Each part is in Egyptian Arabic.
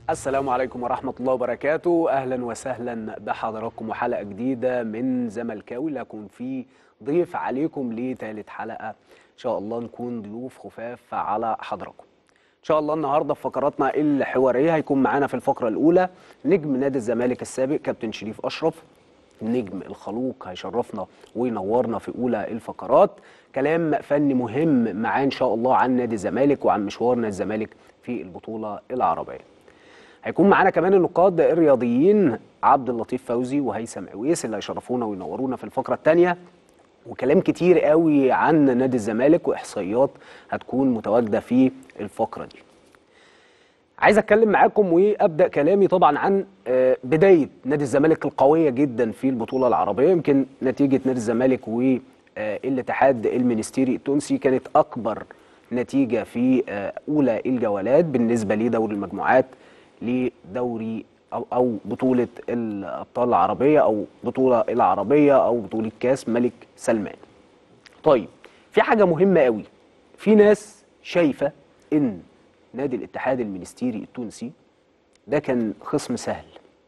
السلام عليكم ورحمة الله وبركاته أهلا وسهلا بحضراتكم وحلقة جديدة من زملكاوي اللي هكون فيه ضيف عليكم لثالث حلقة إن شاء الله نكون ضيوف خفاف على حضراتكم إن شاء الله النهاردة في فقراتنا الحوارية هيكون معانا في الفقرة الأولى نجم نادي الزمالك السابق كابتن شريف أشرف النجم الخلوق هيشرفنا وينورنا في اولى الفقرات كلام فني مهم معاه ان شاء الله عن نادي الزمالك وعن مشوار نادي الزمالك في البطوله العربيه هيكون معانا كمان النقاد الرياضيين عبد اللطيف فوزي وهيثم عويس اللي هيشرفونا وينورونا في الفقره الثانيه وكلام كتير قوي عن نادي الزمالك واحصائيات هتكون متواجده في الفقره دي عايز اتكلم معاكم وابدا كلامي طبعا عن آه، بدايه نادي الزمالك القويه جدا في البطوله العربيه يمكن نتيجه نادي الزمالك والاتحاد المنستيري التونسي كانت اكبر نتيجه في آه، اولى الجولات بالنسبه لدوري المجموعات لدوري او او بطوله الابطال العربيه او بطوله العربيه او بطوله كاس ملك سلمان. طيب في حاجه مهمه قوي في ناس شايفه ان نادي الاتحاد المنستيري التونسي ده كان خصم سهل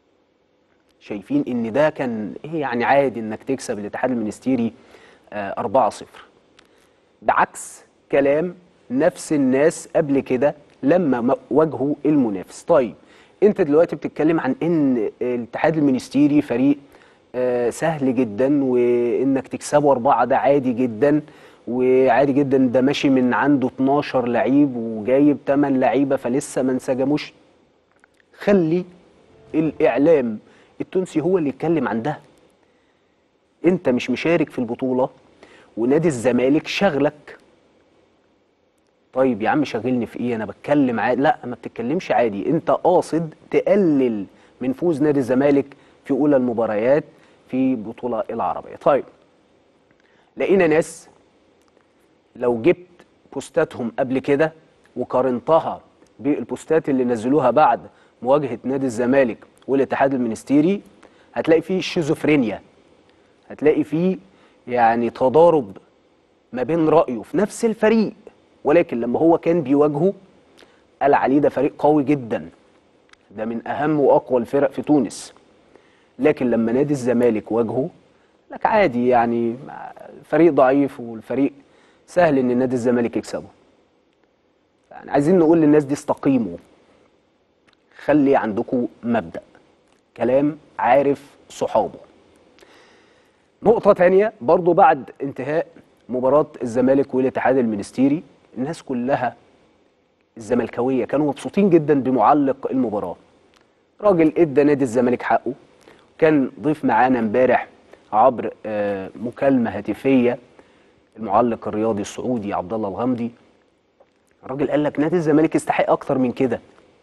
شايفين ان ده كان ايه يعني عادي انك تكسب الاتحاد المنستيري آه 4-0 بعكس كلام نفس الناس قبل كده لما م- واجهوا المنافس طيب انت دلوقتي بتتكلم عن ان الاتحاد المنستيري فريق آه سهل جدا وانك تكسبه أربعة ده عادي جدا وعادي جدا ده ماشي من عنده 12 لعيب وجايب 8 لعيبه فلسه ما انسجموش خلي الاعلام التونسي هو اللي يتكلم عن ده انت مش مشارك في البطوله ونادي الزمالك شغلك طيب يا عم شاغلني في ايه انا بتكلم عادي لا ما بتتكلمش عادي انت قاصد تقلل من فوز نادي الزمالك في اولى المباريات في البطوله العربيه طيب لقينا ناس لو جبت بوستاتهم قبل كده وقارنتها بالبوستات اللي نزلوها بعد مواجهه نادي الزمالك والاتحاد المنستيري هتلاقي فيه شيزوفرينيا هتلاقي فيه يعني تضارب ما بين رايه في نفس الفريق ولكن لما هو كان بيواجهه قال عليه ده فريق قوي جدا ده من اهم واقوى الفرق في تونس لكن لما نادي الزمالك واجهه لك عادي يعني فريق ضعيف والفريق سهل ان نادي الزمالك يكسبه يعني عايزين نقول للناس دي استقيموا خلي عندكم مبدأ كلام عارف صحابه نقطة تانية برضو بعد انتهاء مباراة الزمالك والاتحاد المنستيري الناس كلها الزملكاوية كانوا مبسوطين جدا بمعلق المباراة راجل ادى نادي الزمالك حقه كان ضيف معانا امبارح عبر آه، مكالمة هاتفية المعلق الرياضي السعودي عبد الله الغامدي الراجل قال لك نادي الزمالك يستحق اكتر من كده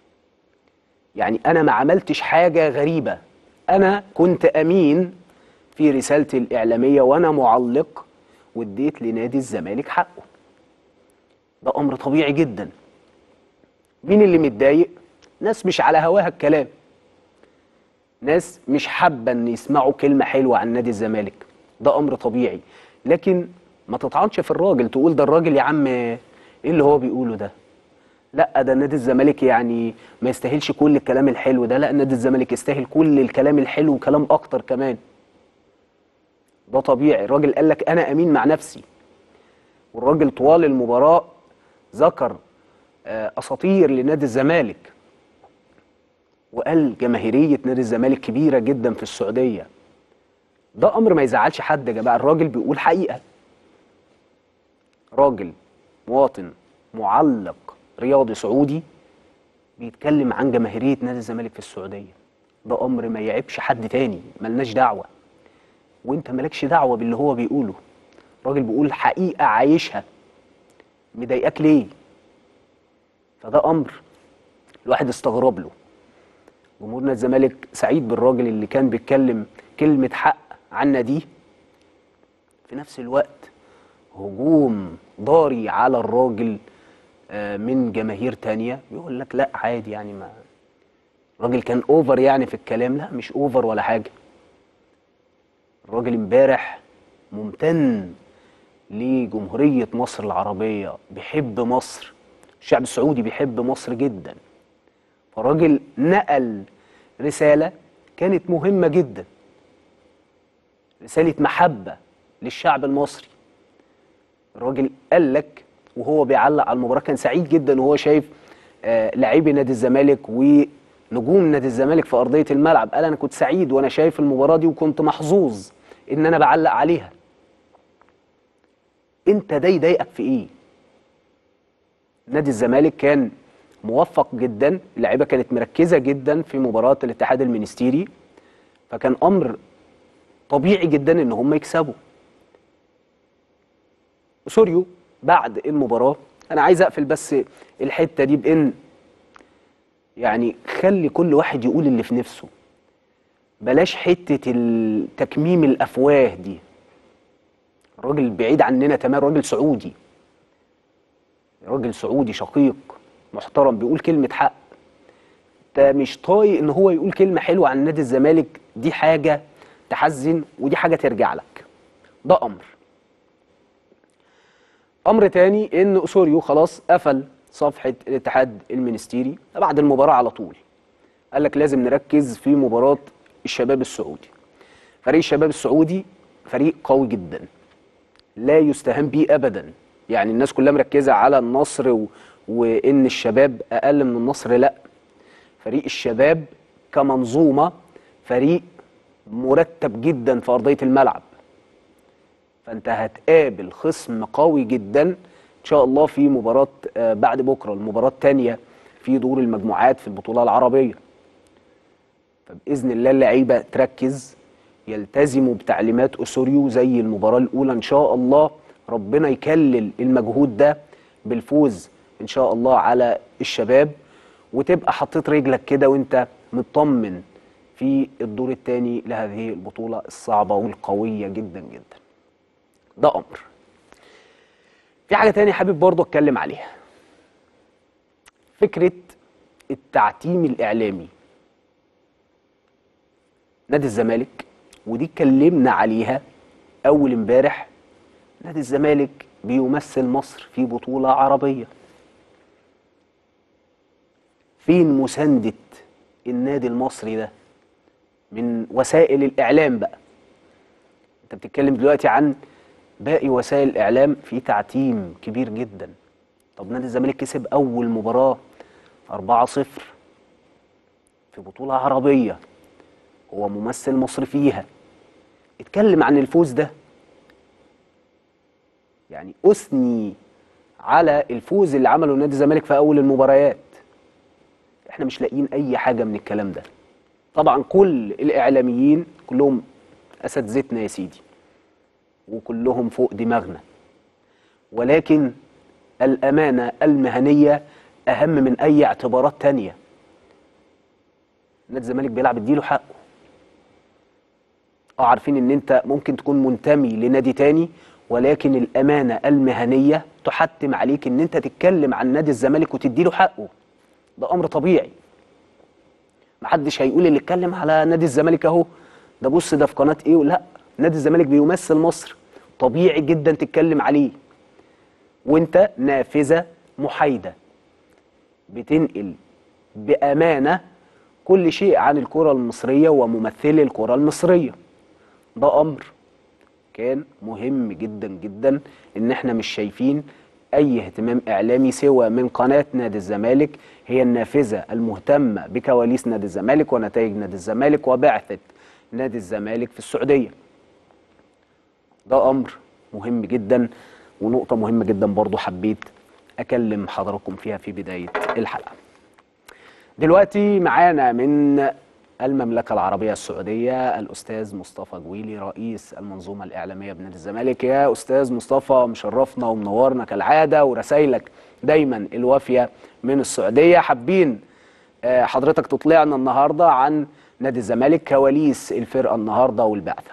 يعني انا ما عملتش حاجه غريبه انا كنت امين في رسالتي الاعلاميه وانا معلق واديت لنادي الزمالك حقه ده امر طبيعي جدا مين اللي متضايق ناس مش على هواها الكلام ناس مش حابه ان يسمعوا كلمه حلوه عن نادي الزمالك ده امر طبيعي لكن ما تطعنش في الراجل تقول ده الراجل يا عم ايه اللي هو بيقوله ده لا ده نادي الزمالك يعني ما يستاهلش كل الكلام الحلو ده لا نادي الزمالك يستاهل كل الكلام الحلو وكلام اكتر كمان ده طبيعي الراجل قال لك انا امين مع نفسي والراجل طوال المباراه ذكر آه، اساطير لنادي الزمالك وقال جماهيريه نادي الزمالك كبيره جدا في السعوديه ده امر ما يزعلش حد يا جماعه الراجل بيقول حقيقه راجل مواطن معلق رياضي سعودي بيتكلم عن جماهيريه نادي الزمالك في السعوديه ده امر ما يعيبش حد تاني ملناش دعوه وانت مالكش دعوه باللي هو بيقوله راجل بيقول حقيقه عايشها مضايقاك ليه فده امر الواحد استغرب له جمهور نادي الزمالك سعيد بالراجل اللي كان بيتكلم كلمه حق عن ناديه في نفس الوقت هجوم ضاري على الراجل آه، من جماهير تانية يقول لك لا عادي يعني ما الراجل كان اوفر يعني في الكلام لا مش اوفر ولا حاجه الراجل امبارح ممتن لجمهورية مصر العربية بيحب مصر الشعب السعودي بيحب مصر جدا فالراجل نقل رسالة كانت مهمة جدا رسالة محبة للشعب المصري الراجل قال لك وهو بيعلق على المباراة كان سعيد جدا وهو شايف آه لاعبي نادي الزمالك ونجوم نادي الزمالك في أرضية الملعب قال أنا كنت سعيد وأنا شايف المباراة دي وكنت محظوظ إن أنا بعلق عليها أنت ده يضايقك في إيه؟ نادي الزمالك كان موفق جدا اللعيبه كانت مركزه جدا في مباراه الاتحاد المنستيري فكان امر طبيعي جدا ان هم يكسبوا سوريو بعد المباراه انا عايز اقفل بس الحته دي بان يعني خلي كل واحد يقول اللي في نفسه بلاش حته تكميم الافواه دي الراجل بعيد عننا تمام راجل سعودي راجل سعودي شقيق محترم بيقول كلمه حق انت مش طايق ان هو يقول كلمه حلوه عن نادي الزمالك دي حاجه تحزن ودي حاجه ترجع لك ده امر امر تاني ان اسوريو خلاص قفل صفحه الاتحاد المنستيري بعد المباراه على طول قال لك لازم نركز في مباراه الشباب السعودي فريق الشباب السعودي فريق قوي جدا لا يستهان به ابدا يعني الناس كلها مركزه على النصر و... وان الشباب اقل من النصر لا فريق الشباب كمنظومه فريق مرتب جدا في ارضيه الملعب فانت هتقابل خصم قوي جدا ان شاء الله في مباراه بعد بكره المباراه الثانيه في دور المجموعات في البطوله العربيه فباذن الله اللعيبه تركز يلتزموا بتعليمات اسوريو زي المباراه الاولى ان شاء الله ربنا يكلل المجهود ده بالفوز ان شاء الله على الشباب وتبقى حطيت رجلك كده وانت مطمن في الدور الثاني لهذه البطوله الصعبه والقويه جدا جدا ده امر في حاجه تانية حابب برضو اتكلم عليها فكره التعتيم الاعلامي نادي الزمالك ودي اتكلمنا عليها اول امبارح نادي الزمالك بيمثل مصر في بطوله عربيه فين مساندة النادي المصري ده من وسائل الإعلام بقى أنت بتتكلم دلوقتي عن باقي وسائل الإعلام في تعتيم كبير جدا طب نادي الزمالك كسب أول مباراة 4-0 في بطولة عربية هو ممثل مصر فيها اتكلم عن الفوز ده يعني أثني على الفوز اللي عمله نادي الزمالك في أول المباريات احنا مش لاقيين اي حاجه من الكلام ده طبعا كل الاعلاميين كلهم اساتذتنا يا سيدي وكلهم فوق دماغنا ولكن الامانه المهنيه اهم من اي اعتبارات تانية نادي الزمالك بيلعب اديله حقه اه عارفين ان انت ممكن تكون منتمي لنادي تاني ولكن الامانه المهنيه تحتم عليك ان انت تتكلم عن نادي الزمالك وتديله حقه ده امر طبيعي محدش هيقول اللي اتكلم على نادي الزمالك اهو ده بص ده في قناه ايه لا نادي الزمالك بيمثل مصر طبيعي جدا تتكلم عليه وانت نافذه محايده بتنقل بامانه كل شيء عن الكره المصريه وممثلي الكره المصريه ده امر كان مهم جدا جدا ان احنا مش شايفين اي اهتمام اعلامي سوى من قناه نادي الزمالك هي النافذه المهتمه بكواليس نادي الزمالك ونتائج نادي الزمالك وبعثه نادي الزمالك في السعوديه. ده امر مهم جدا ونقطه مهمه جدا برضو حبيت اكلم حضراتكم فيها في بدايه الحلقه. دلوقتي معانا من المملكة العربية السعودية الأستاذ مصطفى جويلي رئيس المنظومة الإعلامية بنادي الزمالك يا أستاذ مصطفى مشرفنا ومنورنا كالعادة ورسايلك دايما الوافية من السعودية حابين حضرتك تطلعنا النهاردة عن نادي الزمالك كواليس الفرقة النهاردة والبعثة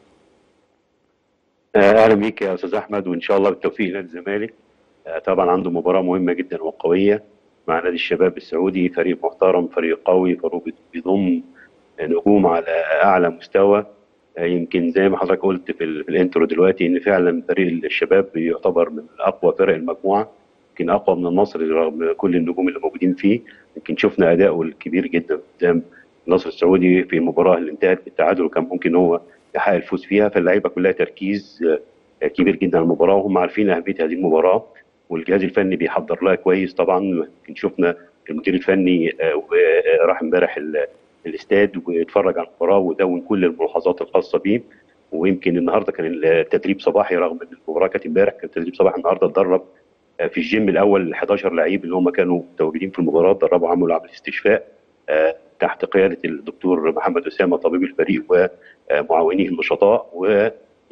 اهلا بيك يا استاذ احمد وان شاء الله بالتوفيق نادي الزمالك طبعا عنده مباراه مهمه جدا وقويه مع نادي الشباب السعودي فريق محترم فريق قوي فريق بيضم نجوم على اعلى مستوى يمكن زي ما حضرتك قلت في, في الانترو دلوقتي ان فعلا فريق الشباب يعتبر من اقوى فرق المجموعه يمكن اقوى من النصر رغم كل النجوم اللي موجودين فيه يمكن شفنا اداؤه الكبير جدا قدام النصر السعودي في المباراه اللي انتهت بالتعادل وكان ممكن هو يحقق الفوز فيها فاللعيبه كلها تركيز كبير جدا على المباراه وهم عارفين اهميه هذه المباراه والجهاز الفني بيحضر لها كويس طبعا يمكن شفنا المدير الفني راح امبارح الاستاد واتفرج على المباراه ودون كل الملاحظات الخاصه بيه ويمكن النهارده كان التدريب صباحي رغم ان المباراه كانت امبارح كان تدريب صباحي النهارده اتدرب في الجيم الاول 11 لعيب اللي هم كانوا متواجدين في المباراه اتدربوا عملوا عمل استشفاء تحت قياده الدكتور محمد اسامه طبيب الفريق ومعاونيه النشطاء و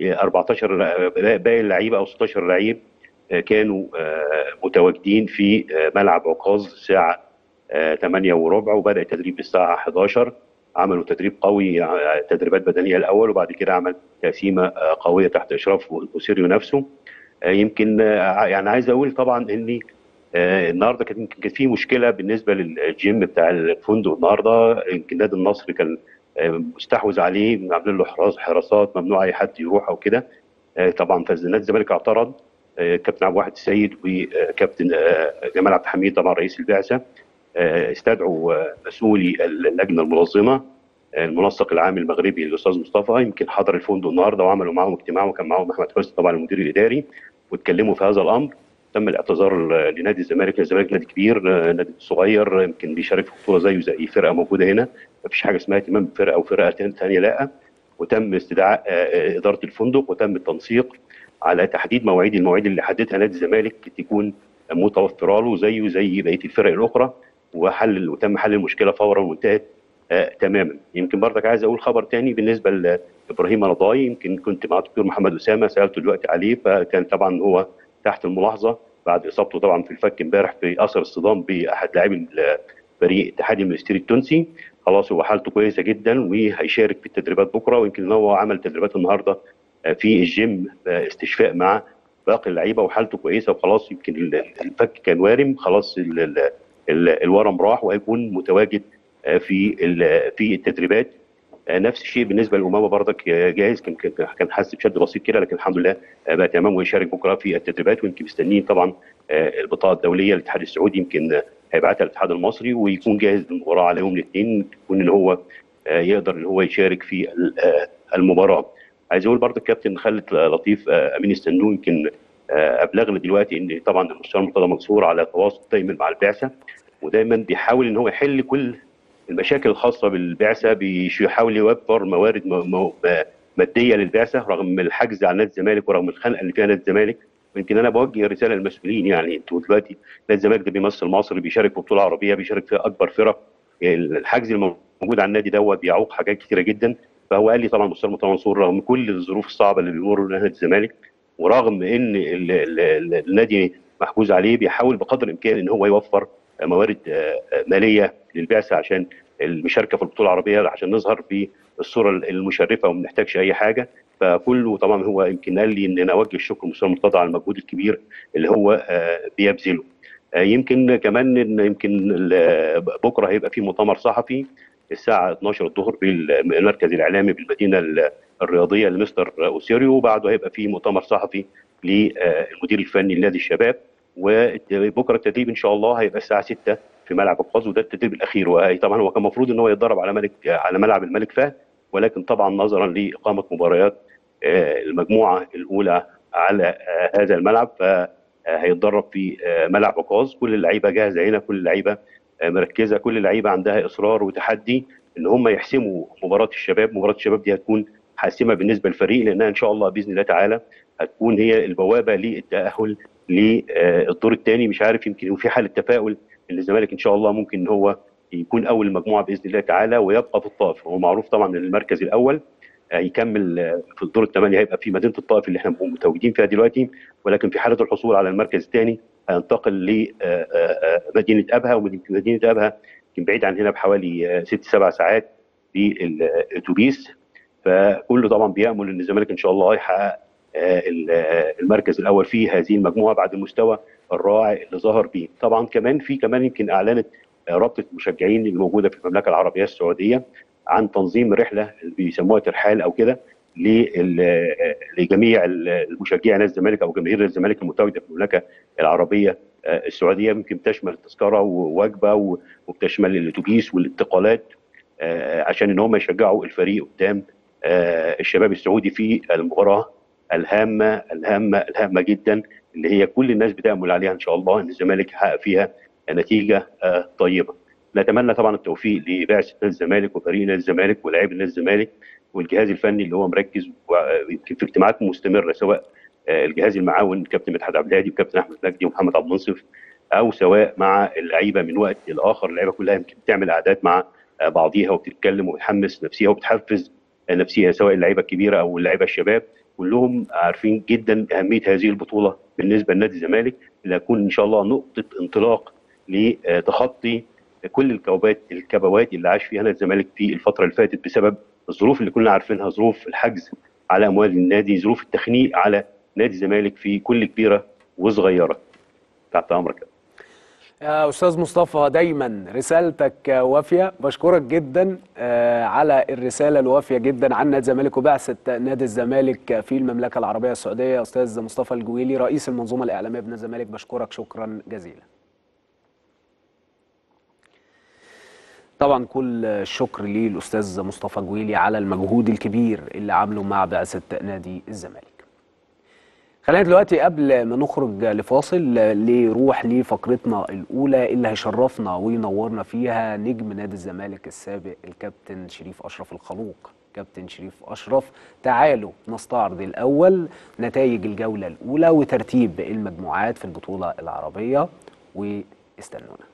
14 باقي اللعيبه او 16 لعيب كانوا متواجدين في ملعب عكاظ الساعه 8 وربع وبدا التدريب الساعه 11 عملوا تدريب قوي تدريبات بدنيه الاول وبعد كده عمل تقسيمه قويه تحت اشراف اوسيريو نفسه يمكن يعني عايز اقول طبعا ان النهارده كان كان في مشكله بالنسبه للجيم بتاع الفندق النهارده يمكن نادي النصر كان مستحوذ عليه عاملين له حراس حراسات ممنوع اي حد يروح او كده طبعا فنادي الزمالك اعترض كابتن عبد الواحد السيد وكابتن جمال عبد الحميد طبعا رئيس البعثه استدعوا مسؤولي اللجنه المنظمه المنسق العام المغربي الاستاذ مصطفى يمكن حضر الفندق النهارده وعملوا معاهم اجتماع وكان معاهم احمد حسني طبعا المدير الاداري واتكلموا في هذا الامر تم الاعتذار لنادي الزمالك الزمالك نادي كبير نادي صغير يمكن بيشارك في بطوله زيه زي اي فرقه موجوده هنا ما فيش حاجه اسمها اهتمام بفرقه او فرقه ثانيه لا وتم استدعاء اداره الفندق وتم التنسيق على تحديد مواعيد المواعيد اللي حددها نادي الزمالك تكون متوفره له زيه زي بقيه الفرق الاخرى وحل وتم حل المشكله فورا وانتهت آه تماما يمكن برضك عايز اقول خبر تاني بالنسبه لابراهيم رضاي يمكن كنت مع الدكتور محمد اسامه سالته دلوقتي عليه فكان طبعا هو تحت الملاحظه بعد اصابته طبعا في الفك امبارح في اثر اصطدام باحد لاعبي فريق اتحاد المنستيري التونسي خلاص هو حالته كويسه جدا وهيشارك في التدريبات بكره ويمكن هو عمل تدريبات النهارده في الجيم استشفاء مع باقي اللعيبه وحالته كويسه وخلاص يمكن الفك كان وارم خلاص ال ال ال الورم راح وهيكون متواجد في في التدريبات نفس الشيء بالنسبه للامامه برضك جاهز كان كان حاسس بشد بسيط كده لكن الحمد لله بقى تمام ويشارك بكره في التدريبات ويمكن مستنيين طبعا البطاقه الدوليه للاتحاد السعودي يمكن هيبعتها للاتحاد المصري ويكون جاهز للمباراه على يوم الاثنين يكون ان هو يقدر ان هو يشارك في المباراه. عايز اقول برضه الكابتن خالد لطيف امين السنون يمكن ابلغنا دلوقتي ان طبعا المستشار مرتضى منصور على تواصل دايما مع البعثه ودايما بيحاول ان هو يحل كل المشاكل الخاصه بالبعثه بيحاول يوفر موارد ماديه للبعثه رغم الحجز على نادي الزمالك ورغم الخنقه اللي فيها نادي الزمالك يمكن انا بوجه رساله للمسؤولين يعني انتوا دلوقتي نادي الزمالك ده بيمثل مصر بيشارك في بطوله عربيه بيشارك في اكبر فرق الحجز الموجود على النادي دوت بيعوق حاجات كثيره جدا فهو قال لي طبعا المستشار مرتضى منصور رغم كل الظروف الصعبه اللي بيمر بها نادي الزمالك ورغم ان ال ال ال النادي محجوز عليه بيحاول بقدر الامكان ان هو يوفر موارد ماليه للبعثه عشان المشاركه في البطوله العربيه عشان نظهر بالصوره المشرفه وما نحتاجش اي حاجه فكله طبعا هو يمكن قال لي ان انا اوجه الشكر للمستشار مرتضى على المجهود الكبير اللي هو بيبذله يمكن كمان ان يمكن بكره هيبقى في مؤتمر صحفي الساعه 12 الظهر بالمركز الاعلامي بالمدينه الرياضيه لمستر اوسيريو وبعده هيبقى في مؤتمر صحفي للمدير الفني لنادي الشباب وبكره التدريب ان شاء الله هيبقى الساعه 6 في ملعب القاز وده التدريب الاخير وطبعا هو كان المفروض ان هو يتدرب على ملك على ملعب الملك فهد ولكن طبعا نظرا لاقامه مباريات المجموعه الاولى على هذا الملعب فهيتدرب في ملعب عكاظ كل اللعيبه جاهزه هنا كل اللعيبه مركزه كل اللعيبه عندها اصرار وتحدي ان هم يحسموا مباراه الشباب مباراه الشباب دي هتكون حاسمه بالنسبه للفريق لانها ان شاء الله باذن الله تعالى هتكون هي البوابه للتاهل للدور الثاني مش عارف يمكن وفي حاله تفاؤل ان الزمالك ان شاء الله ممكن ان هو يكون اول مجموعه باذن الله تعالى ويبقى في الطائف هو معروف طبعا ان المركز الاول هيكمل في الدور الثمانيه هيبقى في مدينه الطائف اللي احنا متواجدين فيها دلوقتي ولكن في حاله الحصول على المركز الثاني هينتقل لمدينه ابها ومدينه ابها يمكن بعيد عن هنا بحوالي ست سبع ساعات بالاتوبيس فكله طبعا بيامل ان الزمالك ان شاء الله يحقق المركز الاول في هذه المجموعه بعد المستوى الرائع اللي ظهر به طبعا كمان في كمان يمكن اعلنت رابطه المشجعين الموجوده في المملكه العربيه السعوديه عن تنظيم رحله اللي بيسموها ترحال او كده لجميع المشجعي نادي الزمالك او جماهير الزمالك المتواجده في المملكه العربيه آه، السعوديه يمكن بتشمل التذكره ووجبه و- وبتشمل الاتوبيس والانتقالات آه، عشان ان هم يشجعوا الفريق قدام آه، الشباب السعودي في المباراه الهامه الهامه الهامه جدا اللي هي كل الناس بتامل عليها ان شاء الله ان الزمالك يحقق فيها نتيجه آه، طيبه. نتمنى طبعا التوفيق لبعثه نادي الزمالك وفريق نادي الزمالك ولاعيبه نادي الزمالك والجهاز الفني اللي هو مركز ويمكن في اجتماعات مستمره سواء آه، الجهاز المعاون كابتن مدحت عبد الهادي وكابتن احمد مجدي ومحمد عبد المنصف او سواء مع اللعيبه من وقت لاخر اللعيبه كلها يمكن بتعمل قعدات مع آه، بعضيها وبتتكلم وبتحمس نفسيها وبتحفز آه، نفسيها سواء اللعيبه الكبيره او اللعيبه الشباب كلهم عارفين جدا اهميه هذه البطوله بالنسبه لنادي الزمالك اللي هتكون ان شاء الله نقطه انطلاق لتخطي كل الكوبات الكبوات اللي عاش فيها نادي الزمالك في الفتره اللي فاتت بسبب الظروف اللي كلنا عارفينها ظروف الحجز على اموال النادي ظروف التخنيق على نادي الزمالك في كل كبيره وصغيره تحت امرك يا استاذ مصطفى دايما رسالتك وافيه بشكرك جدا آه، على الرساله الوافيه جدا عن نادي الزمالك وبعثه نادي الزمالك في المملكه العربيه السعوديه استاذ مصطفى الجويلي رئيس المنظومه الاعلاميه بنادي الزمالك بشكرك شكرا جزيلا طبعا كل الشكر للاستاذ مصطفى جويلي على المجهود الكبير اللي عامله مع بعثه نادي الزمالك خلينا دلوقتي قبل ما نخرج لفاصل نروح لفقرتنا الاولى اللي هيشرفنا وينورنا فيها نجم نادي الزمالك السابق الكابتن شريف اشرف الخلوق كابتن شريف اشرف تعالوا نستعرض الاول نتائج الجوله الاولى وترتيب المجموعات في البطوله العربيه واستنونا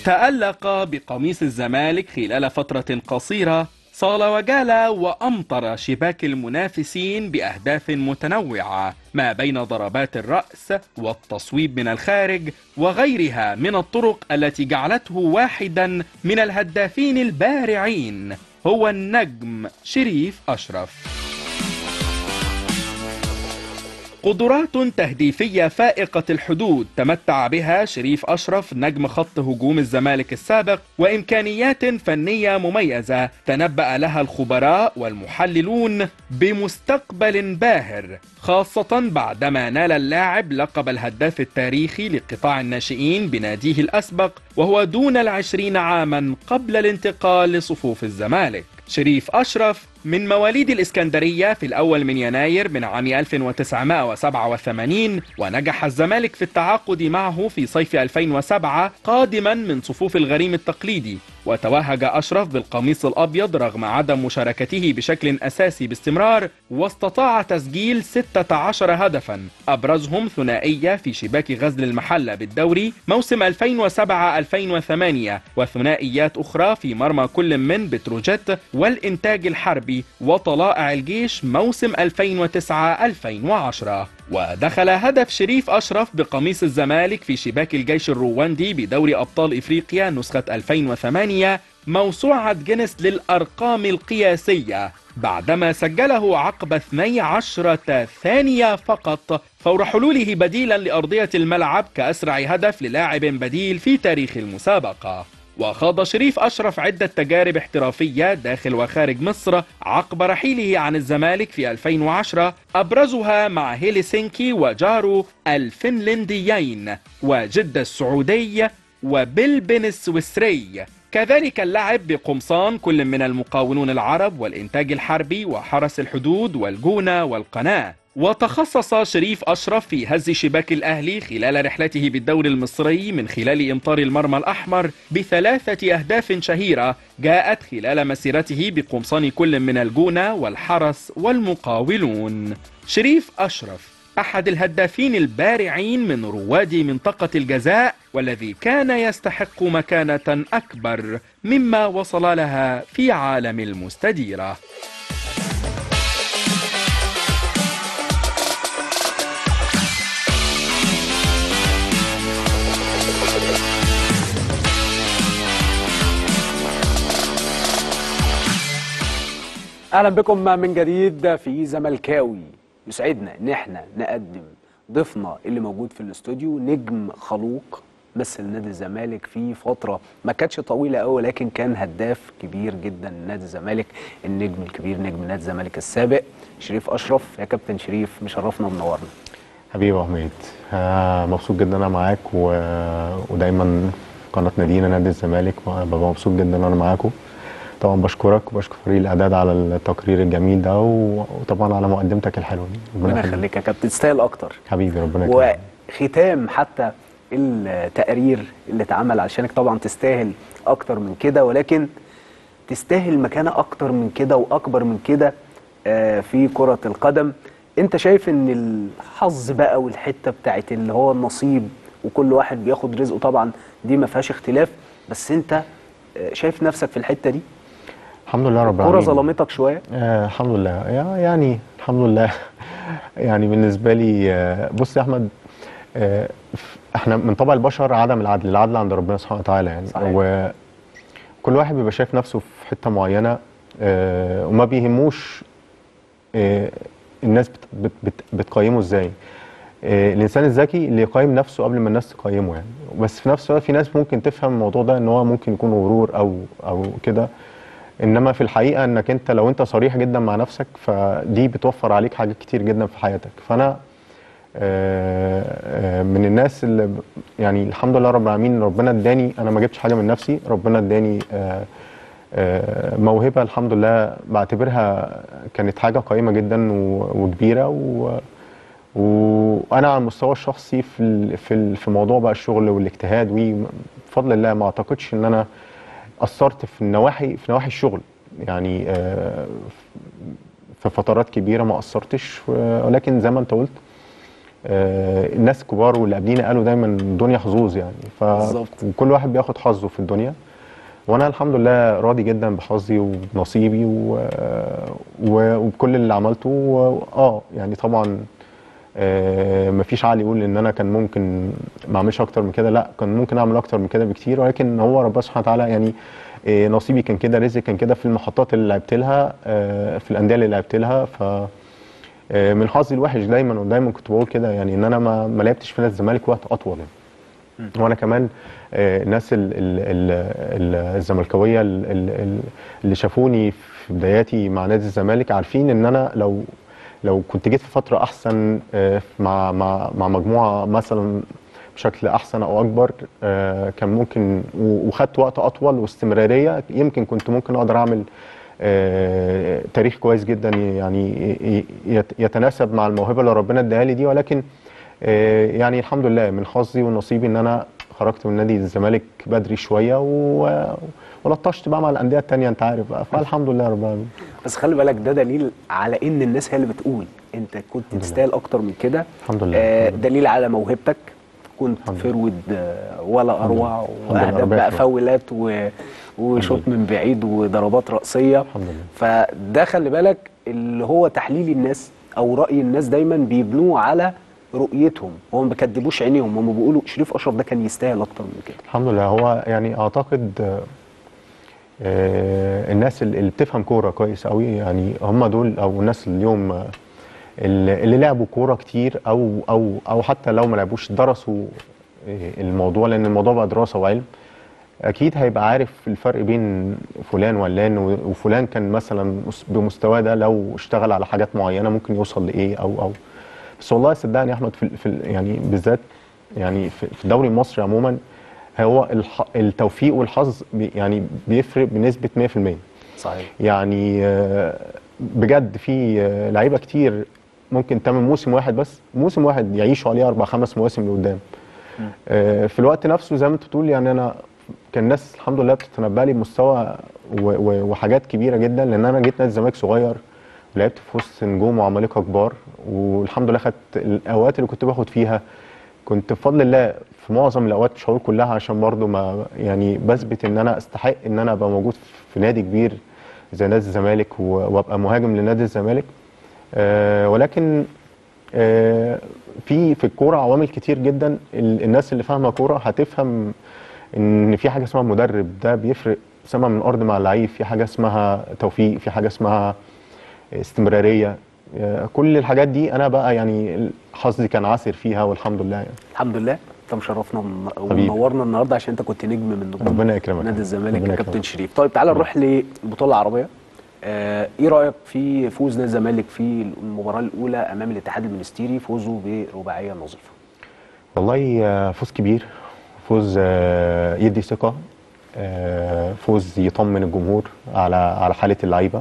تألق بقميص الزمالك خلال فترة قصيرة صال وجال وأمطر شباك المنافسين بأهداف متنوعة ما بين ضربات الرأس والتصويب من الخارج وغيرها من الطرق التي جعلته واحدا من الهدافين البارعين هو النجم شريف أشرف قدرات تهديفية فائقة الحدود تمتع بها شريف أشرف نجم خط هجوم الزمالك السابق وإمكانيات فنية مميزة تنبأ لها الخبراء والمحللون بمستقبل باهر خاصة بعدما نال اللاعب لقب الهداف التاريخي لقطاع الناشئين بناديه الأسبق وهو دون العشرين عاما قبل الانتقال لصفوف الزمالك شريف أشرف من مواليد الإسكندرية في الأول من يناير من عام 1987 ونجح الزمالك في التعاقد معه في صيف 2007 قادما من صفوف الغريم التقليدي وتوهج أشرف بالقميص الأبيض رغم عدم مشاركته بشكل أساسي باستمرار واستطاع تسجيل 16 هدفا أبرزهم ثنائية في شباك غزل المحلة بالدوري موسم 2007-2008 وثنائيات أخرى في مرمى كل من بتروجيت والإنتاج الحربي وطلائع الجيش موسم 2009-2010 ودخل هدف شريف أشرف بقميص الزمالك في شباك الجيش الرواندي بدوري أبطال إفريقيا نسخة 2008 موسوعة جينيس للأرقام القياسية بعدما سجله عقب 12 ثانية فقط فور حلوله بديلا لأرضية الملعب كأسرع هدف للاعب بديل في تاريخ المسابقة وخاض شريف أشرف عدة تجارب احترافية داخل وخارج مصر عقب رحيله عن الزمالك في 2010 أبرزها مع هيلسنكي وجارو الفنلنديين وجدة السعودي وبلبن السويسري كذلك اللعب بقمصان كل من المقاولون العرب والإنتاج الحربي وحرس الحدود والجونة والقناة وتخصص شريف أشرف في هز شباك الأهلي خلال رحلته بالدوري المصري من خلال إمطار المرمى الأحمر بثلاثة أهداف شهيرة جاءت خلال مسيرته بقمصان كل من الجونة والحرس والمقاولون شريف أشرف أحد الهدافين البارعين من رواد منطقة الجزاء والذي كان يستحق مكانة أكبر مما وصل لها في عالم المستديرة اهلا بكم من جديد في زملكاوي يسعدنا ان احنا نقدم ضيفنا اللي موجود في الاستوديو نجم خلوق مثل نادي الزمالك في فتره ما كانتش طويله قوي لكن كان هداف كبير جدا لنادي الزمالك النجم الكبير نجم نادي الزمالك السابق شريف اشرف يا كابتن شريف مشرفنا ومنورنا حبيبي يا حميد آه مبسوط جدا انا معاك و... ودايما قناه نادينا نادي الزمالك ببقى مبسوط جدا وانا معاكم طبعا بشكرك وبشكر فريق الاعداد على التقرير الجميل ده و... وطبعا على مقدمتك الحلوه دي ربنا يخليك يا كابتن تستاهل اكتر حبيبي ربنا يكرمك وختام حتى التقرير اللي اتعمل عشانك طبعا تستاهل اكتر من كده ولكن تستاهل مكانه اكتر من كده واكبر من كده آه، في كره القدم انت شايف ان الحظ بقى والحته بتاعت اللي هو النصيب وكل واحد بياخد رزقه طبعا دي ما فيهاش اختلاف بس انت آه، شايف نفسك في الحته دي الحمد لله رب الكوره العالمين ظلمتك شويه آه الحمد لله يا- يعني الحمد لله يعني بالنسبه لي آه، بص يا احمد آه، ف- احنا من طبع البشر عدم العدل العدل عند ربنا سبحانه وتعالى يعني صحيح. وكل واحد بيبقى شايف نفسه في حته معينه آه، وما بيهموش آه، الناس بت بت بت بتقيمه ازاي آه، الانسان الذكي اللي يقيم نفسه قبل ما الناس تقيمه يعني بس في نفس الوقت في ناس ممكن تفهم الموضوع ده ان هو ممكن يكون غرور او او كده انما في الحقيقه انك انت لو انت صريح جدا مع نفسك فدي بتوفر عليك حاجات كتير جدا في حياتك فانا آه، آه، من الناس اللي ب- يعني الحمد لله رب العالمين ربنا اداني انا ما جبتش حاجه من نفسي ربنا اداني آه، آه، موهبه الحمد لله بعتبرها كانت حاجه قيمه جدا و- وكبيره و وانا على المستوى الشخصي في ال- في ال- في موضوع بقى الشغل والاجتهاد وبفضل الله ما اعتقدش ان انا اثرت في النواحي في نواحي الشغل يعني آه، في فترات كبيره ما اثرتش ولكن زي ما انت قلت آه، الناس الكبار واللي قبلينا قالوا دايما الدنيا حظوظ يعني ف بالظبط. وكل واحد بياخد حظه في الدنيا وانا الحمد لله راضي جدا بحظي وبنصيبي و... و... وبكل اللي عملته و... اه يعني طبعا آه مفيش عقل يقول ان انا كان ممكن ما اعملش اكتر من كده لا كان ممكن اعمل اكتر من كده بكتير ولكن هو ربنا سبحانه وتعالى يعني آه نصيبي كان كده رزق كان كده في المحطات اللي لعبت لها آه في الانديه اللي لعبت لها ف آه، من حظي الوحش دايما ودايما كنت بقول كده يعني ان انا ما ما لعبتش في نادي الزمالك وقت اطول يعني. وانا كمان آه، الناس ال- ال- ال- ال- الزملكاويه ال- ال- ال- اللي شافوني في بداياتي مع نادي الزمالك عارفين ان انا لو لو كنت جيت في فتره احسن آه، مع مع مع مجموعه مثلا بشكل احسن او اكبر آه، كان ممكن و- وخدت وقت اطول واستمراريه يمكن كنت ممكن اقدر اعمل آه، تاريخ كويس جدا يعني ي- يت- يتناسب مع الموهبه اللي ربنا اداها لي دي ولكن آه، يعني الحمد لله من حظي ونصيبي ان انا خرجت من نادي الزمالك بدري شويه و... ولطشت بقى مع الانديه التانيه انت عارف بقى فالحمد لله رب العالمين بس خلي بالك ده دليل على ان الناس هي اللي بتقول انت كنت تستاهل اكتر من كده الحمد لله. آه الحمد لله. دليل على موهبتك كنت الحمد لله. فرود آه، ولا اروع الحمد لله. واهداف ربنا بقى يكرمك. فاولات و... وشوط من بعيد وضربات رأسية الحمد لله. فده خلي بالك اللي هو تحليل الناس او رأي الناس دايما بيبنوه على رؤيتهم هو ما بيكدبوش عينيهم هم بيقولوا شريف اشرف ده كان يستاهل اكتر من كده الحمد لله هو يعني اعتقد آه، آه، الناس اللي اللي بتفهم كوره كويس قوي يعني هم دول او الناس اليوم آه، اللي اللي لعبوا كوره كتير او او او حتى لو ما لعبوش درسوا آه، الموضوع لان الموضوع بقى دراسه وعلم اكيد هيبقى عارف الفرق بين فلان وعلان و- وفلان كان مثلا مس- بمستواه ده لو اشتغل على حاجات معينه ممكن يوصل لايه او او بس والله صدقني يا احمد في, ال- في ال- يعني بالذات يعني في في الدوري المصري عموما هو الح- التوفيق والحظ بي يعني بيفرق بنسبه 100% صحيح يعني آه، بجد في آه، لعيبه كتير ممكن تعمل موسم واحد بس موسم واحد يعيشوا عليه اربع خمس مواسم لقدام آه، في الوقت نفسه زي ما انت بتقول يعني انا كان الناس الحمد لله بتتنبأ لي بمستوى و- و- وحاجات كبيره جدا لان انا جيت نادي الزمالك صغير ولعبت في وسط نجوم وعمالقه كبار والحمد لله خدت الاوقات اللي كنت باخد فيها كنت بفضل الله في معظم الاوقات مش هقول كلها عشان برضو ما يعني بثبت ان انا استحق ان انا ابقى موجود في نادي كبير زي نادي الزمالك و- وابقى مهاجم لنادي الزمالك آه ولكن آه في في الكوره عوامل كتير جدا ال- الناس اللي فاهمه كوره هتفهم ان في حاجه اسمها مدرب ده بيفرق سما من الارض مع اللعيب في حاجه اسمها توفيق في حاجه اسمها استمراريه آه، كل الحاجات دي انا بقى يعني حظي كان عاسر فيها والحمد لله يعني الحمد لله انت مشرفنا وم- حبيبي. ومنورنا النهارده عشان انت كنت نجم من نجوم ربنا يكرمك نادي الزمالك ربنا يا كابتن يكرمك. شريف طيب تعالى نروح للبطوله العربيه آه ايه رايك في فوز نادي الزمالك في المباراه الاولى امام الاتحاد المنستيري فوزه برباعيه نظيفه والله آه، فوز كبير فوز آه، يدي ثقة آه، فوز يطمن الجمهور على على حالة اللعيبة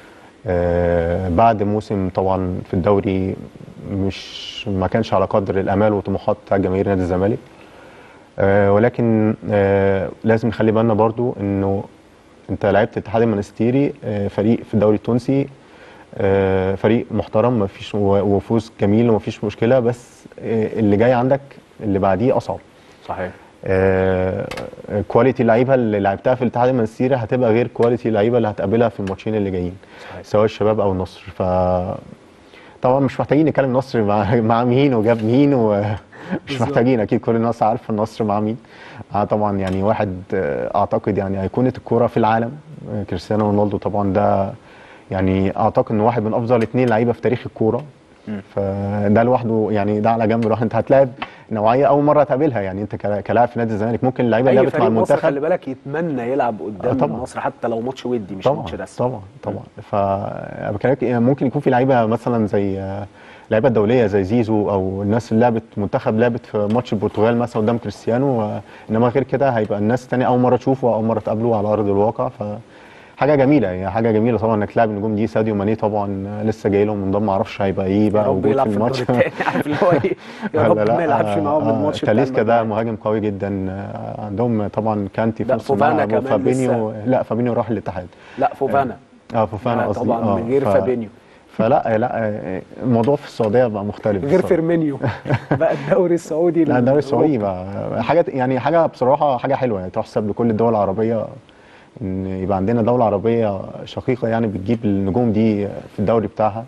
آه، بعد موسم طبعا في الدوري مش ما كانش على قدر الآمال والطموحات بتاع جماهير نادي الزمالك آه، ولكن آه، لازم نخلي بالنا برضو انه انت لعبت الاتحاد المنستيري آه، فريق في الدوري التونسي آه، فريق محترم ما فيش وفوز جميل وما فيش مشكله بس آه، اللي جاي عندك اللي بعديه اصعب صحيح آه، كواليتي اللعيبه اللي لعبتها في الاتحاد المنستيري هتبقى غير كواليتي اللعيبه اللي هتقابلها في الماتشين اللي جايين صحيح. سواء الشباب او النصر ف طبعا مش محتاجين نتكلم النصر مع, مع مين وجاب مين ومش بالظبط. محتاجين اكيد كل الناس عارفه النصر مع مين آه طبعا يعني واحد آه، اعتقد يعني ايقونه الكوره في العالم آه، كريستيانو رونالدو طبعا ده يعني اعتقد انه واحد من افضل اثنين لعيبه في تاريخ الكوره فده لوحده يعني ده على جنب لوحده انت هتلاعب نوعيه اول مره تقابلها يعني انت كلا- كلاعب في نادي الزمالك ممكن اللعيبه اللي اي لعبت مع فريق مصر خلي المنتخب بالك يتمنى يلعب قدام آه، طبعا. مصر حتى لو ماتش ودي مش طبعا ماتش رسمي طبعا طبعا فبكلمك ممكن يكون في لعيبه مثلا زي آه، لعيبه دوليه زي زيزو او الناس اللي لعبت منتخب لعبت في ماتش البرتغال مثلا قدام كريستيانو آه، انما غير كده هيبقى الناس تاني اول مره تشوفه اول مره تقابله على ارض الواقع ف حاجه جميله يعني حاجه جميله طبعا انك تلعب النجوم دي ساديو ماني طبعا آه، لسه جاي لهم منضم ما اعرفش هيبقى ايه يا بقى رب وجود يلعب في في الدور الماتش الثاني عارف اللي هو ايه يا ولا رب لا؟ ما يلعبش آه، معاهم آه، الماتش بتاع تاليسكا ده المجموعة. مهاجم قوي جدا آه، عندهم طبعا كانتي في لا، نص فوفانا الملعب كمان وفابينيو لا فابينيو راح الاتحاد لا فوفانا اه فوفانا لا، قصدي طبعا اه من غير ف- فابينيو فلا لا آه، الموضوع في السعوديه بقى مختلف غير بصراحة. فيرمينيو بقى الدوري السعودي لا الدوري السعودي الأوروبي. بقى حاجه يعني حاجه بصراحه حاجه حلوه يعني تحسب لكل الدول العربيه ان يبقى عندنا دوله عربيه شقيقه يعني بتجيب النجوم دي في الدوري بتاعها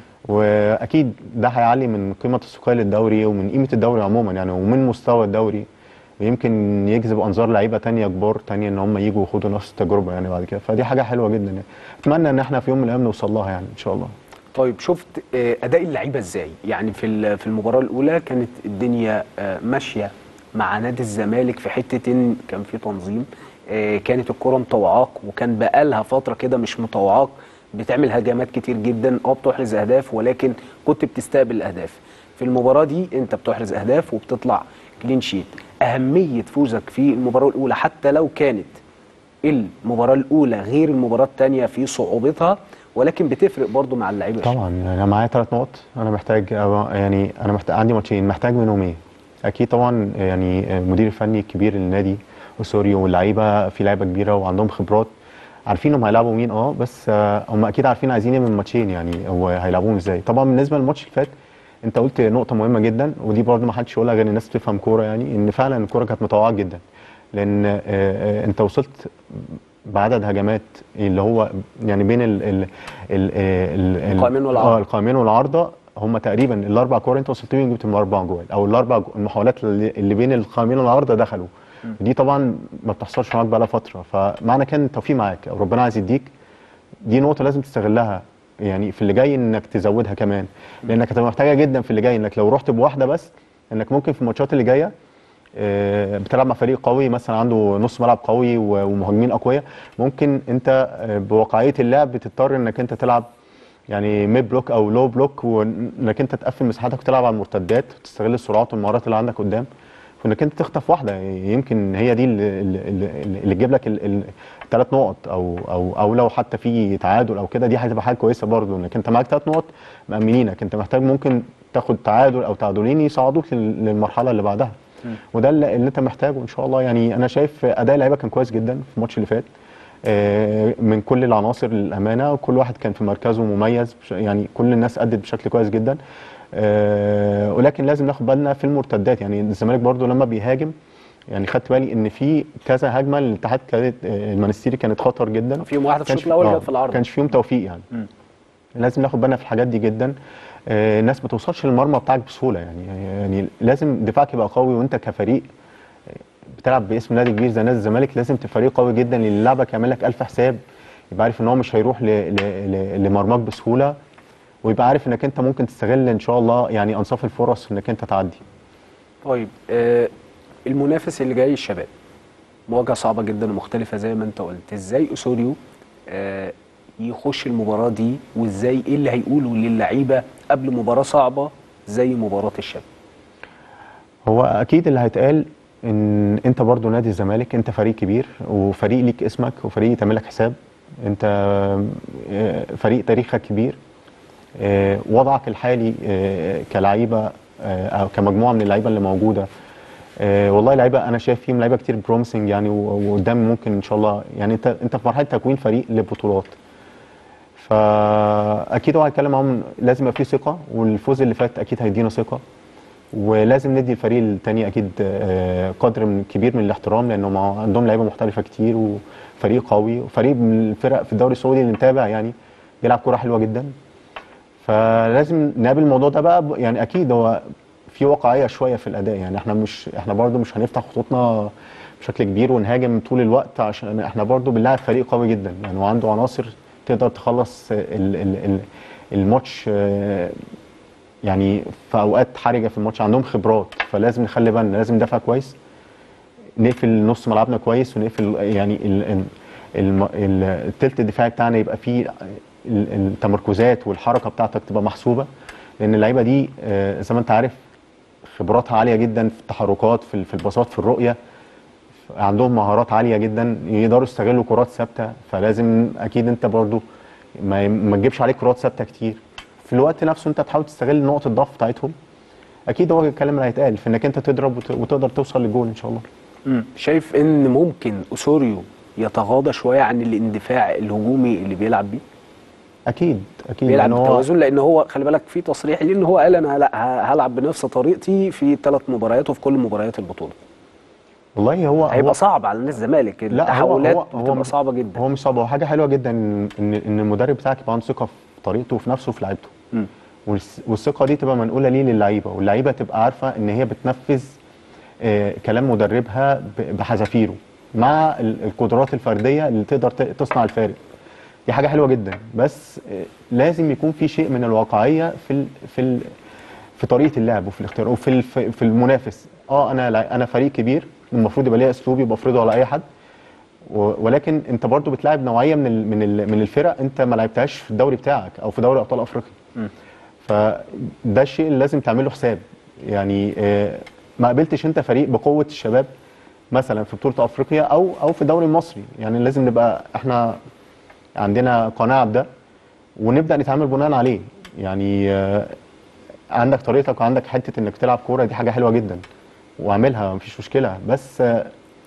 واكيد ده هيعلي من قيمه السوقيه للدوري ومن قيمه الدوري عموما يعني ومن مستوى الدوري ويمكن يجذب انظار لعيبه تانية كبار تانية ان هم يجوا يخوضوا نفس التجربه يعني بعد كده فدي حاجه حلوه جدا يعني اتمنى ان احنا في يوم من الايام نوصل لها يعني ان شاء الله طيب شفت آه، اداء اللعيبه ازاي يعني في ال- في المباراه الاولى كانت الدنيا آه، ماشيه مع نادي الزمالك في حته ان كان في تنظيم آه، كانت الكره مطوعاك وكان بقالها فتره كده مش مطوعاك بتعمل هجمات كتير جدا اه بتحرز اهداف ولكن كنت بتستقبل الاهداف في المباراه دي انت بتحرز اهداف وبتطلع كلين شيت اهميه فوزك في المباراه الاولى حتى لو كانت المباراه الاولى غير المباراه الثانيه في صعوبتها ولكن بتفرق برضو مع اللعيبه طبعا يعني انا معايا ثلاث نقط انا محتاج أبقى- يعني انا محتاج عندي ماتشين محتاج منهم ايه اكيد طبعا يعني المدير الفني الكبير للنادي وسوريو واللعيبه في لعيبه كبيره وعندهم خبرات عارفين هم هيلعبوا مين اه بس آه، هم اكيد عارفين عايزين ايه من الماتشين يعني هو هيلعبوهم ازاي طبعا بالنسبه للماتش اللي فات انت قلت نقطه مهمه جدا ودي برضه ما حدش يقولها غير الناس بتفهم كوره يعني ان فعلا الكوره كانت متوقعه جدا لان آه، آه، انت وصلت بعدد هجمات اللي هو يعني بين ال ال ال ال القائمين والعارضة. اه القائمين والعارضه هم تقريبا الاربع كور انت وصلت بيهم جبت من اربع جوال او الاربع جو- المحاولات اللي اللي بين القائمين والعارضه دخلوا دي طبعا ما بتحصلش معاك بقالها فتره فمعنى كان التوفيق معاك او ربنا عايز يديك دي نقطه لازم تستغلها يعني في اللي جاي انك تزودها كمان لانك هتبقى محتاجها جدا في اللي جاي انك لو رحت بواحده بس انك ممكن في الماتشات اللي جايه آه، بتلعب مع فريق قوي مثلا عنده نص ملعب قوي و- ومهاجمين اقوياء ممكن انت آه، بواقعيه اللعب بتضطر انك انت تلعب يعني ميد بلوك او لو بلوك وانك انت تقفل مساحاتك وتلعب على المرتدات وتستغل السرعات والمهارات اللي عندك قدام وانك انت تخطف واحده يمكن هي دي اللي, اللي, اللي تجيب لك الثلاث نقط او او او لو حتى في تعادل او كده دي هتبقى حاجه كويسه برضه انك انت معاك ثلاث نقط مأمنينك انت محتاج ممكن تاخد تعادل او تعادلين يصعدوك لل- للمرحله اللي بعدها وده اللي, اللي انت محتاجه ان شاء الله يعني انا شايف اداء اللعيبه كان كويس جدا في الماتش اللي فات آه، من كل العناصر للامانه وكل واحد كان في مركزه مميز بش- يعني كل الناس ادت بشكل كويس جدا آه، ولكن لازم ناخد بالنا في المرتدات يعني الزمالك برضو لما بيهاجم يعني خدت بالي ان في كذا هجمه للاتحاد كانت آه، المانستيري كانت خطر جدا فيهم واحده في كانش الشوط الاول آه، جت في العرض كانش فيهم توفيق يعني لازم ناخد بالنا في الحاجات دي جدا آه، الناس ما توصلش للمرمى بتاعك بسهوله يعني يعني لازم دفاعك يبقى قوي وانت كفريق بتلعب باسم نادي كبير زي نادي الزمالك لازم تبقى فريق قوي جدا اللي لعبك يعمل لك ألف حساب يبقى عارف ان هو مش هيروح ل- ل- ل- لمرماك بسهوله ويبقى عارف انك انت ممكن تستغل ان شاء الله يعني انصاف الفرص انك انت تعدي طيب آه المنافس اللي جاي الشباب مواجهه صعبه جدا ومختلفه زي ما انت قلت ازاي اسوريو آه يخش المباراه دي وازاي ايه اللي هيقوله للعيبه قبل مباراه صعبه زي مباراه الشباب هو اكيد اللي هيتقال ان انت برضو نادي الزمالك انت فريق كبير وفريق ليك اسمك وفريق يتعمل لك حساب انت آه، فريق تاريخك كبير آه، وضعك الحالي آه، كلعيبه آه، او كمجموعه من اللعيبه اللي موجوده آه، والله لعيبه انا شايف فيهم لعيبه كتير بروميسنج يعني و- وقدام ممكن ان شاء الله يعني انت انت في مرحله تكوين فريق لبطولات فاكيد هو هيتكلم معاهم لازم يبقى فيه ثقه والفوز اللي فات اكيد هيدينا ثقه ولازم ندي الفريق التاني اكيد آه، قدر من كبير من الاحترام لانهم عندهم لعيبه محترفه كتير وفريق قوي وفريق من الفرق في الدوري السعودي اللي متابع يعني بيلعب كوره حلوه جدا فلازم نقابل الموضوع ده بقى ب- يعني اكيد هو في واقعيه شويه في الاداء يعني احنا مش احنا برضو مش هنفتح خطوطنا بشكل كبير ونهاجم طول الوقت عشان احنا برضو بنلاعب فريق قوي جدا يعني وعنده عناصر تقدر تخلص ال- ال- ال- الماتش آه، يعني في اوقات حرجه في الماتش عندهم خبرات فلازم نخلي بالنا لازم ندافع كويس نقفل نص ملعبنا كويس ونقفل يعني ال- ال- الم- ال- التلت الدفاعي بتاعنا يبقى فيه ال- التمركزات والحركه بتاعتك تبقى محسوبه لان اللعيبه دي آه، زي ما انت عارف خبراتها عاليه جدا في التحركات في ال- في الباصات في الرؤيه عندهم مهارات عاليه جدا يقدروا يستغلوا كرات ثابته فلازم اكيد انت برضو ما ما تجيبش عليك كرات ثابته كتير في الوقت نفسه انت تحاول تستغل نقط الضعف بتاعتهم اكيد هو الكلام اللي هيتقال في انك انت تضرب وت- وتقدر توصل للجول ان شاء الله مم. شايف ان ممكن اسوريو يتغاضى شويه عن الاندفاع الهجومي اللي بيلعب بيه اكيد اكيد بيلعب لأن هو- بالتوازن لان هو خلي بالك في تصريح ليه ان هو قال انا لا ه- هلعب بنفس طريقتي في ثلاث مباريات وفي كل مباريات البطوله والله هو هيبقى هو صعب على الناس الزمالك لا هو التحولات هو هو بتبقى صعبه جدا هو مش صعب هو حاجه حلوه جدا ان ان إن المدرب بتاعك يبقى عنده ثقه في طريقته وفي نفسه وفي لعيبته مم. والس- والثقه دي تبقى منقوله ليه للعيبه واللعيبه تبقى عارفه ان هي بتنفذ آه، كلام مدربها ب- بحذافيره مع ال- القدرات الفرديه اللي تقدر ت- تصنع الفارق دي حاجه حلوه جدا بس آه، لازم يكون في شيء من الواقعيه في ال في ال في طريقه اللعب وفي الاختيار وفي الف- في المنافس اه انا لع- انا فريق كبير المفروض يبقى ليا اسلوبي بفرضه على اي حد و- ولكن انت برضو بتلاعب نوعيه من ال من ال من الفرق انت ما لعبتهاش في الدوري بتاعك او في دوري ابطال افريقيا فده الشيء اللي لازم تعمله حساب يعني آه، ما قابلتش انت فريق بقوه الشباب مثلا في بطوله افريقيا او او في الدوري المصري يعني لازم نبقى احنا عندنا قناعه بده ونبدا نتعامل بناء عليه يعني آه، عندك طريقتك وعندك حته انك تلعب كوره دي حاجه حلوه جدا واعملها مفيش مشكله بس آه،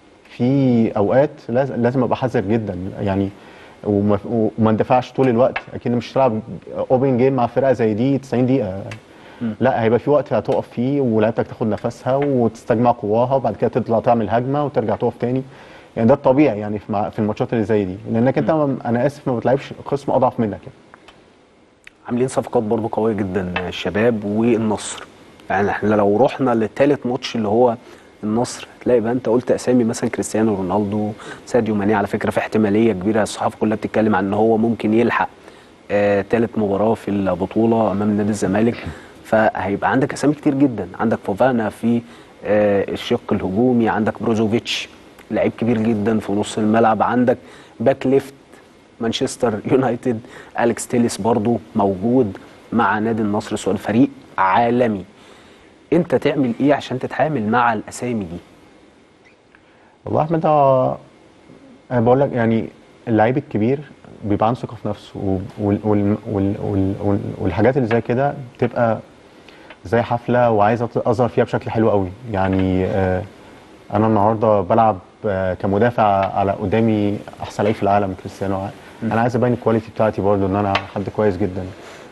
في اوقات لازم لازم ابقى حذر جدا يعني وما, وما اندفعش طول الوقت اكيد مش هتلعب اوبن جيم مع فرقه زي دي 90 دقيقه لا هيبقى في وقت هتقف فيه ولعيبتك تاخد نفسها وتستجمع قواها وبعد كده تطلع تعمل هجمه وترجع تقف تاني يعني ده الطبيعي يعني في مع- في الماتشات اللي زي دي لانك انت ما- انا اسف ما بتلعبش خصم اضعف منك يعني. عاملين صفقات برضو قويه جدا الشباب والنصر يعني احنا لو رحنا للثالث ماتش اللي هو النصر هتلاقي بقى انت قلت اسامي مثلا كريستيانو رونالدو ساديو ماني على فكره في احتماليه كبيره الصحافه كلها بتتكلم عن ان هو ممكن يلحق آه ثالث مباراه في البطوله امام نادي الزمالك فهيبقى عندك اسامي كتير جدا عندك فوفانا في آه الشق الهجومي عندك بروزوفيتش لعيب كبير جدا في نص الملعب عندك باك ليفت مانشستر يونايتد اليكس تيليس برضو موجود مع نادي النصر سؤال فريق عالمي انت تعمل ايه عشان تتعامل مع الاسامي دي والله يا احمد هو- انا بقول لك يعني اللعيب الكبير بيبقى عنده ثقه في نفسه وال وال وال وال وال والحاجات اللي زي كده بتبقى زي حفله وعايز أط- اظهر فيها بشكل حلو قوي يعني آه انا النهارده بلعب آه كمدافع على قدامي احسن لعيب في العالم كريستيانو انا عايز ابين الكواليتي بتاعتي برضو ان انا حد كويس جدا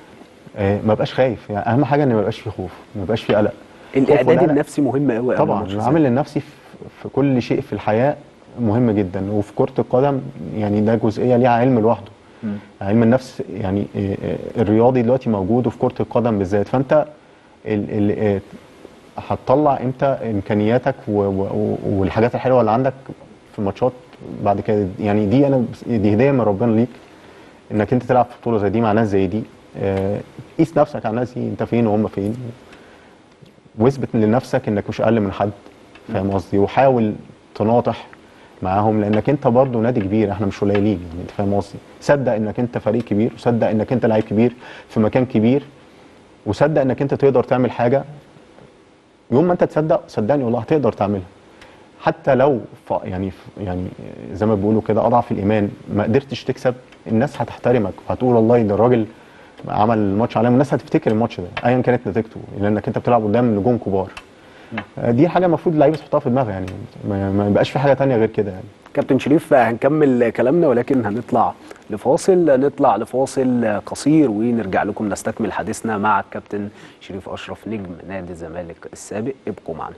آه ما بقاش خايف يعني اهم حاجه ان ما يبقاش في خوف ما يبقاش في قلق خوف الاعداد والقلق النفسي مهم قوي طبعا العامل النفسي في في كل شيء في الحياه مهم جدا وفي كره القدم يعني ده جزئيه ليها علم لوحده علم النفس يعني إيه، إيه، الرياضي دلوقتي موجود وفي كره القدم بالذات فانت ال ال إيه، هتطلع امتى امكانياتك و- و- والحاجات الحلوه اللي عندك في ماتشات بعد كده يعني دي انا دي هديه من ربنا ليك انك انت تلعب في بطوله زي دي مع ناس زي دي آه، قيس نفسك على الناس دي انت فين وهم فين واثبت لنفسك انك مش اقل من حد فاهم قصدي وحاول تناطح معاهم لانك انت برضو نادي كبير احنا مش قليلين يعني انت فاهم قصدي صدق انك انت فريق كبير وصدق انك انت لعيب كبير في مكان كبير وصدق انك انت تقدر تعمل حاجه يوم ما انت تصدق صدقني والله هتقدر تعملها حتى لو ف يعني يعني زي ما بيقولوا كده اضعف الايمان ما قدرتش تكسب الناس هتحترمك وهتقول والله ده الراجل عمل الماتش عليهم الناس هتفتكر الماتش ده ايا كانت نتيجته لانك انت بتلعب قدام نجوم كبار دي حاجه المفروض اللعيبه تحطها في دماغها يعني ما ما يبقاش في حاجه تانية غير كده يعني كابتن شريف هنكمل كلامنا ولكن هنطلع لفاصل نطلع لفاصل قصير ونرجع لكم نستكمل حديثنا مع الكابتن شريف اشرف نجم نادي الزمالك السابق ابقوا معنا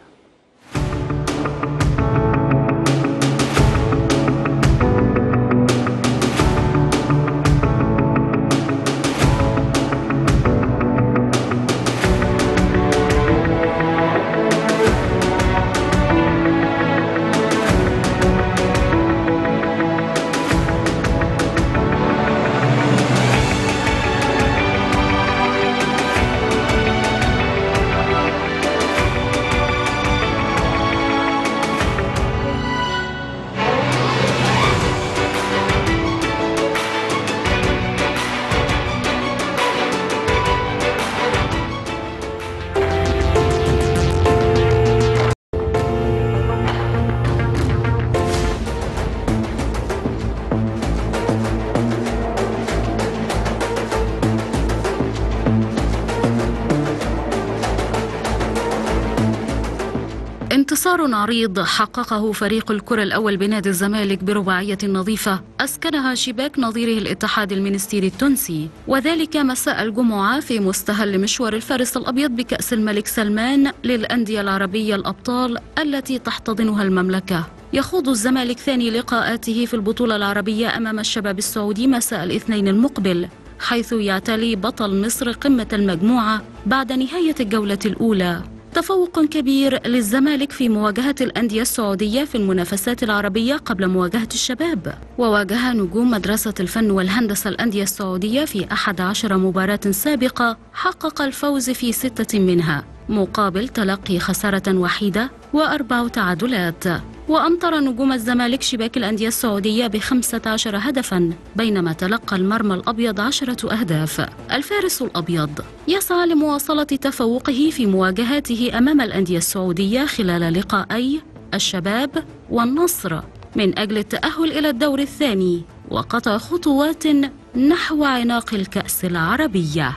انتصار عريض حققه فريق الكرة الأول بنادي الزمالك برباعية نظيفة أسكنها شباك نظيره الاتحاد المنستيري التونسي وذلك مساء الجمعة في مستهل مشوار الفارس الأبيض بكأس الملك سلمان للأندية العربية الأبطال التي تحتضنها المملكة يخوض الزمالك ثاني لقاءاته في البطولة العربية أمام الشباب السعودي مساء الاثنين المقبل حيث يعتلي بطل مصر قمة المجموعة بعد نهاية الجولة الأولى تفوق كبير للزمالك في مواجهة الأندية السعودية في المنافسات العربية قبل مواجهة الشباب وواجه نجوم مدرسة الفن والهندسة الأندية السعودية في أحد عشر مباراة سابقة حقق الفوز في ستة منها مقابل تلقي خسارة وحيدة وأربع تعادلات وأمطر نجوم الزمالك شباك الأندية السعودية بخمسة عشر هدفا بينما تلقى المرمى الأبيض عشرة أهداف الفارس الأبيض يسعى لمواصلة تفوقه في مواجهاته أمام الأندية السعودية خلال لقاءي الشباب والنصر من أجل التأهل إلى الدور الثاني وقطع خطوات نحو عناق الكأس العربية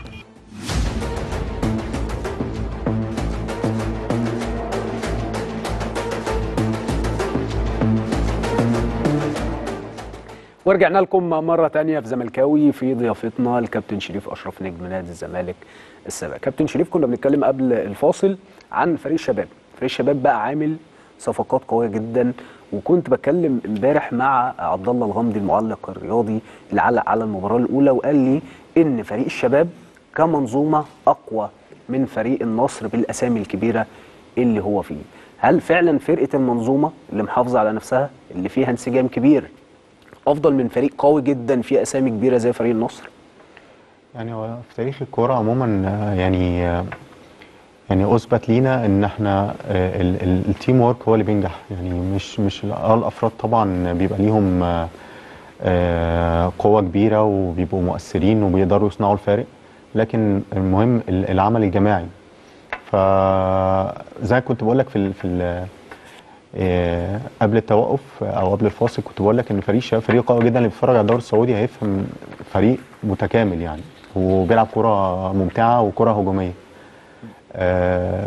ورجعنا لكم مرة تانية في زملكاوي في ضيافتنا الكابتن شريف أشرف نجم نادي الزمالك السابق كابتن شريف كنا بنتكلم قبل الفاصل عن فريق الشباب فريق الشباب بقى عامل صفقات قوية جدا وكنت بتكلم امبارح مع عبد الله الغامدي المعلق الرياضي اللي علق على المباراة الأولى وقال لي إن فريق الشباب كمنظومة أقوى من فريق النصر بالأسامي الكبيرة اللي هو فيه هل فعلا فرقة المنظومة اللي محافظة على نفسها اللي فيها انسجام كبير افضل من فريق قوي جدا فيه اسامي كبيره زي فريق النصر يعني هو في تاريخ الكوره عموما آه، يعني آه، يعني اثبت لينا ان احنا آه، ال- ال- التيم وورك هو اللي بينجح يعني مش مش ال- آه، الافراد طبعا بيبقى ليهم آه، آه، قوه كبيره وبيبقوا مؤثرين وبيقدروا يصنعوا الفارق لكن المهم ال- العمل الجماعي فزي ما كنت بقول لك في ال في ال آه، قبل التوقف او قبل الفاصل كنت بقول لك ان فريق الشباب فريق قوي جدا اللي بيتفرج على الدوري السعودي هيفهم فريق متكامل يعني وبيلعب كرة ممتعة وكرة هجومية آه،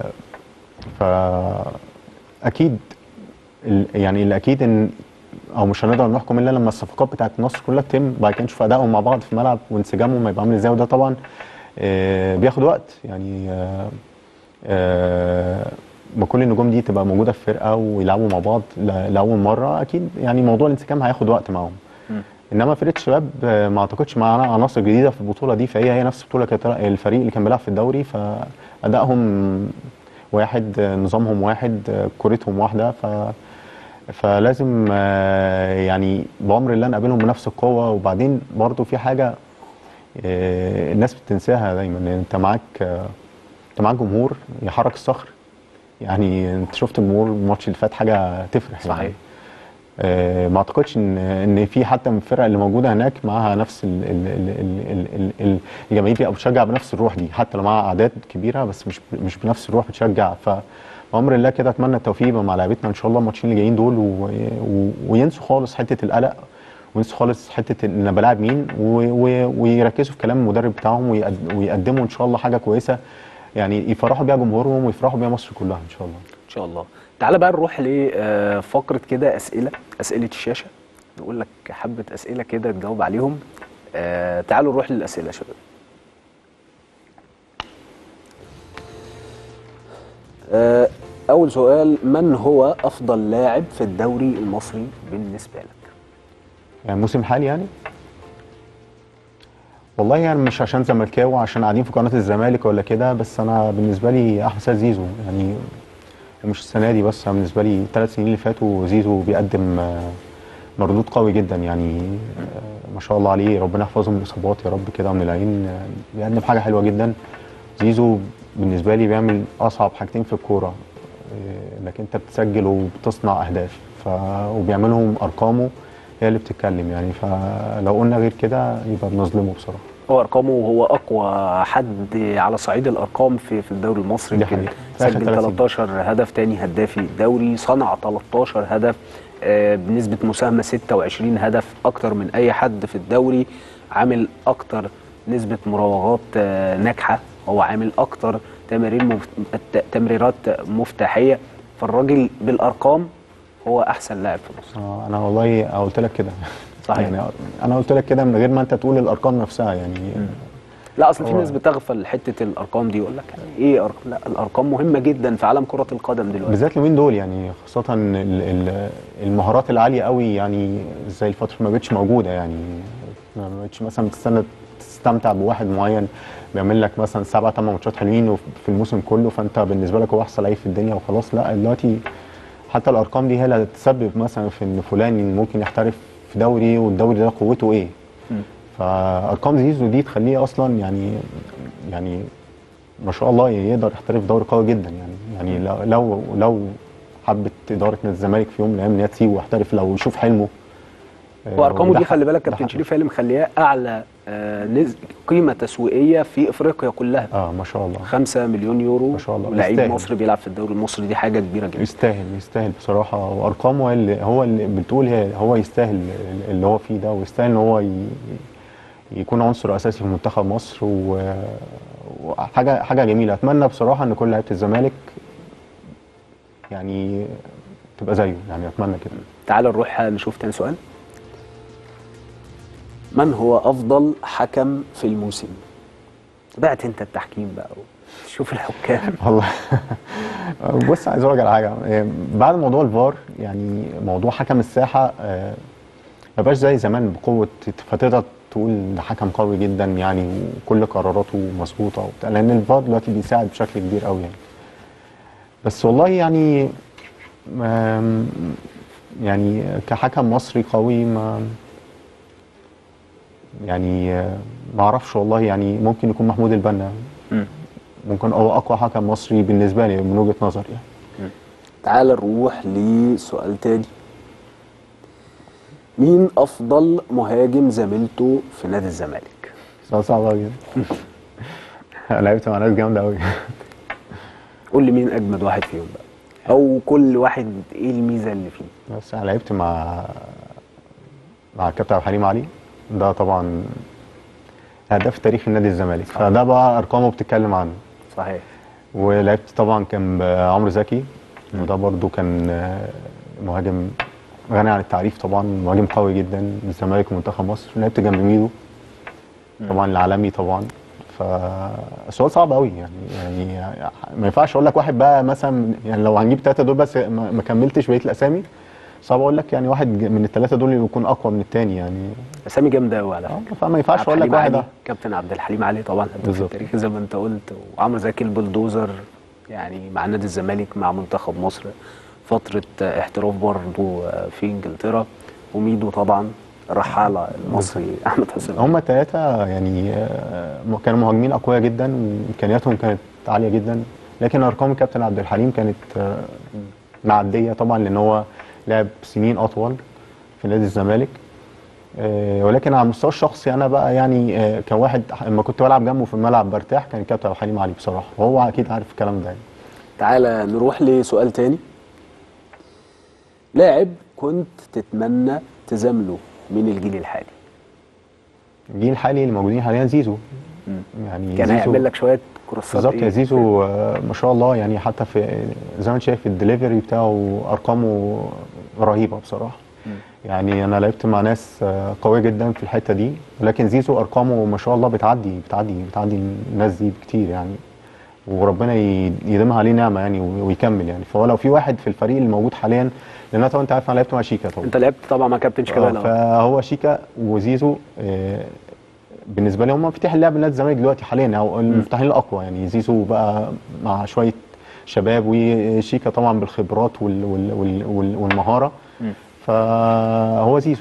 فأكيد ال- يعني الأكيد إن أو مش هنقدر نحكم إلا لما الصفقات بتاعت النصر كلها تتم بعد كده نشوف أدائهم مع بعض في الملعب وانسجامهم هيبقى عامل إزاي وده طبعا آه، بياخد وقت يعني آه، آه، ما كل النجوم دي تبقى موجودة في فرقة ويلعبوا مع بعض ل- لأول مرة أكيد يعني موضوع الانسجام هياخد وقت معاهم انما فرقه الشباب آه، ما اعتقدش معانا عناصر جديده في البطوله دي فهي هي نفس البطوله كانت الفريق اللي كان بيلعب في الدوري فادائهم واحد آه، نظامهم واحد آه، كورتهم واحده ف فلازم آه، يعني بامر الله نقابلهم بنفس القوه وبعدين برضو في حاجه آه، الناس بتنساها دايما ان انت معاك آه، انت معاك جمهور يحرك الصخر يعني انت شفت الجمهور الماتش اللي فات حاجه تفرح صحيح. يعني آه، ما اعتقدش ان ان في حتى من الفرق اللي موجوده هناك معاها نفس ال- ال- ال- ال- ال- ال- ال- الجماهير دي او بتشجع بنفس الروح دي حتى لو معاها اعداد كبيره بس مش مش بنفس الروح بتشجع ف بامر الله كده اتمنى التوفيق يبقى مع لعيبتنا ان شاء الله الماتشين اللي جايين دول و... و... وينسوا خالص حته القلق وينسوا خالص حته ان انا بلاعب مين و... و... ويركزوا في كلام المدرب بتاعهم ويقد... ويقدموا ان شاء الله حاجه كويسه يعني يفرحوا بيها جمهورهم ويفرحوا بيها مصر كلها ان شاء الله ان شاء الله تعالى بقى نروح لفقره كده اسئله اسئله الشاشه نقول لك حبه اسئله كده تجاوب عليهم آه، تعالوا نروح للاسئله يا شباب آه، اول سؤال من هو افضل لاعب في الدوري المصري بالنسبه لك يعني موسم حالي يعني والله يعني مش عشان زملكاوي عشان قاعدين في قناه الزمالك ولا كده بس انا بالنسبه لي احمد سيد زيزو يعني ومش السنه دي بس أنا بالنسبه لي الثلاث سنين اللي فاتوا زيزو بيقدم آه، مردود قوي جدا يعني آه، ما شاء الله عليه ربنا يحفظه من الاصابات يا رب كده ومن العين آه، بيقدم حاجه حلوه جدا زيزو بالنسبه لي بيعمل اصعب حاجتين في الكوره آه، انك انت بتسجل وبتصنع اهداف ف... وبيعملهم ارقامه هي اللي بتتكلم يعني فلو قلنا غير كده يبقى بنظلمه بصراحه هو ارقامه هو اقوى حد على صعيد الارقام في في الدوري المصري دي يمكن حقيقة. في آخر سجل 30. 13 هدف تاني هدافي الدوري صنع 13 هدف آه، بنسبه مساهمه 26 هدف اكتر من اي حد في الدوري عامل اكتر نسبه مراوغات آه، ناجحه هو عامل اكتر تمارين مف... ت- تمريرات مفتاحيه فالراجل بالارقام هو احسن لاعب في مصر آه، انا والله قلت لك كده صحيح. يعني انا قلت لك كده من غير ما انت تقول الارقام نفسها يعني لا اصل في هو- ناس بتغفل حته الارقام دي يقول لك يعني ايه أرقام؟ لا الارقام مهمه جدا في عالم كره القدم دلوقتي بالذات اليومين دول يعني خاصة ال- ال- المهارات العالية قوي يعني زي الفترة ما بقتش موجودة يعني ما بقتش مثلا تستنى تستمتع بواحد معين بيعمل لك مثلا سبعة ثمان ماتشات حلوين وف- في الموسم كله فانت بالنسبة لك هو احسن لعيب في الدنيا وخلاص لا دلوقتي حتى الارقام دي هي اللي هتسبب مثلا في ان فلان ممكن يحترف في دوري والدوري ده قوته ايه فارقام زيزو دي تخليه اصلا يعني يعني ما شاء الله يقدر يحترف دوري قوي جدا يعني يعني لو لو, لو حبت اداره نادي الزمالك في يوم من الايام ان هي تسيبه ويحترف لو يشوف حلمه آه، وارقامه وده دي حق- خلي بالك ده كابتن حق. شريف هي اللي مخلياه اعلى آه، نز- قيمه تسويقيه في افريقيا كلها اه ما شاء الله 5 مليون يورو ما شاء الله. ولعيب يستاهل. مصري بيلعب في الدوري المصري دي حاجه كبيره جدا يستاهل يستاهل بصراحه وارقامه هي اللي هو اللي بتقول هي هو يستاهل اللي هو فيه ده ويستاهل ان هو ي- يكون عنصر اساسي في منتخب مصر و- وحاجه حاجه جميله اتمنى بصراحه ان كل لعيبه الزمالك يعني تبقى زيه يعني اتمنى كده تعال نروح نشوف تاني سؤال من هو افضل حكم في الموسم تابعت انت التحكيم بقى شوف الحكام والله بص عايز اقول لك على حاجه إيه، بعد موضوع الفار يعني موضوع حكم الساحه آه، ما بقاش زي زمان بقوه فتقدر تقول ده حكم قوي جدا يعني وكل قراراته مظبوطه وبتاع لان الفار دلوقتي بيساعد بشكل كبير قوي يعني بس والله يعني آم، يعني كحكم مصري قوي ما يعني آه، ما اعرفش والله يعني ممكن يكون محمود البنا ممكن هو اقوى حكم مصري بالنسبه لي من وجهه نظري يعني تعال نروح لسؤال تاني مين افضل مهاجم زميلته في نادي الزمالك سؤال صعب قوي جدا لعبت مع ناس جامده قوي قول لي مين اجمد واحد فيهم بقى او كل واحد ايه الميزه اللي فيه بس انا لعبت مع مع الكابتن عبد الحليم علي ده طبعا هداف تاريخي نادي الزمالك فده بقى ارقامه بتتكلم عنه صحيح ولعبت طبعا كان عمرو زكي وده برضو كان آه، مهاجم غني عن التعريف طبعا مهاجم قوي جدا الزمالك ومنتخب مصر لعبت جنب ميدو طبعا العالمي طبعا فالسؤال صعب قوي يعني يعني ما ينفعش اقول لك واحد بقى مثلا يعني لو هنجيب ثلاثه دول بس ما ما كملتش بقيه الاسامي صعب اقول لك يعني واحد من الثلاثه دول يكون اقوى من الثاني يعني اسامي جامده قوي على فكره آه، فما ينفعش عبد اقول لك الحليم واحد علي، ده كابتن عبد الحليم علي طبعا هداف بالظبط. التاريخ زي ما انت قلت وعمرو زكي البلدوزر يعني مع نادي الزمالك مع منتخب مصر فتره احتراف برضه في انجلترا وميدو طبعا الرحاله المصري احمد حسام هم الثلاثه يعني آه، كانوا مهاجمين اقوياء جدا وامكانياتهم كانت عاليه جدا لكن ارقام الكابتن عبد الحليم كانت آه، معديه طبعا لان هو لعب سنين اطول في نادي الزمالك آه، ولكن على المستوى الشخصي انا بقى يعني آه، كواحد لما كنت بلعب جنبه في الملعب برتاح كان الكابتن عبد الحليم علي بصراحه وهو اكيد عارف الكلام ده يعني. تعالى نروح لسؤال تاني لاعب كنت تتمنى تزامله من الجيل الحالي الجيل الحالي اللي موجودين حاليا زيزو يعني كان زيزو- هيعمل لك شويه كروسات بالظبط إيه؟ يا زيزو آه، ما شاء الله يعني حتى في زي ما انت شايف الدليفري بتاعه ارقامه رهيبه بصراحه يعني انا لعبت مع ناس آه، قويه جدا في الحته دي ولكن زيزو ارقامه ما شاء الله بتعدي بتعدي بتعدي الناس دي بكتير يعني وربنا ي- يديمها عليه نعمه يعني و- ويكمل يعني فهو لو في واحد في الفريق اللي موجود حاليا لان انا طبعا انت عارف انا لعبت مع شيكا طبعا انت لعبت طبعا مع كابتن آه، شيكابالا فهو شيكا وزيزو آه، بالنسبه لي هم مفتاح اللعب لنادي الزمالك دلوقتي حاليا او المفتاحين الاقوى يعني زيزو بقى مع شويه شباب وشيكا طبعا بالخبرات وال وال وال وال والمهاره فهو زيزو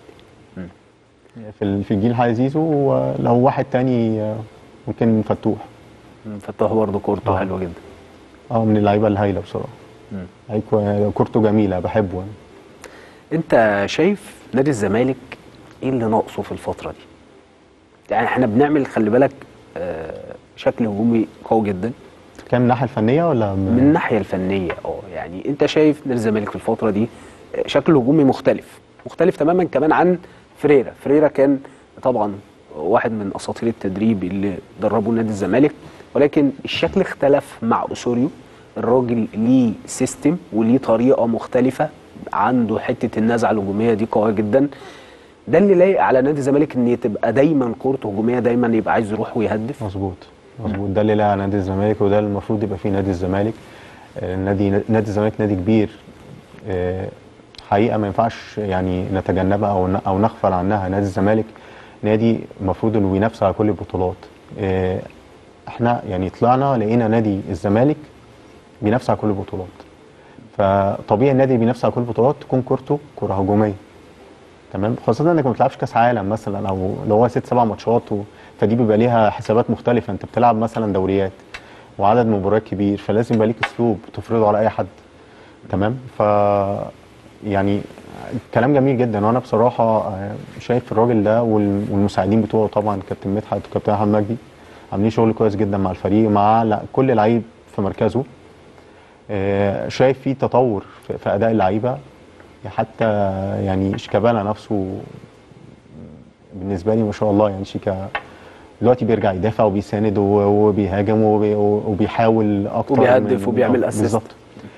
في ال- في الجيل الحالي زيزو ولو واحد تاني آه، ممكن فتوح فتوح برضه كورته آه. حلوه جدا اه من اللعيبه الهايله بصراحه هيكو- كورته جميله بحبه يعني. انت شايف نادي الزمالك ايه اللي ناقصه في الفتره دي يعني احنا بنعمل خلي بالك آه، شكل هجومي قوي جدا كان من الناحيه الفنيه ولا من الناحيه الفنيه اه يعني انت شايف نادي الزمالك في الفتره دي آه، شكل هجومي مختلف مختلف تماما كمان عن فريرا فريرا كان طبعا واحد من اساطير التدريب اللي دربوا نادي الزمالك ولكن الشكل اختلف مع اسوريو الراجل ليه سيستم وليه طريقه مختلفه عنده حته النزعه الهجوميه دي قويه جدا ده اللي لايق على نادي الزمالك ان تبقى دايما كورته هجوميه دايما يبقى عايز يروح ويهدف مظبوط مظبوط ده اللي لاقي على نادي الزمالك وده اللي المفروض يبقى فيه نادي الزمالك آه، نادي نادي الزمالك نادي كبير آه، حقيقه ما ينفعش يعني نتجنبها او ن- او نغفل عنها نادي الزمالك نادي المفروض انه بينافس على كل البطولات آه، احنا يعني طلعنا لقينا نادي الزمالك بينافس على كل البطولات فطبيعي النادي اللي بينافس على كل البطولات تكون كورته كره هجوميه تمام خاصة انك ما بتلعبش كاس عالم مثلا او لو هو ست سبع ماتشات و... فدي بيبقى ليها حسابات مختلفة انت بتلعب مثلا دوريات وعدد مباريات كبير فلازم يبقى ليك اسلوب تفرضه على اي حد تمام ف يعني كلام جميل جدا وانا بصراحة آه، شايف الراجل ده وال- والمساعدين بتوعه طبعا كابتن مدحت وكابتن احمد مجدي عاملين شغل كويس جدا مع الفريق مع لا- كل لعيب في مركزه آه، شايف في تطور في في اداء اللعيبه حتى يعني شيكابالا نفسه بالنسبه لي ما شاء الله يعني شيكا دلوقتي بيرجع يدافع وبيساند و- وبيهاجم وبي- وبيحاول اكتر وبيهدف من- وبيعمل آه، assist. بالظبط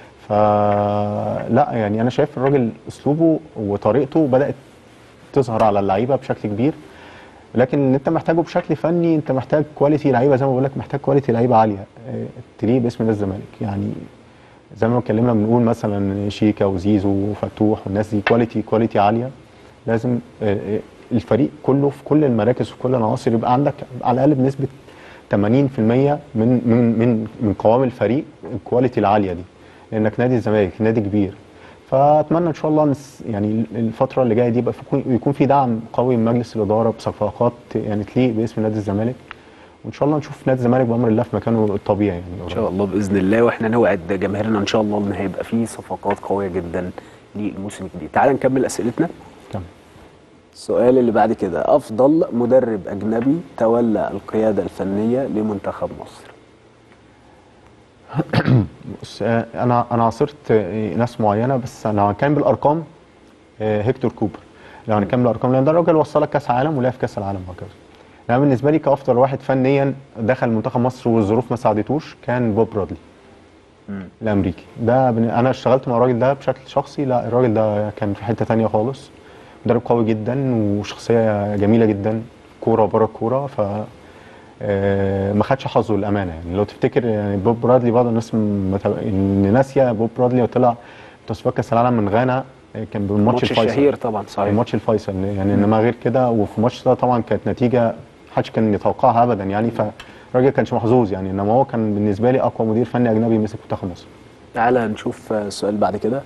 فلا يعني انا شايف الراجل اسلوبه وطريقته بدات تظهر على اللعيبه بشكل كبير لكن اللي انت محتاجه بشكل فني انت محتاج كواليتي لعيبه زي ما بقول لك محتاج كواليتي لعيبه عاليه آه، تليق باسم نادي الزمالك يعني زي ما اتكلمنا بنقول مثلا شيكا وزيزو وفتوح والناس دي كواليتي كواليتي عاليه لازم آه، آه، الفريق كله في كل المراكز وفي كل العناصر يبقى عندك على الاقل بنسبه 80% من من من من قوام الفريق الكواليتي العاليه دي لانك نادي الزمالك نادي كبير فاتمنى ان شاء الله نس يعني الفتره اللي جايه دي يبقى في يكون في دعم قوي من مجلس الاداره بصفقات يعني تليق باسم نادي الزمالك وان شاء الله نشوف نادي الزمالك بامر الله في مكانه الطبيعي يعني ان شاء الله باذن الله واحنا نوعد جماهيرنا ان شاء الله ان هيبقى فيه صفقات قويه جدا للموسم الجديد تعال نكمل اسئلتنا تمام. السؤال اللي بعد كده افضل مدرب اجنبي تولى القياده الفنيه لمنتخب مصر بص آه، انا انا عاصرت آه، ناس معينه بس انا هنتكلم بالارقام آه، هيكتور كوبر لو هنتكلم بالارقام لان ده الراجل وصلك كاس عالم ولعب في كاس العالم وهكذا انا بالنسبه لي كافضل واحد فنيا دخل منتخب مصر والظروف ما ساعدتوش كان بوب برادلي الامريكي ده بن- انا اشتغلت مع الراجل ده بشكل شخصي لا الراجل ده كان في حته تانية خالص مدرب قوي جدا وشخصيه جميله جدا كوره بره الكوره ف آه، ما خدش حظه للامانه يعني لو تفتكر يعني بوب برادلي بعض الناس متابع- اللي ناسيه بوب برادلي وطلع تصفيات كاس العالم من غانا آه، كان بالماتش الماتش الفيصل الشهير طبعا صحيح الماتش الفيصل يعني انما غير كده وفي الماتش ده طبعا كانت نتيجه محدش كان يتوقعها ابدا يعني فالراجل كانش محظوظ يعني انما هو كان بالنسبه لي اقوى مدير فني اجنبي مسك منتخب مصر تعال نشوف آه، السؤال بعد كده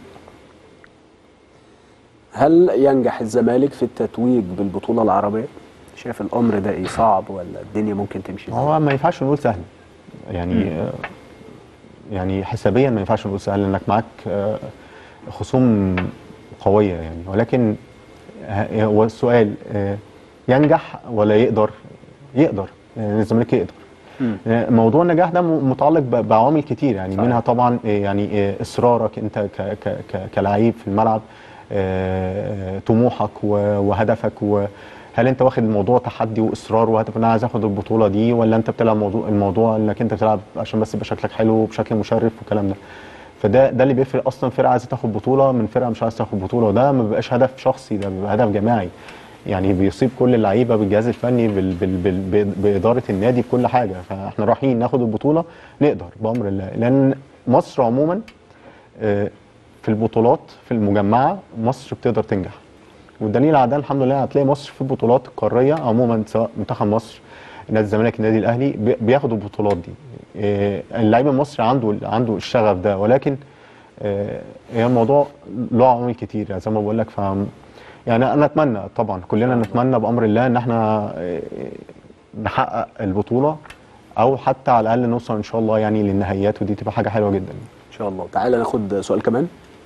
هل ينجح الزمالك في التتويج بالبطوله العربيه شايف الامر ده ايه صعب ولا الدنيا ممكن تمشي ازاي هو ما ينفعش نقول سهل يعني آه، يعني حسابيا ما ينفعش نقول سهل لانك معاك آه، خصوم قويه يعني ولكن ه- هو السؤال آه، ينجح ولا يقدر يقدر يعني الزمالك يقدر مم. آه، موضوع النجاح ده م- متعلق ب- بعوامل كتير يعني صحيح. منها طبعا آه، يعني آه، اصرارك انت ك- ك- ك- كلاعب في الملعب آه، طموحك و- وهدفك وهل انت واخد الموضوع تحدي واصرار وهدف ان انا عايز اخد البطوله دي ولا انت بتلعب موضوع الموضوع انك انت بتلعب عشان بس يبقى شكلك حلو وبشكل مشرف والكلام ده فده ده اللي بيفرق اصلا فرقه عايزه تاخد بطوله من فرقه مش عايزه تاخد بطوله وده ما بيبقاش هدف شخصي ده بيبقى هدف جماعي يعني بيصيب كل اللعيبه بالجهاز الفني بال بال بال بال باداره النادي بكل حاجه فاحنا رايحين ناخد البطوله نقدر بامر الله لان مصر عموما آه، في البطولات في المجمعه مصر بتقدر تنجح والدليل على ده الحمد لله هتلاقي مصر في البطولات القاريه عموما سواء منتخب مصر نادي الزمالك النادي الاهلي بي- بياخدوا البطولات دي آه، اللعيب المصري عنده عنده الشغف ده ولكن آه، هي الموضوع له عوامل كتير يعني زي ما بقول لك ف يعني انا اتمنى طبعا كلنا نتمنى بامر الله ان احنا آه، نحقق البطوله او حتى على الاقل نوصل ان شاء الله يعني للنهائيات ودي تبقى حاجه حلوه جدا ان شاء الله تعال ناخد سؤال كمان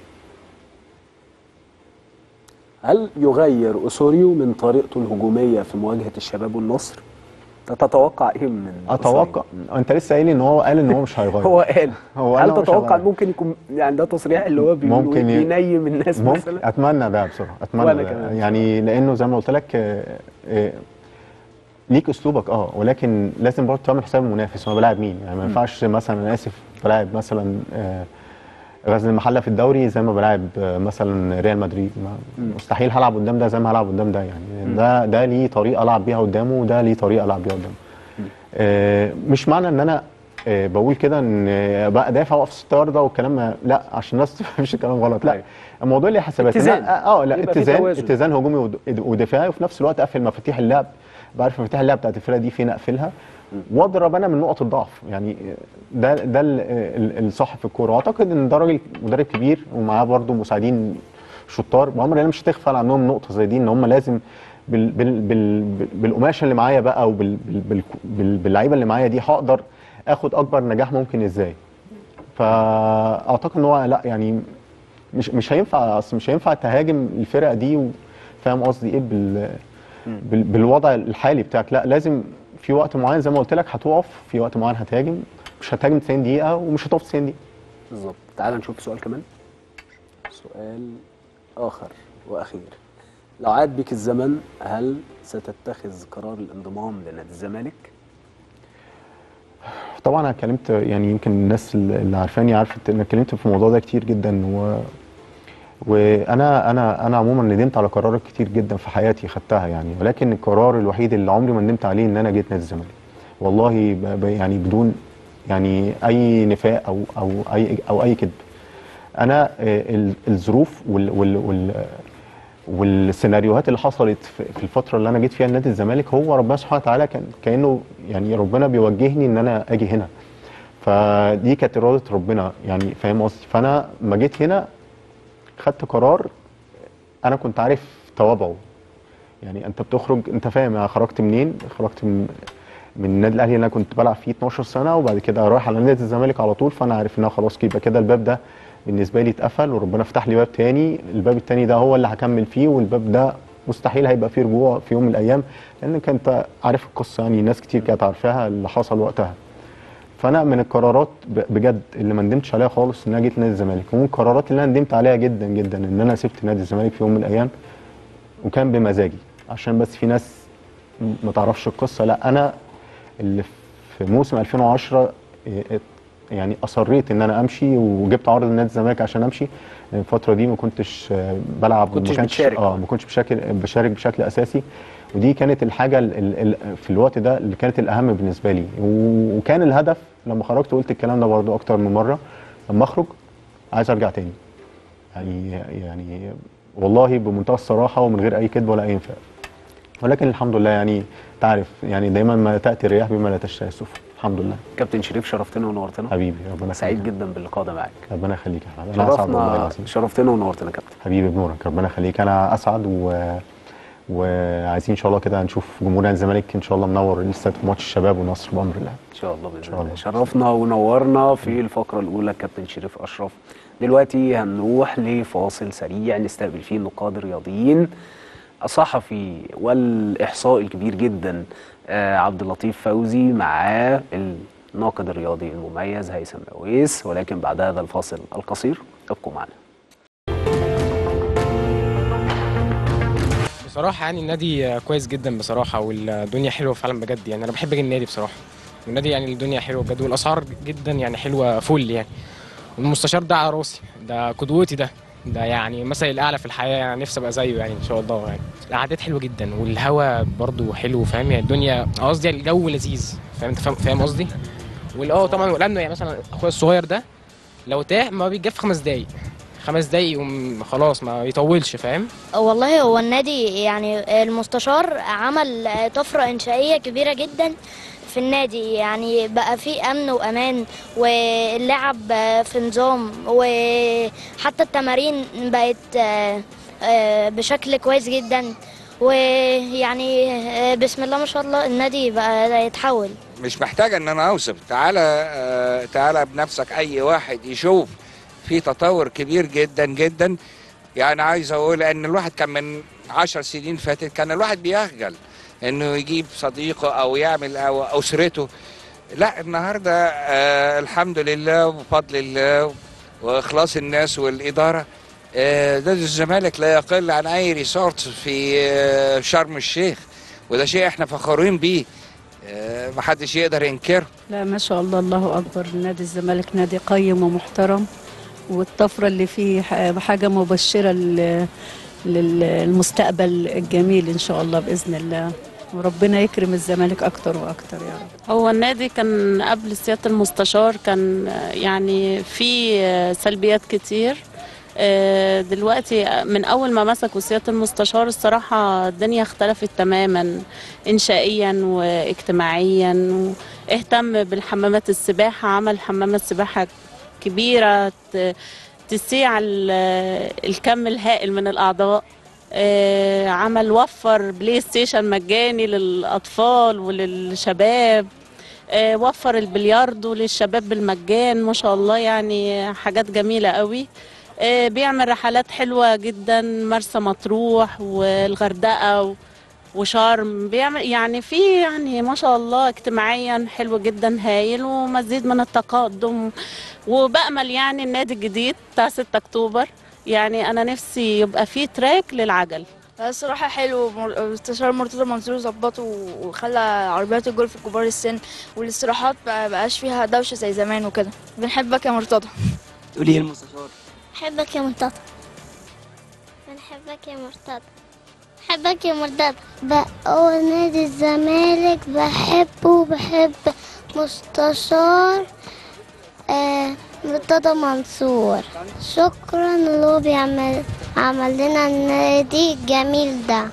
هل يغير اسوريو من طريقته الهجوميه في مواجهه الشباب والنصر تتوقع ايه من اتوقع انت لسه قايل ان هو قال ان هو مش هيغير هو قال هو هل قال مش تتوقع هيغير. ممكن يكون يعني ده تصريح اللي هو بيقول ممكن ي- بينيم الناس ممكن مثلا اتمنى ده بصراحه اتمنى وأنا ده. كمان يعني لانه زي ما قلت لك آه، آه، ليك اسلوبك اه ولكن لازم برضه تعمل حساب المنافس هو بيلاعب مين يعني ما ينفعش مثلا انا اسف بلاعب مثلا آه، غزل المحله في الدوري زي ما بلاعب آه، مثلا ريال مدريد ما- مستحيل هلعب قدام ده زي ما هلعب قدام ده يعني ده ده ليه طريقه العب بيها قدامه وده ليه طريقه العب بيها قدامه آه، مش معنى ان انا آه، بقول كده ان آه، بقى دافع واقف ست ياردة والكلام ما- لا عشان الناس ما تفهمش الكلام غلط لا أيوة. الموضوع ليه حسابات اتزان. لا، اه لا يبقى في اتزان توازن. اتزان هجومي ود- ودفاعي وفي نفس الوقت اقفل مفاتيح اللعب بعرف مفاتيح اللعب بتاعت الفرقه دي فين اقفلها واضرب انا من نقط الضعف يعني ده ده ال- ال- الصح في الكوره واعتقد ان ده راجل مدرب كبير ومعاه برضه مساعدين شطار بعمر انا مش هتغفل عنهم نقطه زي دي ان هم لازم بال بال بال بالقماشه اللي معايا بقى وبال بال بال بال باللعيبه اللي معايا دي هقدر اخد اكبر نجاح ممكن ازاي فاعتقد ان هو لا يعني مش مش هينفع اصل مش هينفع تهاجم الفرقه دي وفاهم قصدي ايه بال بال بالوضع الحالي بتاعك لا لازم في وقت معين زي ما قلت لك هتقف في وقت معين هتهاجم مش هتهاجم 90 دقيقه ومش هتقف 90 دقيقه بالظبط تعال نشوف سؤال كمان سؤال آخر وأخير لو عاد بك الزمن هل ستتخذ قرار الانضمام لنادي الزمالك؟ طبعا انا اتكلمت يعني يمكن الناس اللي عارفاني عرفت ان أنا اتكلمت في الموضوع ده كتير جدا و وانا انا انا عموما ندمت على قرارات كتير جدا في حياتي خدتها يعني ولكن القرار الوحيد اللي عمري ما ندمت عليه ان انا جيت نادي الزمالك والله ب- ب- يعني بدون يعني اي نفاق او او اي او اي كذب انا آه، ال- الظروف وال وال وال والسيناريوهات اللي حصلت في في الفتره اللي انا جيت فيها نادي الزمالك هو ربنا سبحانه وتعالى كان كانه يعني ربنا بيوجهني ان انا اجي هنا فدي كانت اراده ربنا يعني فاهم قصدي فانا ما جيت هنا خدت قرار انا كنت عارف توابعه يعني انت بتخرج انت فاهم انا خرجت منين خرجت من من النادي الاهلي اللي انا كنت بلعب فيه 12 سنه وبعد كده رايح على نادي الزمالك على طول فانا عارف ان انا خلاص يبقى كده الباب ده بالنسبه لي اتقفل وربنا فتح لي باب تاني الباب التاني ده هو اللي هكمل فيه والباب ده مستحيل هيبقى فيه رجوع في يوم من الايام لان كنت عارف القصه يعني ناس كتير كانت عارفاها اللي حصل وقتها فانا من القرارات ب- بجد اللي ما ندمتش عليها خالص ان انا جيت نادي الزمالك ومن القرارات اللي انا ندمت عليها جدا جدا ان انا سبت نادي الزمالك في يوم من الايام وكان بمزاجي عشان بس في ناس م- ما تعرفش القصه لا انا اللي في موسم 2010 إيه، يعني اصريت ان انا امشي وجبت عرض لنادي الزمالك عشان امشي الفتره دي ما كنتش آه، بلعب كنتش ما كانش بتشارك. اه ما كنتش بشارك بشارك بشكل اساسي ودي كانت الحاجه ال ال ال في الوقت ده اللي كانت الاهم بالنسبه لي و- وكان الهدف لما خرجت قلت الكلام ده برضو اكتر من مره لما اخرج عايز ارجع تاني يعني يعني والله بمنتهى الصراحه ومن غير اي كذب ولا اي انفاق ولكن الحمد لله يعني تعرف يعني دايما ما تاتي الرياح بما لا تشتهي السفن الحمد لله كابتن شريف شرفتنا ونورتنا حبيبي ربنا سعيد يخليك جدا باللقاء ده معاك ربنا يخليك يا احمد انا اسعد والله شرفنا العظيم شرفتنا ونورتنا كابتن حبيبي بنورك ربنا يخليك انا اسعد و وعايزين ان شاء الله كده نشوف جمهور نادي الزمالك ان شاء الله منور الاستاد في ماتش الشباب والنصر بامر الله ان شاء الله باذن شاء الله الله. شرفنا ونورنا في الفقره الاولى كابتن شريف اشرف دلوقتي هنروح لفاصل سريع نستقبل فيه النقاد الرياضيين الصحفي والاحصاء الكبير جدا آه عبد اللطيف فوزي معاه الناقد الرياضي المميز هيثم اويس ولكن بعد هذا الفاصل القصير ابقوا معنا بصراحة يعني النادي كويس جدا بصراحة والدنيا حلوة فعلا بجد يعني أنا بحب أجي النادي بصراحة والنادي يعني الدنيا حلوة بجد والأسعار جدا يعني حلوة فل يعني والمستشار ده على راسي ده قدوتي ده ده يعني مثل الأعلى في الحياة يعني نفسي أبقى زيه يعني إن شاء الله يعني القعدات حلوة جدا والهوا برضو حلو فاهم يعني الدنيا قصدي يعني الجو لذيذ فاهم أنت فاهم- فاهم قصدي؟ والأه طبعا ولأنه يعني مثلا أخويا الصغير ده لو تاه ما بيجي في خمس دقايق خمس دقايق يقوم خلاص ما يطولش فاهم؟ والله هو النادي يعني المستشار عمل طفرة إنشائية كبيرة جدا في النادي يعني بقى فيه أمن وأمان واللعب في نظام وحتى التمارين بقت آه، آه، بشكل كويس جدا ويعني آه، بسم الله ما شاء الله النادي بقى يتحول مش محتاجة ان انا اوصف تعالى آه، تعالى بنفسك اي واحد يشوف في تطور كبير جدا جدا يعني عايز اقول ان الواحد كان من عشر سنين فاتت كان الواحد بيخجل انه يجيب صديقه او يعمل او اسرته لا النهارده آه الحمد لله وبفضل الله واخلاص الناس والاداره آه نادي الزمالك لا يقل عن اي ريسورت في آه شرم الشيخ وده شيء احنا فخورين بيه آه، محدش يقدر ينكره لا ما شاء الله الله أكبر نادي الزمالك نادي قيم ومحترم والطفرة اللي فيه ح- حاجة مبشرة لل- للمستقبل الجميل إن شاء الله بإذن الله وربنا يكرم الزمالك أكتر وأكتر يا رب هو النادي كان قبل سيادة المستشار كان يعني في سلبيات كتير آه، دلوقتي من أول ما مسكوا سيادة المستشار الصراحة الدنيا اختلفت تماما إنشائيا واجتماعيا واهتم بالحمامات السباحة عمل حمامات سباحة كبيرة ت- تسيع ال- الكم الهائل من الأعضاء آه، عمل وفر بلاي ستيشن مجاني للأطفال وللشباب آه، وفر البلياردو للشباب بالمجان ما شاء الله يعني حاجات جميلة قوي آه، بيعمل رحلات حلوة جدا مرسى مطروح والغردقة و- وشرم بيعمل يعني في يعني ما شاء الله اجتماعيا حلو جدا هايل ومزيد من التقدم وبأمل يعني النادي الجديد بتاع 6 أكتوبر يعني أنا نفسي يبقى فيه تراك للعجل الصراحة حلو مر- مستشار مرتضى منصور ظبطه وخلى عربيات الجولف كبار السن والاستراحات ما بقاش فيها دوشة زي زمان وكده بنحبك يا مرتضى تقولي ايه المستشار بحبك يا مرتضى بنحبك يا مرتضى بحبك يا مرتضى بقول نادي الزمالك بحبه وبحب مستشار آه مرتضى منصور شكرا اللي هو بيعمل عمل لنا النادي الجميل ده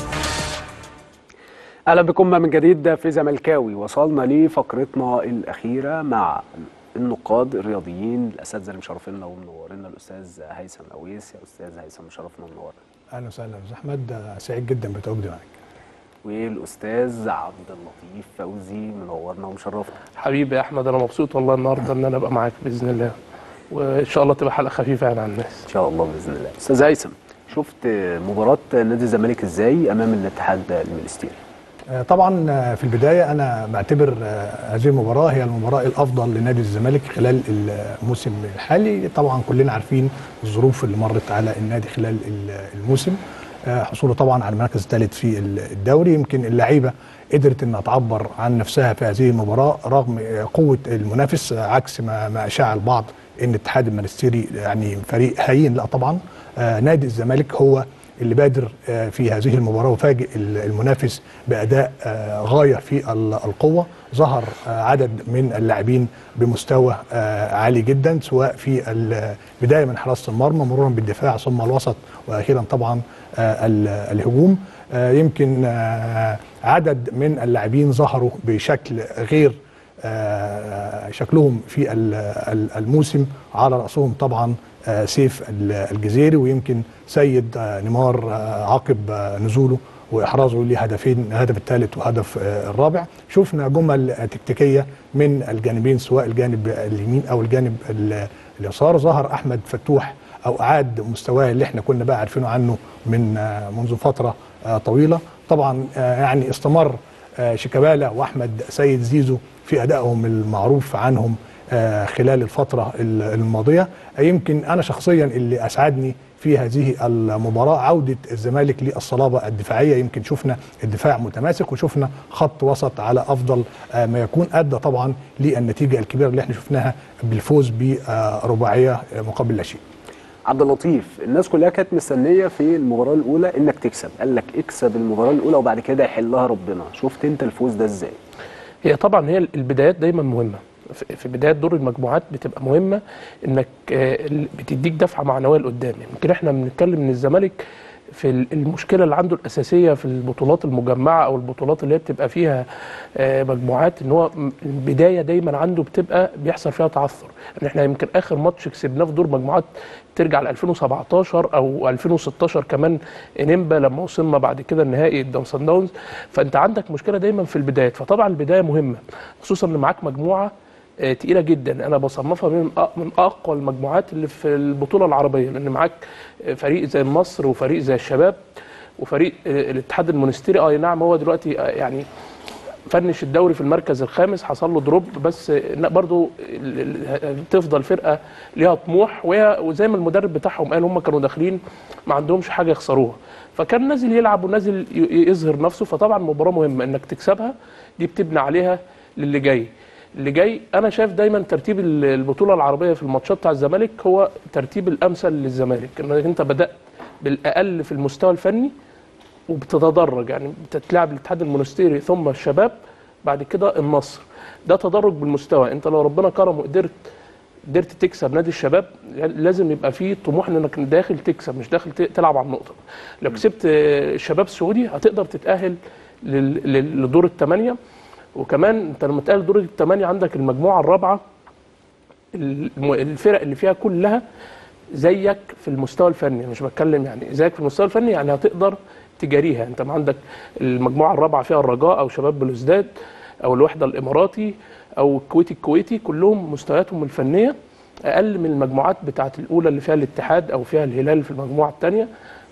اهلا بكم من جديد في زملكاوي وصلنا لفقرتنا الاخيره مع النقاد الرياضيين الاساتذه اللي مشرفينا ومنورينا الاستاذ هيثم اويس يا استاذ هيثم مشرفنا ومنورنا اهلا وسهلا استاذ احمد آه، سعيد جدا بتواجدي معاك والاستاذ عبد اللطيف فوزي منورنا ومشرفنا حبيبي يا احمد انا مبسوط والله النهارده ان انا ابقى معاك باذن الله وان شاء الله تبقى حلقه خفيفه يعني على الناس ان شاء الله باذن الله استاذ هيثم شفت مباراه نادي الزمالك ازاي امام الاتحاد المنستيري آه، طبعا آه، في البدايه انا بعتبر آه، هذه المباراه هي المباراه الافضل لنادي الزمالك خلال الموسم الحالي طبعا كلنا عارفين الظروف اللي مرت على النادي خلال ال- الموسم آه، حصوله طبعا على المركز الثالث في الدوري يمكن اللعيبه قدرت انها تعبر عن نفسها في هذه المباراه رغم آه، قوه المنافس آه، عكس ما ما اشاع البعض ان اتحاد المنستيري يعني فريق هين لا طبعا آه، نادي الزمالك هو اللي بادر آه، في هذه المباراه وفاجئ ال- المنافس باداء آه، غايه في ال- القوه ظهر آه، عدد من اللاعبين بمستوى آه، عالي جدا سواء في البدايه من حراسه المرمى مرورا بالدفاع ثم الوسط واخيرا طبعا آه، ال- الهجوم آه، يمكن آه، عدد من اللاعبين ظهروا بشكل غير آه، شكلهم في ال- ال- الموسم على رأسهم طبعا آه، سيف ال- الجزيري ويمكن سيد آه، نيمار آه، عقب آه، نزوله واحرازه لهدفين الهدف الثالث وهدف آه، الرابع شفنا جمل آه، تكتيكيه من الجانبين سواء الجانب اليمين او الجانب ال- اليسار ظهر احمد فتوح او اعاد مستواه اللي احنا كنا بقى عارفينه عنه من آه، منذ فتره آه، طويله طبعا آه، يعني استمر آه، شيكابالا واحمد سيد زيزو في ادائهم المعروف عنهم آه، خلال الفتره ال- الماضيه آه، يمكن انا شخصيا اللي اسعدني في هذه المباراه عوده الزمالك للصلابه الدفاعيه يمكن شفنا الدفاع متماسك وشفنا خط وسط على افضل آه، ما يكون ادى طبعا للنتيجه الكبيره اللي احنا شفناها بالفوز برباعيه مقابل لا شيء عبد اللطيف الناس كلها كانت مستنيه في المباراه الاولى انك تكسب قال لك اكسب المباراه الاولى وبعد كده يحلها ربنا شفت انت الفوز ده ازاي هي طبعا هي البدايات دايما مهمه في- في بدايه دور المجموعات بتبقى مهمه انك آه، ال- بتديك دفعه معنويه لقدام يمكن احنا بنتكلم ان الزمالك في ال- المشكله اللي عنده الاساسيه في البطولات المجمعه او البطولات اللي هي بتبقى فيها آه، مجموعات ان هو م- البدايه دايما عنده بتبقى بيحصل فيها تعثر ان احنا يمكن اخر ماتش كسبناه في دور مجموعات ترجع ل 2017 او 2016 كمان انيمبا لما وصلنا بعد كده النهائي قدام سان داونز فانت عندك مشكله دايما في البدايات فطبعا البدايه مهمه خصوصا ان معاك مجموعه آه، تقيله جدا انا بصنفها من أ- من اقوى المجموعات اللي في البطوله العربيه لان معاك آه، فريق زي النصر وفريق زي الشباب وفريق آه، الاتحاد المونستيري اه نعم هو دلوقتي آه، يعني فنش الدوري في المركز الخامس حصل له دروب بس لا برضو ال- ال- تفضل فرقه ليها طموح وهي وزي ما المدرب بتاعهم قال هم كانوا داخلين ما عندهمش حاجه يخسروها فكان نازل يلعب ونازل ي- يظهر نفسه فطبعا مباراه مهمه انك تكسبها دي بتبني عليها للي جاي اللي جاي انا شايف دايما ترتيب ال- البطوله العربيه في الماتشات بتاع الزمالك هو ترتيب الامثل للزمالك انك انت بدات بالاقل في المستوى الفني وبتتدرج يعني بتتلعب الاتحاد المونستيري ثم الشباب بعد كده النصر ده تدرج بالمستوى انت لو ربنا كرم وقدرت قدرت تكسب نادي الشباب لازم يبقى فيه طموح انك داخل تكسب مش داخل ت- تلعب على النقطه لو كسبت آه، الشباب السعودي هتقدر تتاهل لل- لل- لدور الثمانيه وكمان انت لما تتاهل دور الثمانيه عندك المجموعه الرابعه الم- الفرق اللي فيها كلها زيك في المستوى الفني مش بتكلم يعني زيك في المستوى الفني يعني هتقدر تجاريها انت ما عندك المجموعه الرابعه فيها الرجاء او شباب بلوزداد او الوحده الاماراتي او الكويتي الكويتي كلهم مستوياتهم الفنيه اقل من المجموعات بتاعت الاولى اللي فيها الاتحاد او فيها الهلال في المجموعه الثانيه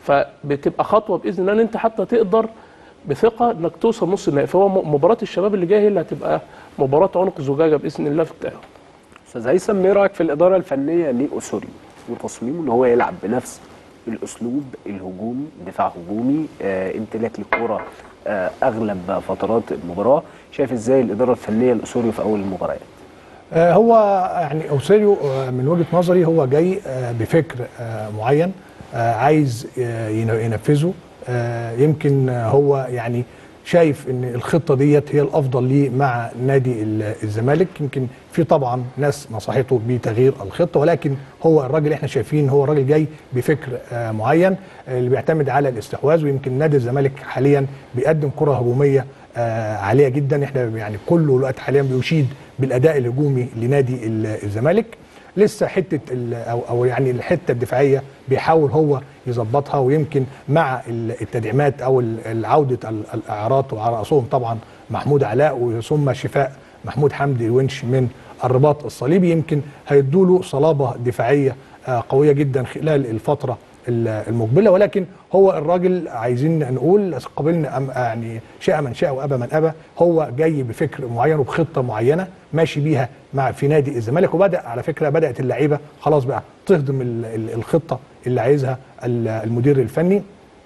فبتبقى خطوه باذن الله ان انت حتى تقدر بثقه انك توصل نص النهائي فهو م- مباراه الشباب اللي جايه هي اللي هتبقى مباراه عنق زجاجه باذن الله في التاهل استاذ هيثم ايه رايك في الاداره الفنيه لاوسوريو وتصميمه ان هو يلعب بنفس الاسلوب الهجومي دفاع هجومي آه امتلاك للكره آه اغلب فترات المباراه شايف ازاي الاداره الفنيه لاوسوريو في اول المباريات آه، هو يعني اوسيريو آه، من وجهه نظري هو جاي آه، بفكر آه، معين آه، عايز آه، ين- ينفذه آه، يمكن آه، هو يعني شايف ان الخطه ديت هي الافضل ليه مع نادي ال- الزمالك يمكن في طبعا ناس نصحته بتغيير الخطه ولكن هو الراجل احنا شايفين هو الراجل جاي بفكر آه، معين آه، اللي بيعتمد على الاستحواذ ويمكن نادي الزمالك حاليا بيقدم كره هجوميه آه، عاليه جدا احنا يعني كله الوقت حاليا بيشيد بالاداء الهجومي لنادي ال- الزمالك لسه حته ال- او او يعني الحته الدفاعيه بيحاول هو يظبطها ويمكن مع ال- التدعيمات او ال- عوده ال- الاعارات وعلى راسهم طبعا محمود علاء وثم شفاء محمود حمدي الونش من الرباط الصليبي يمكن هيدوا له صلابه دفاعيه آه، قويه جدا خلال الفتره ال- المقبله ولكن هو الراجل عايزين نقول قبلنا أم- يعني شاء من شاء وابى من ابى هو جاي بفكر معين وبخطه معينه ماشي بيها مع في نادي الزمالك وبدا على فكره بدات اللعيبه خلاص بقى تخدم ال- ال- الخطه اللي عايزها ال- المدير الفني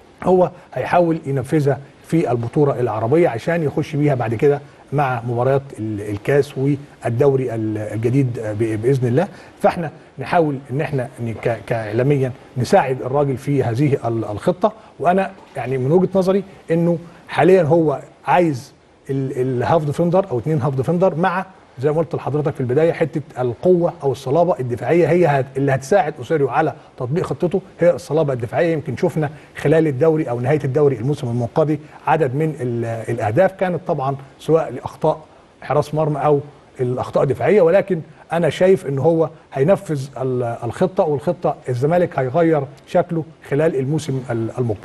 هو هيحاول ينفذها في البطوله العربيه عشان يخش بيها بعد كده مع مباريات ال- الكاس والدوري ال- الجديد ب- باذن الله فاحنا نحاول ان احنا ن- ك- كاعلاميا نساعد الراجل في هذه ال- الخطه وانا يعني من وجهه نظري انه حاليا هو عايز ال- الهاف ديفندر او اثنين هاف ديفندر مع زي ما قلت لحضرتك في البدايه حته القوه او الصلابه الدفاعيه هي هت- اللي هتساعد اوسيريو على تطبيق خطته هي الصلابه الدفاعيه يمكن شفنا خلال الدوري او نهايه الدوري الموسم المنقضي عدد من ال- الاهداف كانت طبعا سواء لاخطاء حراس مرمى او الاخطاء الدفاعيه ولكن انا شايف ان هو هينفذ ال- الخطه والخطه الزمالك هيغير شكله خلال الموسم ال- المقبل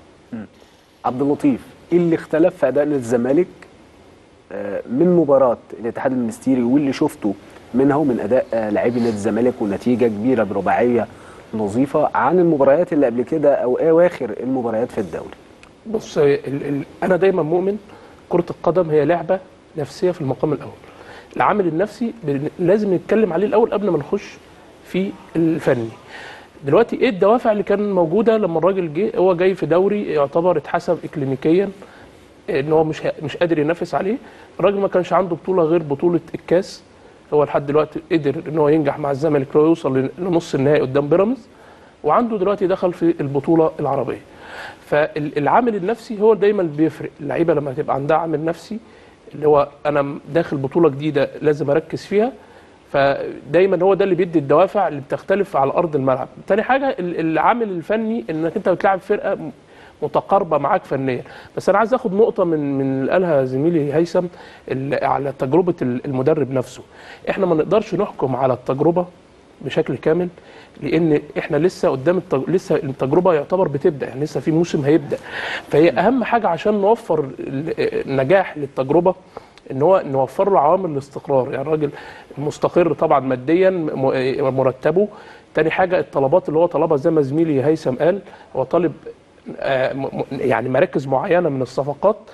عبد اللطيف ايه اللي اختلف في اداء نادي الزمالك آه، من مباراه الاتحاد المنستيري واللي شفته منها ومن اداء آه، لاعبي نادي الزمالك ونتيجه كبيره برباعيه نظيفه عن المباريات اللي قبل كده او اواخر المباريات في الدوري بص ال ال انا دايما مؤمن كره القدم هي لعبه نفسيه في المقام الاول العامل النفسي بن- لازم نتكلم عليه الاول قبل ما نخش في الفني دلوقتي ايه الدوافع اللي كان موجوده لما الراجل جه هو جاي في دوري يعتبر اتحسب اكلينيكيا ان هو مش ه- مش قادر ينافس عليه الراجل ما كانش عنده بطوله غير بطوله الكاس هو لحد دلوقتي قدر ان هو ينجح مع الزمالك لو يوصل ل- لنص النهائي قدام بيراميدز وعنده دلوقتي دخل في البطوله العربيه فالعامل النفسي هو دايما اللي بيفرق اللعيبه لما تبقى عندها عامل نفسي اللي هو انا داخل بطوله جديده لازم اركز فيها فدايما هو ده اللي بيدي الدوافع اللي بتختلف على ارض الملعب تاني حاجه ال- العامل الفني انك انت بتلعب فرقه م- متقاربه معاك فنيا بس انا عايز اخد نقطه من من اللي قالها زميلي هيثم ال- على تجربه ال- المدرب نفسه احنا ما نقدرش نحكم على التجربه بشكل كامل لان احنا لسه قدام التج... لسه التجربه يعتبر بتبدا يعني لسه في موسم هيبدا فهي اهم حاجه عشان نوفر ال- النجاح للتجربه ان هو نوفر له عوامل الاستقرار يعني الراجل مستقر طبعا ماديا م- مرتبه تاني حاجه الطلبات اللي هو طلبها زي ما زميلي هيثم قال هو طالب آه، م- م- يعني مراكز معينه من الصفقات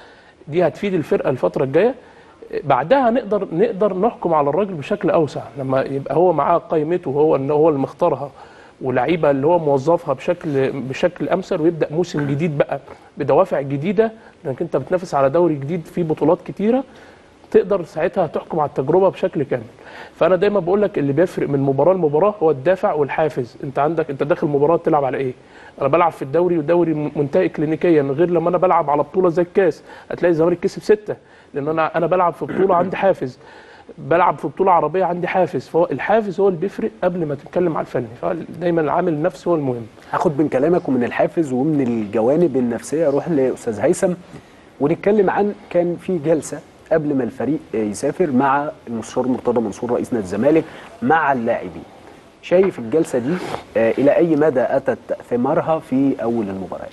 دي هتفيد الفرقه الفتره الجايه بعدها نقدر نقدر نحكم على الراجل بشكل اوسع لما يبقى هو معاه قائمته هو ان هو اللي مختارها ولعيبه اللي هو موظفها بشكل بشكل امثل ويبدا موسم جديد بقى بدوافع جديده لانك انت بتنافس على دوري جديد فيه بطولات كتيره تقدر ساعتها تحكم على التجربه بشكل كامل فانا دايما بقول لك اللي بيفرق من مباراه لمباراه هو الدافع والحافز انت عندك انت داخل مباراه تلعب على ايه انا بلعب في الدوري والدوري منتهي كلينيكيا غير لما انا بلعب على بطوله زي الكاس هتلاقي الزمالك كسب سته لان انا انا بلعب في بطوله عندي حافز بلعب في بطوله عربيه عندي حافز فهو الحافز هو اللي بيفرق قبل ما تتكلم على الفني فدايما العامل النفسي هو المهم هاخد من كلامك ومن الحافز ومن الجوانب النفسيه اروح لاستاذ هيثم ونتكلم عن كان في جلسه قبل ما الفريق يسافر مع المستشار مرتضى منصور رئيس نادي الزمالك مع اللاعبين شايف الجلسه دي آه، الى اي مدى اتت ثمارها في اول المباريات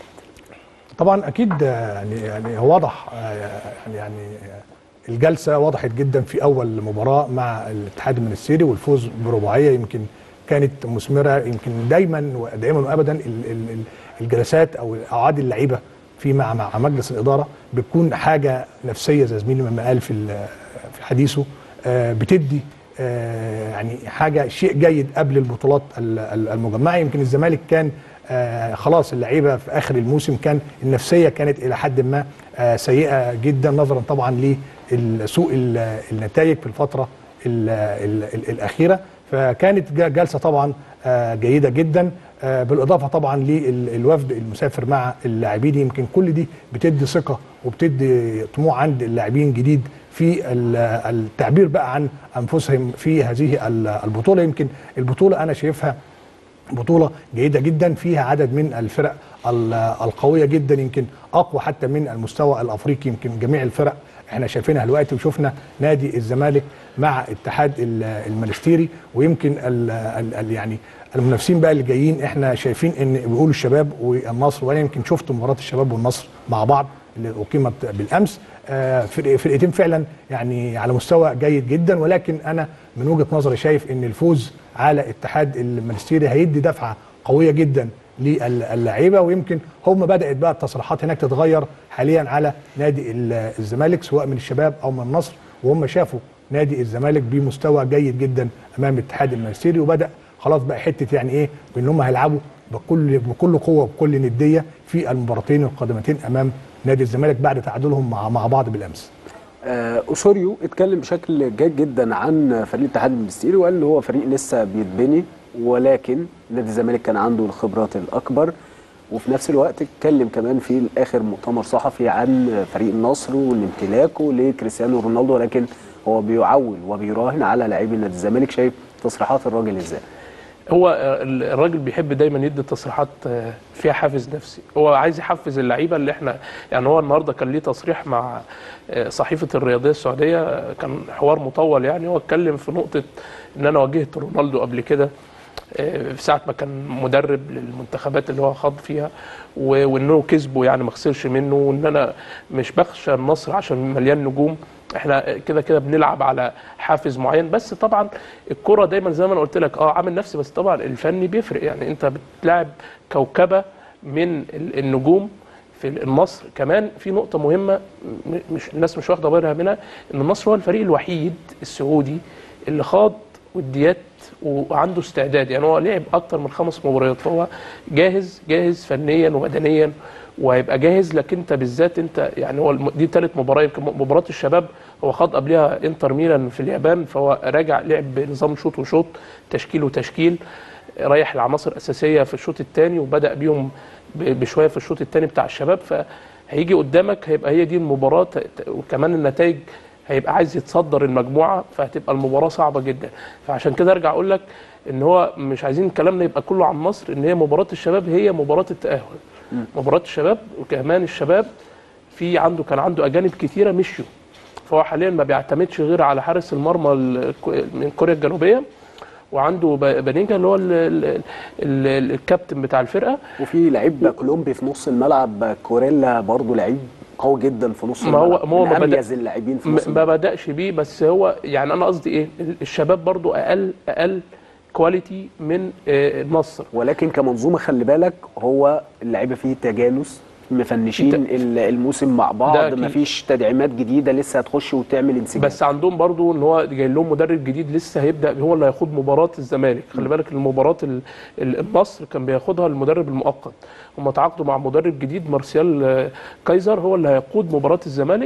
طبعا اكيد آه، يعني يعني هو واضح آه، يعني يعني آه، الجلسه وضحت جدا في اول مباراه مع الاتحاد المنستيري والفوز برباعيه يمكن كانت مثمره يمكن دايما ودائما وابدا ال- ال- ال- الجلسات او اعاد اللعيبه في مع مع مجلس الاداره بتكون حاجه نفسيه زي زميلي ما قال في ال- في حديثه آه، بتدي آه، يعني حاجه شيء جيد قبل البطولات ال- ال- المجمعه يمكن الزمالك كان آه، خلاص اللعيبه في اخر الموسم كان النفسيه كانت الى حد ما آه، سيئه جدا نظرا طبعا لسوء النتائج في الفتره ال ال ال الاخيره فكانت ج- جلسه طبعا آه، جيده جدا آه، بالاضافه طبعا للوفد المسافر مع اللاعبين يمكن كل دي بتدي ثقه وبتدي طموح عند اللاعبين جديد في ال- التعبير بقى عن انفسهم في هذه ال- البطوله يمكن البطوله انا شايفها بطوله جيده جدا فيها عدد من الفرق ال- القويه جدا يمكن اقوى حتى من المستوى الافريقي يمكن جميع الفرق احنا شايفينها دلوقتي وشفنا نادي الزمالك مع اتحاد ال- المنستيري ويمكن ال ال ال يعني المنافسين بقى اللي جايين احنا شايفين ان بيقولوا الشباب والنصر وانا يمكن شفت مباراه الشباب والنصر مع بعض اللي اقيمت بالامس آه، فرق- فرقتين فعلا يعني على مستوى جيد جدا ولكن انا من وجهه نظري شايف ان الفوز على اتحاد المنستيري هيدي دفعه قويه جدا للعيبه ويمكن هم بدات بقى التصريحات هناك تتغير حاليا على نادي ال- الزمالك سواء من الشباب او من النصر وهم شافوا نادي الزمالك بمستوى جيد جدا امام الاتحاد المنستيري وبدا خلاص بقى حته يعني ايه بان هم هيلعبوا بكل بكل قوه وبكل نديه في المباراتين القادمتين امام نادي الزمالك بعد تعادلهم مع مع بعض بالامس آه، اوسوريو اتكلم بشكل جيد جدا عن فريق الاتحاد المنستيري وقال ان هو فريق لسه بيتبني ولكن نادي الزمالك كان عنده الخبرات الاكبر وفي نفس الوقت اتكلم كمان في اخر مؤتمر صحفي عن فريق النصر وامتلاكه لكريستيانو رونالدو ولكن هو بيعول وبيراهن على لاعبي نادي الزمالك شايف تصريحات الراجل ازاي هو آه، الراجل بيحب دايما يدي تصريحات آه، فيها حافز نفسي هو عايز يحفز اللعيبه اللي احنا يعني هو النهارده كان ليه تصريح مع آه، صحيفه الرياضيه السعوديه آه، كان حوار مطول يعني هو اتكلم في نقطه ان انا واجهت رونالدو قبل كده آه، في ساعه ما كان مدرب للمنتخبات اللي هو خاض فيها و- وانه كسبه يعني ما خسرش منه وان انا مش بخشى النصر عشان مليان نجوم احنا كده كده بنلعب على حافز معين بس طبعا الكره دايما زي ما انا قلت لك اه عامل نفسي بس طبعا الفني بيفرق يعني انت بتلاعب كوكبه من ال- النجوم في النصر كمان في نقطه مهمه م- مش الناس مش واخده بالها منها ان النصر هو الفريق الوحيد السعودي اللي خاض وديات وعنده استعداد يعني هو لعب اكتر من خمس مباريات فهو جاهز جاهز فنيا وبدنيا وهيبقى جاهز لكن انت بالذات انت يعني هو الم- دي ثالث مباراه يمكن مباراه الشباب هو خاض قبلها انتر ميلان في اليابان فهو راجع لعب بنظام شوط وشوط تشكيل وتشكيل رايح لعناصر اساسيه في الشوط الثاني وبدا بيهم ب- بشويه في الشوط الثاني بتاع الشباب فهيجي قدامك هيبقى هي دي المباراه ت- ت- وكمان النتائج هيبقى عايز يتصدر المجموعه فهتبقى المباراه صعبه جدا فعشان كده ارجع اقول لك ان هو مش عايزين كلامنا يبقى كله عن مصر ان هي مباراه الشباب هي مباراه التاهل مباراه الشباب وكمان الشباب في عنده كان عنده اجانب كتيره مشيوا فهو حاليا ما بيعتمدش غير على حارس المرمى ال- من كوريا الجنوبيه وعنده ب- بانيجا اللي هو ال- ال- ال- الكابتن بتاع الفرقه وفي لعيب كولومبي في نص الملعب كوريلا برضه لعيب قوي جدا في نص ما هو الملعب ما هو من ما بدأ- اميز اللاعبين في نص م- ما بدأش بيه بس هو يعني انا قصدي ايه الشباب برضو اقل اقل كواليتي من آه، النصر ولكن كمنظومه خلي بالك هو اللعيبه فيه تجانس مفنشين ال- الموسم مع بعض أكيد. مفيش تدعيمات جديده لسه هتخش وتعمل انسجام بس عندهم برضو ان هو جاي لهم مدرب جديد لسه هيبدا هو اللي هيخوض مباراه الزمالك خلي بالك المباراه ال- ال- النصر كان بياخدها المدرب المؤقت هم تعاقدوا مع مدرب جديد مارسيال آه، كايزر هو اللي هيقود مباراه الزمالك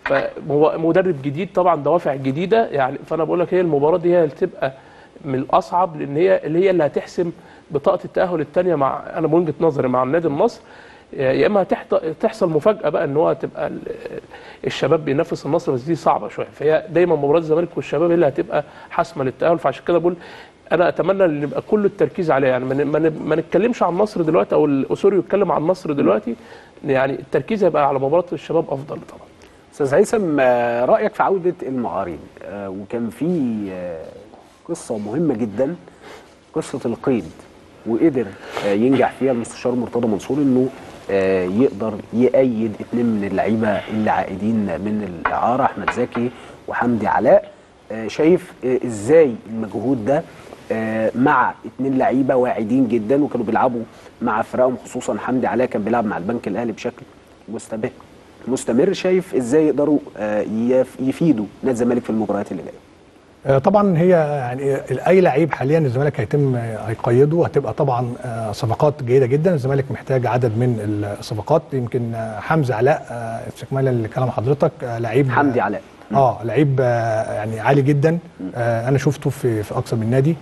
فهو مدرب جديد طبعا دوافع جديده يعني فانا بقول لك هي المباراه دي هي اللي تبقى من الاصعب لان هي اللي هي اللي هتحسم بطاقه التاهل الثانيه مع انا من وجهه نظري مع النادي النصر يا اما هتحت- تحصل مفاجاه بقى ان هو تبقى ال- الشباب بينافس النصر بس دي صعبه شويه فهي دايما مباراه الزمالك والشباب هي اللي هتبقى حاسمه للتاهل فعشان كده بقول انا اتمنى ان يبقى كل التركيز عليها يعني ما ن- ما ن- ما نتكلمش عن النصر دلوقتي او الاوسوريو يتكلم عن النصر دلوقتي يعني التركيز هيبقى على مباراه الشباب افضل طبعا استاذ هيثم آه، رايك في عوده المعارين آه، وكان في آه، قصه مهمه جدا قصه القيد وقدر آه، ينجح فيها المستشار مرتضى منصور انه آه، يقدر يأيد اتنين من اللعيبه اللي عائدين من الاعاره احمد زكي وحمدي علاء آه، شايف آه، ازاي المجهود ده آه، مع اتنين لعيبه واعدين جدا وكانوا بيلعبوا مع فرقهم خصوصا حمدي علاء كان بيلعب مع البنك الاهلي بشكل مستمر مستمر شايف ازاي يقدروا آه، يف- يفيدوا نادي الزمالك في المباريات اللي جايه آه، طبعا هي يعني اي لعيب حاليا الزمالك هيتم هيقيده هتبقى طبعا آه، صفقات جيده جدا الزمالك محتاج عدد من الصفقات يمكن آه، حمزه علاء آه، استكمالا لكلام حضرتك آه، لعيب حمدي علاء اه لعيب آه، يعني عالي جدا آه انا شفته في في اكثر من نادي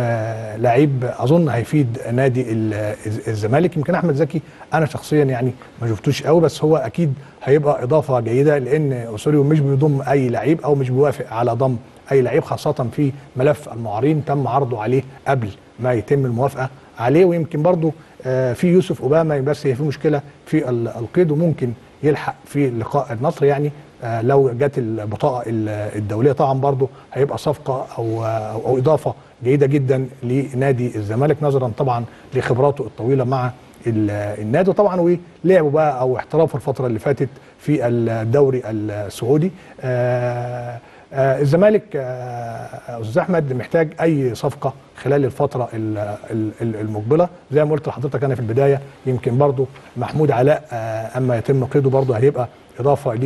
آه لعيب اظن هيفيد نادي ال- الز- الزمالك يمكن احمد زكي انا شخصيا يعني ما شفتوش قوي بس هو اكيد هيبقى اضافه جيده لان اوسوريو مش بيضم اي لعيب او مش بيوافق على ضم اي لعيب خاصه في ملف المعارين تم عرضه عليه قبل ما يتم الموافقه عليه ويمكن برضو آه في يوسف اوباما بس هي في مشكله في ال- القيد وممكن يلحق في لقاء النصر يعني آه، لو جت البطاقه ال- الدوليه طبعا برضو هيبقى صفقه او او, أو اضافه جيده جدا لنادي الزمالك نظرا طبعا لخبراته الطويله مع ال- النادي طبعا ولعبه بقى او احترافه الفتره اللي فاتت في الدوري السعودي آه، آه، الزمالك آه، استاذ احمد محتاج اي صفقه خلال الفتره ال- ال- ال- المقبله زي ما قلت لحضرتك انا في البدايه يمكن برضو محمود علاء آه، اما يتم قيده برضو هيبقى اضافه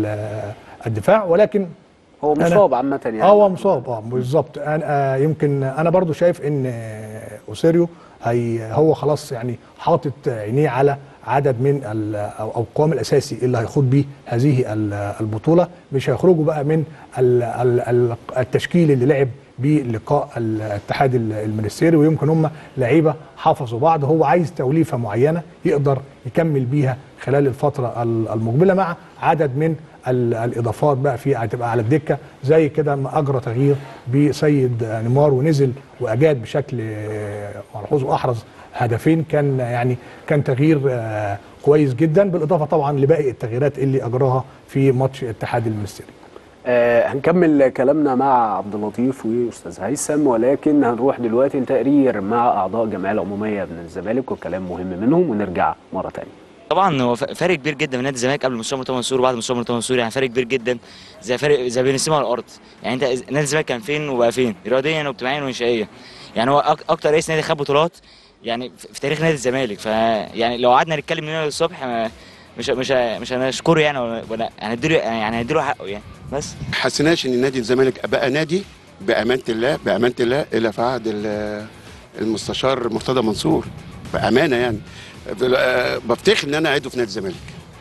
للدفاع ولكن هو أنا- مصاب عامه يعني اه هو مصاب اه بالظبط انا آه يمكن انا برضو شايف ان آه، اوسيريو هي هو خلاص يعني حاطط عينيه على عدد من ال- او أو القوام الاساسي اللي هيخوض بيه هذه ال- البطوله مش هيخرجوا بقى من ال- ال- ال- التشكيل اللي لعب بيه لقاء الاتحاد ال- المنستيري ويمكن هم لعيبه حافظوا بعض هو عايز توليفه معينه يقدر يكمل بيها خلال الفتره ال- المقبله مع عدد من ال- الاضافات بقى في هتبقى على الدكه زي كده ما اجرى تغيير بسيد نيمار ونزل واجاد بشكل آه، ملحوظ واحرز هدفين كان يعني كان تغيير آه، كويس جدا بالاضافه طبعا لباقي التغييرات اللي اجراها في ماتش اتحاد المنستيري آه هنكمل كلامنا مع عبد اللطيف واستاذ هيثم ولكن هنروح دلوقتي لتقرير مع اعضاء الجمعيه العموميه من الزمالك وكلام مهم منهم ونرجع مره ثانيه طبعا هو ف- فرق كبير جدا من نادي الزمالك قبل مستوى مرتضى منصور وبعد مستوى مرتضى منصور يعني فرق كبير جدا زي فرق زي بين السماء والارض يعني انت نادي الزمالك كان فين وبقى فين رياضيا واجتماعيا وانشائيا يعني هو أك- اكتر رئيس نادي خد بطولات يعني في في تاريخ نادي الزمالك فيعني لو قعدنا نتكلم من هنا للصبح ما- مش مش مش هنشكره يعني ولا ولا هنديله يعني هنديله حقه يعني بس حسناش ان نادي الزمالك بقى نادي بامانه الله بامانه الله الا في عهد ال- المستشار مرتضى منصور بامانه يعني بل- آه، بفتخر ان انا عضو في نادي الزمالك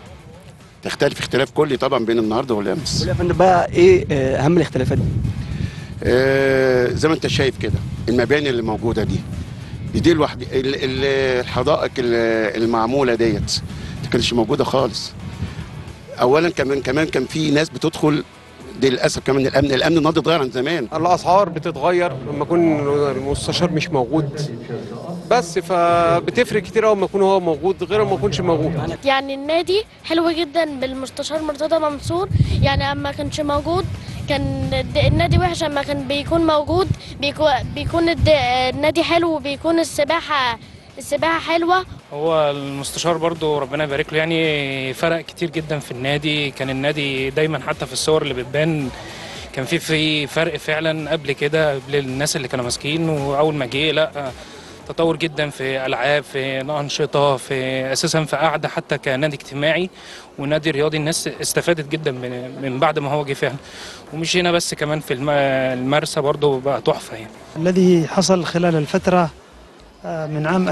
تختلف اختلاف كلي طبعا بين النهارده والامس يا فندم بقى ايه آه، اهم الاختلافات دي؟ آه، زي ما انت شايف كده المباني اللي موجوده دي دي, دي لوحد ال- ال- الحدائق ال- المعموله ديت ما كانتش موجوده خالص اولا كمان كمان كان في ناس بتدخل دي للاسف كمان الامن الامن النهارده اتغير عن زمان الاسعار بتتغير لما يكون المستشار مش موجود بس فبتفرق كتير قوي لما يكون هو موجود غير ما يكونش موجود يعني النادي حلو جدا بالمستشار مرتضى منصور يعني اما كانش موجود كان الد- النادي وحش اما كان بيكون موجود بيكو- بيكون الد- النادي حلو وبيكون السباحة السباحة حلوة هو المستشار برضو ربنا يبارك له يعني فرق كتير جدا في النادي كان النادي دايما حتى في الصور اللي بتبان كان في في فرق فعلا قبل كده قبل الناس اللي كانوا ماسكين واول ما جه لا تطور جدا في العاب في انشطه في اساسا في قعده حتى كنادي اجتماعي ونادي رياضي الناس استفادت جدا من من بعد ما هو جه فعلا ومش هنا بس كمان في الم- المرسى برضه بقى تحفه يعني الذي حصل خلال الفترة آه، من عام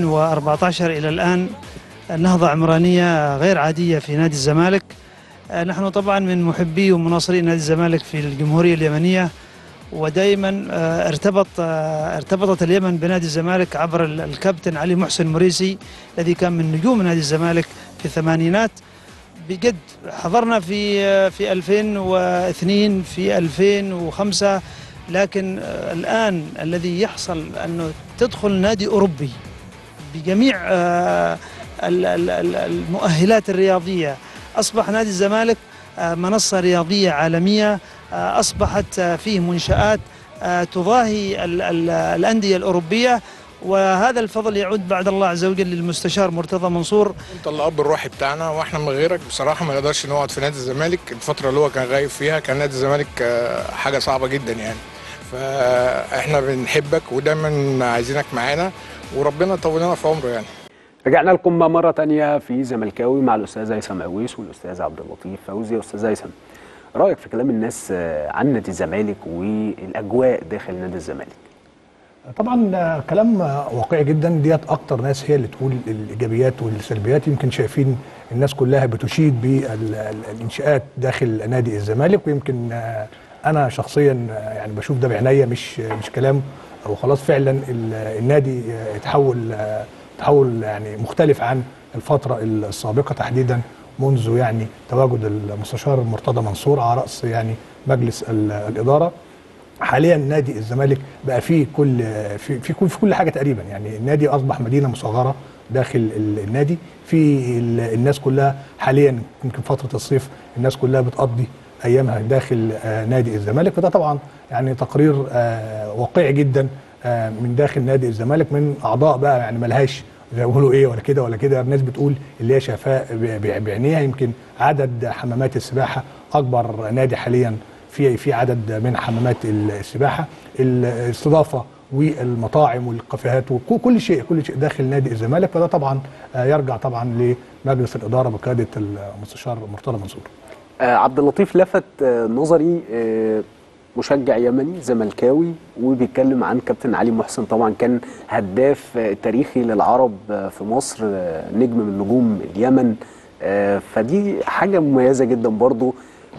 2014 إلى الآن نهضة عمرانية غير عادية في نادي الزمالك آه، نحن طبعا من محبي ومناصري نادي الزمالك في الجمهورية اليمنية ودائما آه، ارتبط آه، ارتبطت اليمن بنادي الزمالك عبر ال- الكابتن علي محسن مريسي الذي كان من نجوم نادي الزمالك في الثمانينات بجد حضرنا في آه، في 2002 في 2005 لكن آه، الآن الذي يحصل أنه تدخل نادي أوروبي بجميع آه، ال- ال- ال- المؤهلات الرياضية أصبح نادي الزمالك آه، منصة رياضية عالمية آه، أصبحت آه، فيه منشآت آه، تضاهي ال- ال- الأندية الأوروبية وهذا الفضل يعود بعد الله عز وجل للمستشار مرتضى منصور انت الاب الروحي بتاعنا واحنا من غيرك بصراحه ما نقدرش نقعد في نادي الزمالك الفتره اللي هو كان غايب فيها كان نادي الزمالك آه، حاجه صعبه جدا يعني فاحنا بنحبك ودايما عايزينك معانا وربنا يطول لنا في عمره يعني رجعنا لكم مرة تانية في زملكاوي مع الأستاذ هيثم عويس والأستاذ عبد اللطيف فوزي يا أستاذ هيثم رأيك في كلام الناس آه، عن نادي الزمالك والأجواء داخل نادي الزمالك طبعا آه، كلام آه، واقعي جدا ديت اكتر ناس هي اللي تقول الايجابيات والسلبيات يمكن شايفين الناس كلها بتشيد بالانشاءات داخل نادي الزمالك ويمكن آه، انا شخصيا آه، يعني بشوف ده بعناية مش مش كلام وخلاص فعلا ال- النادي آه، اتحول آه، تحول يعني مختلف عن الفتره السابقه تحديدا منذ يعني تواجد المستشار مرتضى منصور على راس يعني مجلس ال- الاداره حاليا نادي الزمالك بقى فيه كل في في كل في كل حاجه تقريبا يعني النادي اصبح مدينه مصغره داخل ال- النادي في ال- الناس كلها حاليا يمكن فتره الصيف الناس كلها بتقضي ايامها داخل آه، نادي الزمالك وده طبعا يعني تقرير آه، واقعي جدا آه، من داخل نادي الزمالك من اعضاء بقى يعني ملهاش زي ما بيقولوا ايه ولا كده ولا كده الناس بتقول اللي هي شايفاه ب- ب- بعينيها يمكن عدد حمامات السباحه اكبر نادي حاليا في في عدد من حمامات السباحه الاستضافه والمطاعم والكافيهات وكل شيء كل شيء داخل نادي الزمالك فده طبعا آه، يرجع طبعا لمجلس الاداره بقياده المستشار مرتضى منصور آه، عبد اللطيف لفت آه، نظري آه، مشجع يمني زملكاوي وبيتكلم عن كابتن علي محسن طبعا كان هداف آه، تاريخي للعرب آه، في مصر آه، نجم من نجوم اليمن آه، فدي حاجة مميزة جدا برضو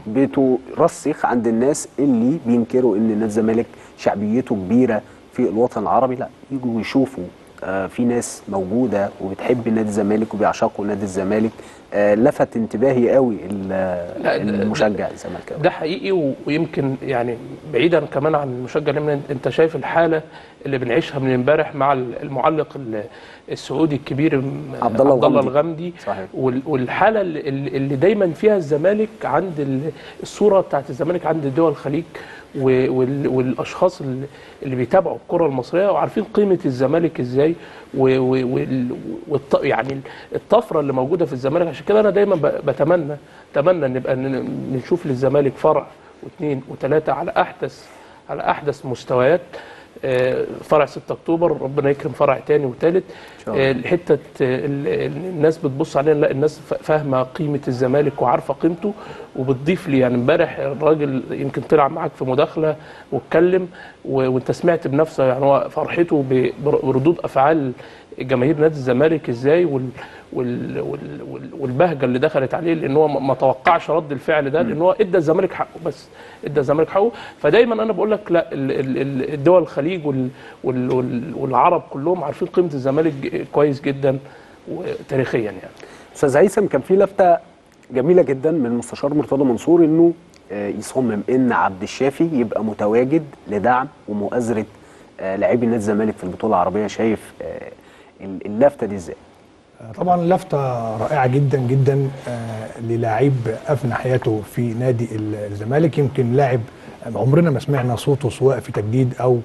بترسخ عند الناس اللي بينكروا ان نادي الزمالك شعبيته كبيرة في الوطن العربي لا يجوا يشوفوا آه، في ناس موجودة وبتحب نادي الزمالك وبيعشقوا نادي الزمالك آه، لفت انتباهي قوي ال- لا، ده- المشجع الزملكاوي ده حقيقي و- ويمكن يعني بعيدا كمان عن المشجع اليمني انت شايف الحاله اللي بنعيشها من امبارح مع المعلق ال- السعودي الكبير م- عبد الله عبد الله الغامدي. الغامدي صحيح وال- والحاله اللي, اللي دايما فيها الزمالك عند ال- الصوره بتاعت الزمالك عند دول الخليج و- وال- والاشخاص اللي اللي بيتابعوا الكره المصريه وعارفين قيمه الزمالك ازاي و- و- وال- والط- يعني الطفره اللي موجوده في الزمالك عشان كده انا دايما ب- بتمنى اتمنى ان نبقى ن- نشوف للزمالك فرع واثنين وثلاثه على احدث على احدث مستويات آه، فرع 6 اكتوبر ربنا يكرم فرع تاني وثالث شاء الله. الحته ال- ال- الناس بتبص علينا لا الناس ف- فاهمه قيمه الزمالك وعارفه قيمته وبتضيف لي يعني امبارح الراجل يمكن طلع معاك في مداخله واتكلم و- وانت سمعت بنفسه يعني هو فرحته ب- بردود افعال جماهير نادي الزمالك ازاي وال وال وال وال والبهجه اللي دخلت عليه لان هو ما ما توقعش رد الفعل ده لان هو ادى الزمالك حقه بس ادى الزمالك حقه فدايما انا بقول لك لا ال- ال- ال- الدول الخليج وال وال وال والعرب كلهم عارفين قيمه الزمالك ج- كويس جدا وتاريخيا يعني استاذ هيثم كان في لفته جميله جدا من المستشار مرتضى منصور انه آه، يصمم ان عبد الشافي يبقى متواجد لدعم ومؤازره آه، لاعبي نادي الزمالك في البطوله العربيه شايف آه، ال- اللفته دي ازاي؟ طبعا لفتة رائعة جدا جدا آه، للاعب أفنى حياته في نادي ال- الزمالك يمكن لاعب عمرنا ما سمعنا صوته سواء في تجديد أو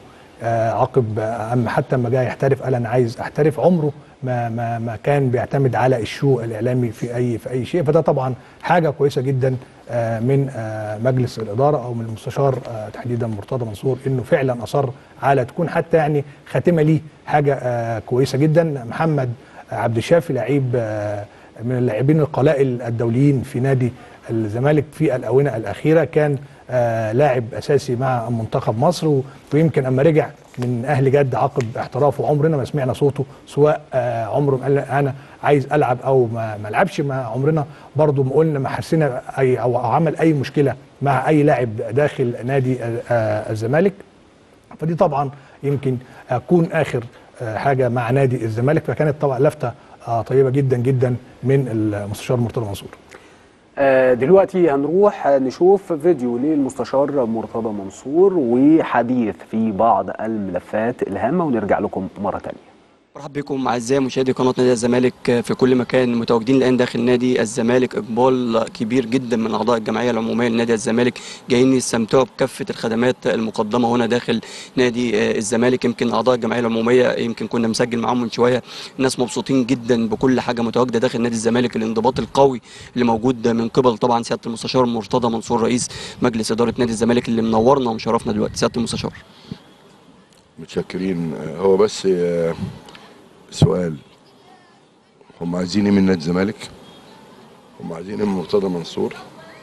آه، عقب آه، اما حتى لما جاي يحترف قال انا عايز احترف عمره ما ما ما كان بيعتمد على الشو الاعلامي في اي في اي شيء فده طبعا حاجه كويسه جدا آه، من آه، مجلس الاداره او من المستشار آه، تحديدا مرتضى منصور انه فعلا اصر على تكون حتى يعني خاتمه ليه حاجه آه، كويسه جدا محمد عبد الشافي لعيب آه، من اللاعبين القلائل الدوليين في نادي الزمالك في الاونه الاخيره كان آه، لاعب اساسي مع منتخب مصر و- ويمكن اما رجع من اهل جد عقب احترافه عمرنا ما سمعنا صوته سواء آه، عمره ما قال انا عايز العب او ما ما العبش ما عمرنا برضو ما قلنا ما حسينا اي او عمل اي مشكله مع اي لاعب داخل نادي آه، آه، الزمالك فدي طبعا يمكن اكون اخر آه، حاجه مع نادي الزمالك فكانت طبعا لفته آه، طيبه جدا جدا من المستشار مرتضى منصور آه، دلوقتي هنروح نشوف فيديو للمستشار مرتضى منصور وحديث في بعض الملفات الهامة ونرجع لكم مرة تانية مرحبا بكم اعزائي مشاهدي قناه نادي الزمالك في كل مكان متواجدين الان داخل نادي الزمالك اقبال كبير جدا من اعضاء الجمعيه العموميه لنادي الزمالك جايين يستمتعوا بكافه الخدمات المقدمه هنا داخل نادي آه، الزمالك يمكن اعضاء الجمعيه العموميه يمكن كنا مسجل معاهم من شويه الناس مبسوطين جدا بكل حاجه متواجده داخل نادي الزمالك الانضباط القوي اللي موجود من قبل طبعا سياده المستشار مرتضى منصور رئيس مجلس اداره نادي الزمالك اللي منورنا ومشرفنا دلوقتي سياده المستشار متشكرين آه، هو بس آه، سؤال هم عايزين ايه من نادي الزمالك هم عايزين ايه من مرتضى منصور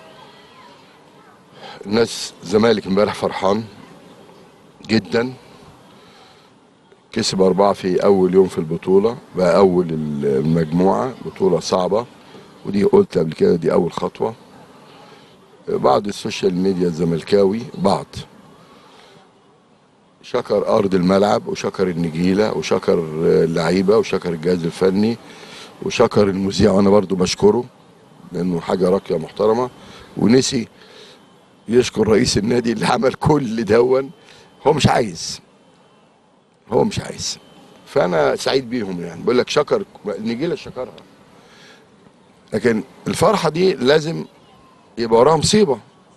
الناس الزمالك امبارح فرحان جدا كسب أربعة في أول يوم في البطولة بقى أول المجموعة بطولة صعبة ودي قلت قبل كده دي أول خطوة بعض السوشيال ميديا الزملكاوي بعض شكر ارض الملعب وشكر النجيله وشكر اللعيبه وشكر الجهاز الفني وشكر المذيع وانا برضو بشكره لانه حاجه راقيه محترمه ونسي يشكر رئيس النادي اللي عمل كل دون هو مش عايز هو مش عايز فانا سعيد بيهم يعني بقول لك شكر النجيله شكرها لكن الفرحه دي لازم يبقى وراها مصيبه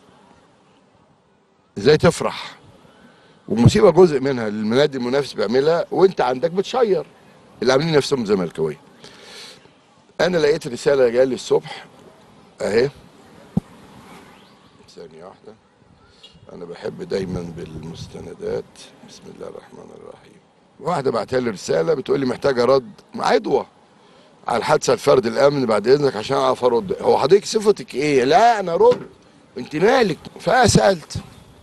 ازاي تفرح والمصيبه جزء منها اللي النادي المنافس بيعملها وانت عندك بتشير اللي عاملين نفسهم زملكاويه انا لقيت رساله جايه لي الصبح اهي ثانيه واحده انا بحب دايما بالمستندات بسم الله الرحمن الرحيم واحده بعتها لي رساله بتقول لي محتاجه رد عدوى على الحادثه لفرد الامن بعد اذنك عشان اعرف ارد هو حضرتك صفتك ايه لا انا ارد انت مالك فسالت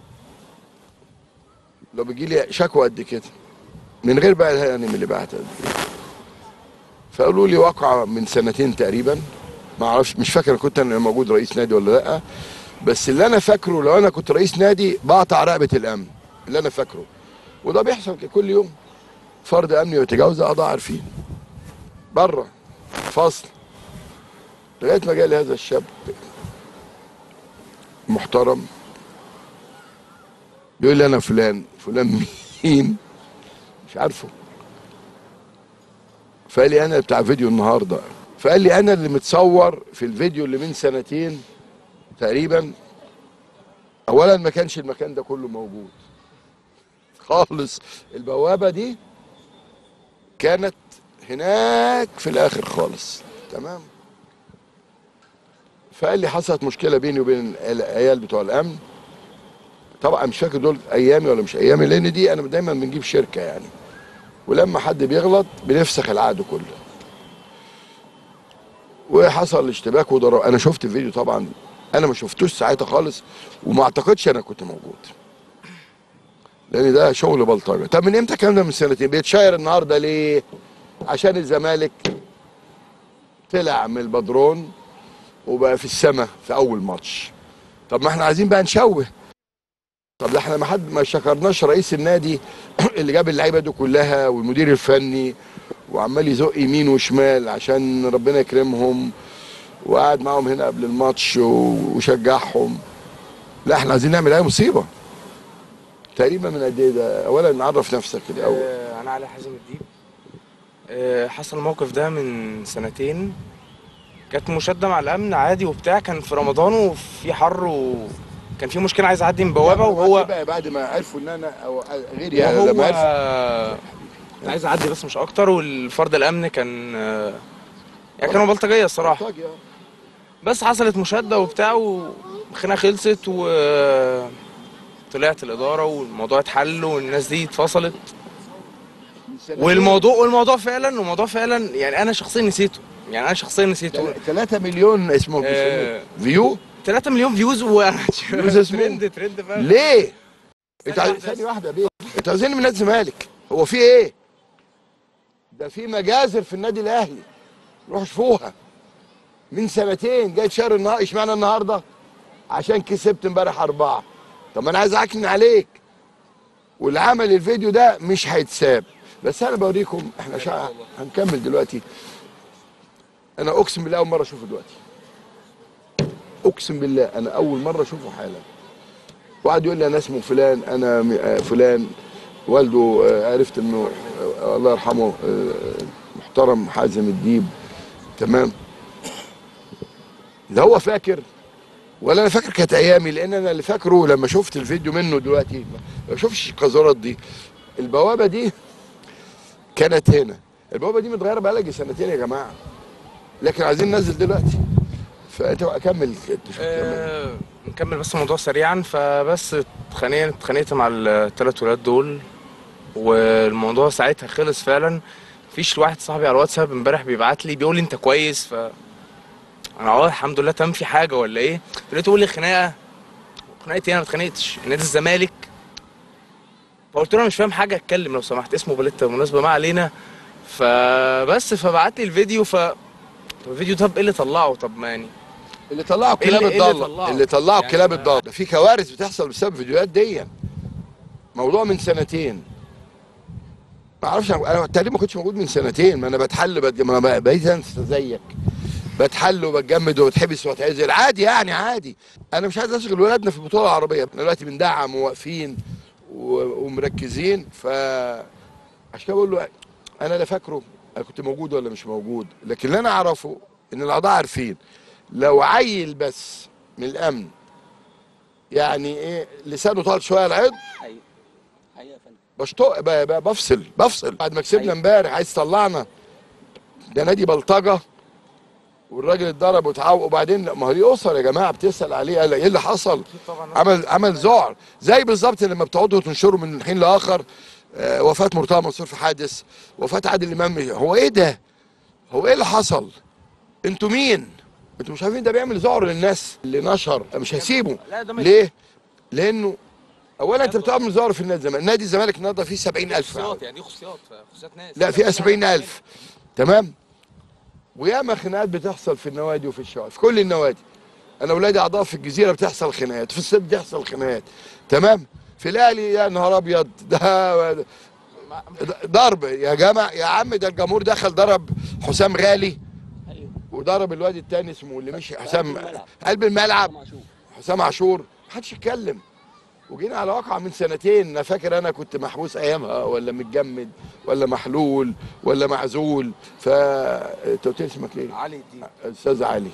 لو بيجي لي شكوى قد كده من غير بقى الهانم اللي بعتها دي فقالوا لي واقعه من سنتين تقريبا ما اعرفش مش فاكر كنت انا موجود رئيس نادي ولا لا بس اللي انا فاكره لو انا كنت رئيس نادي بقطع رقبه الامن اللي انا فاكره وده بيحصل كل يوم فرد امني ويتجاوز قضاء عارفين بره فصل لغايه ما جالي هذا الشاب محترم بيقول لي انا فلان فلان مين مش عارفه فقال لي انا بتاع فيديو النهارده فقال لي انا اللي متصور في الفيديو اللي من سنتين تقريبا اولا ما كانش المكان ده كله موجود خالص البوابه دي كانت هناك في الاخر خالص تمام فقال لي حصلت مشكله بيني وبين العيال بتوع الامن طبعا مش فاكر دول ايامي ولا مش ايامي لان دي انا دايما بنجيب شركه يعني ولما حد بيغلط بنفسخ العقد كله وحصل اشتباك وضرب انا شفت الفيديو طبعا انا ما شفتوش ساعتها خالص وما اعتقدش انا كنت موجود لان ده شغل بلطجه طب من امتى الكلام ده من سنتين بيتشاير النهارده ليه عشان الزمالك طلع من البدرون وبقى في السماء في اول ماتش طب ما احنا عايزين بقى نشوه طب ده احنا ما حد ما شكرناش رئيس النادي اللي جاب اللعيبه دي كلها والمدير الفني وعمال يزق يمين وشمال عشان ربنا يكرمهم وقعد معاهم هنا قبل الماتش و- وشجعهم لا احنا عايزين نعمل اي مصيبه تقريبا من قد ايه ده اولا نعرف نفسك الاول آه، انا علي حازم الديب آه، حصل الموقف ده من سنتين كانت مشادة مع الامن عادي وبتاع كان في رمضان وفي حر كان في مشكله عايز اعدي من بوابه وهو بقى بعد ما عرفوا ان انا او غيري يعني وهو لما عرفوا كنت عايز اعدي بس مش اكتر والفرد الامن كان يعني كانوا بلطجيه الصراحه بلطجي، آه. بس حصلت مشاده وبتاع والخناقه خلصت و طلعت الاداره والموضوع اتحل والناس دي اتفصلت والموضوع والموضوع فعلا والموضوع فعلا يعني انا شخصيا نسيته يعني انا شخصيا نسيته 3 مليون اسمه آه، فيو 3 مليون فيوز و فيوز اسمه؟ ترند ترند فعلا ليه؟ انت عايز ثانيه واحده يا بيه انت عايزين من نادي الزمالك هو في ايه؟ ده في مجازر في النادي الاهلي روحوا شوفوها من سنتين جاي شهر النهار اشمعنى النهارده؟ عشان كسبت امبارح اربعه طب ما انا عايز اعكن عليك واللي عمل الفيديو ده مش هيتساب بس انا بوريكم احنا شع... هنكمل دلوقتي انا اقسم بالله اول مره اشوفه دلوقتي اقسم بالله انا اول مره اشوفه حالا واحد يقول لي انا اسمه فلان انا م- آه، فلان والده آه، عرفت انه آه، الله يرحمه آه، محترم حازم الديب تمام لا هو فاكر ولا انا فاكر كانت ايامي لان انا اللي فاكره لما شفت الفيديو منه دلوقتي ما شوفش القذارات دي البوابه دي كانت هنا البوابه دي متغيره بقى لها سنتين يا جماعه لكن عايزين ننزل دلوقتي فانت بقى كمل آه، نكمل بس الموضوع سريعا فبس اتخانقت اتخانقت مع الثلاث ولاد دول والموضوع ساعتها خلص فعلا مفيش واحد صاحبي على الواتساب امبارح بيبعت لي بيقول لي انت كويس ف انا اه الحمد لله تم في حاجه ولا ايه لقيته يقول لي خناقه خناقه ايه انا ما اتخانقتش نادي الزمالك فقلت له انا مش فاهم حاجه اتكلم لو سمحت اسمه باليتا بالمناسبه ما علينا فبس فبعت لي الفيديو ف طب الفيديو طب ايه اللي طلعه طب ما يعني اللي طلعوا إيه كلاب اللي- إيه اللي الضاله طلعه؟ اللي طلعوا يعني كلاب ما- الضاله ده في كوارث بتحصل بسبب الفيديوهات دي موضوع من سنتين ما اعرفش انا تقريبا ما كنتش موجود من سنتين ما انا بتحل بت... ما انا بقيت انسى زيك بتحل وبتجمد وبتحبس واتعزل عادي يعني عادي انا مش عايز اشغل ولادنا في البطوله العربيه احنا دلوقتي بندعم وواقفين و- ومركزين ف عشان كده بقول له انا لا فاكره انا كنت موجود ولا مش موجود لكن اللي انا اعرفه ان الاعضاء عارفين لو عيل بس من الامن يعني ايه لسانه طال شويه العض بشطق ب- ب- بفصل بفصل بعد ما كسبنا امبارح عايز تطلعنا ده نادي بلطجه والراجل اتضرب واتعوق وبعدين ما هو دي اسر يا جماعه بتسال عليه قال ايه اللي حصل عمل عمل ذعر زي بالظبط لما بتقعدوا تنشروا من حين لاخر آه، وفاه مرتضى منصور في حادث وفاه عادل امام هو ايه ده هو ايه اللي حصل انتوا مين انتوا مش عارفين ده بيعمل ذعر للناس اللي نشر مش هسيبه ليه لانه اولا انت بتعمل ذعر في النادي الزمالك نادي الزمالك النهارده فيه 70000 خصيات يعني دي خصيات خصيات ناس لا فيها 70000 تمام وياما خناقات بتحصل في النوادي وفي الشوارع في كل النوادي انا اولادي اعضاء في الجزيره بتحصل خناقات في الصيد بتحصل خناقات تمام في الاهلي يا نهار ابيض ده ضرب يا جماعه يا عم ده الجمهور دخل ضرب حسام غالي وضرب الواد التاني اسمه اللي مشي حسام قلب الملعب حسام عاشور محدش يتكلم وجينا على واقعة من سنتين انا فاكر انا كنت محبوس ايامها ولا متجمد ولا محلول ولا معزول ف انت قلت لي اسمك ايه؟ علي الدين استاذ علي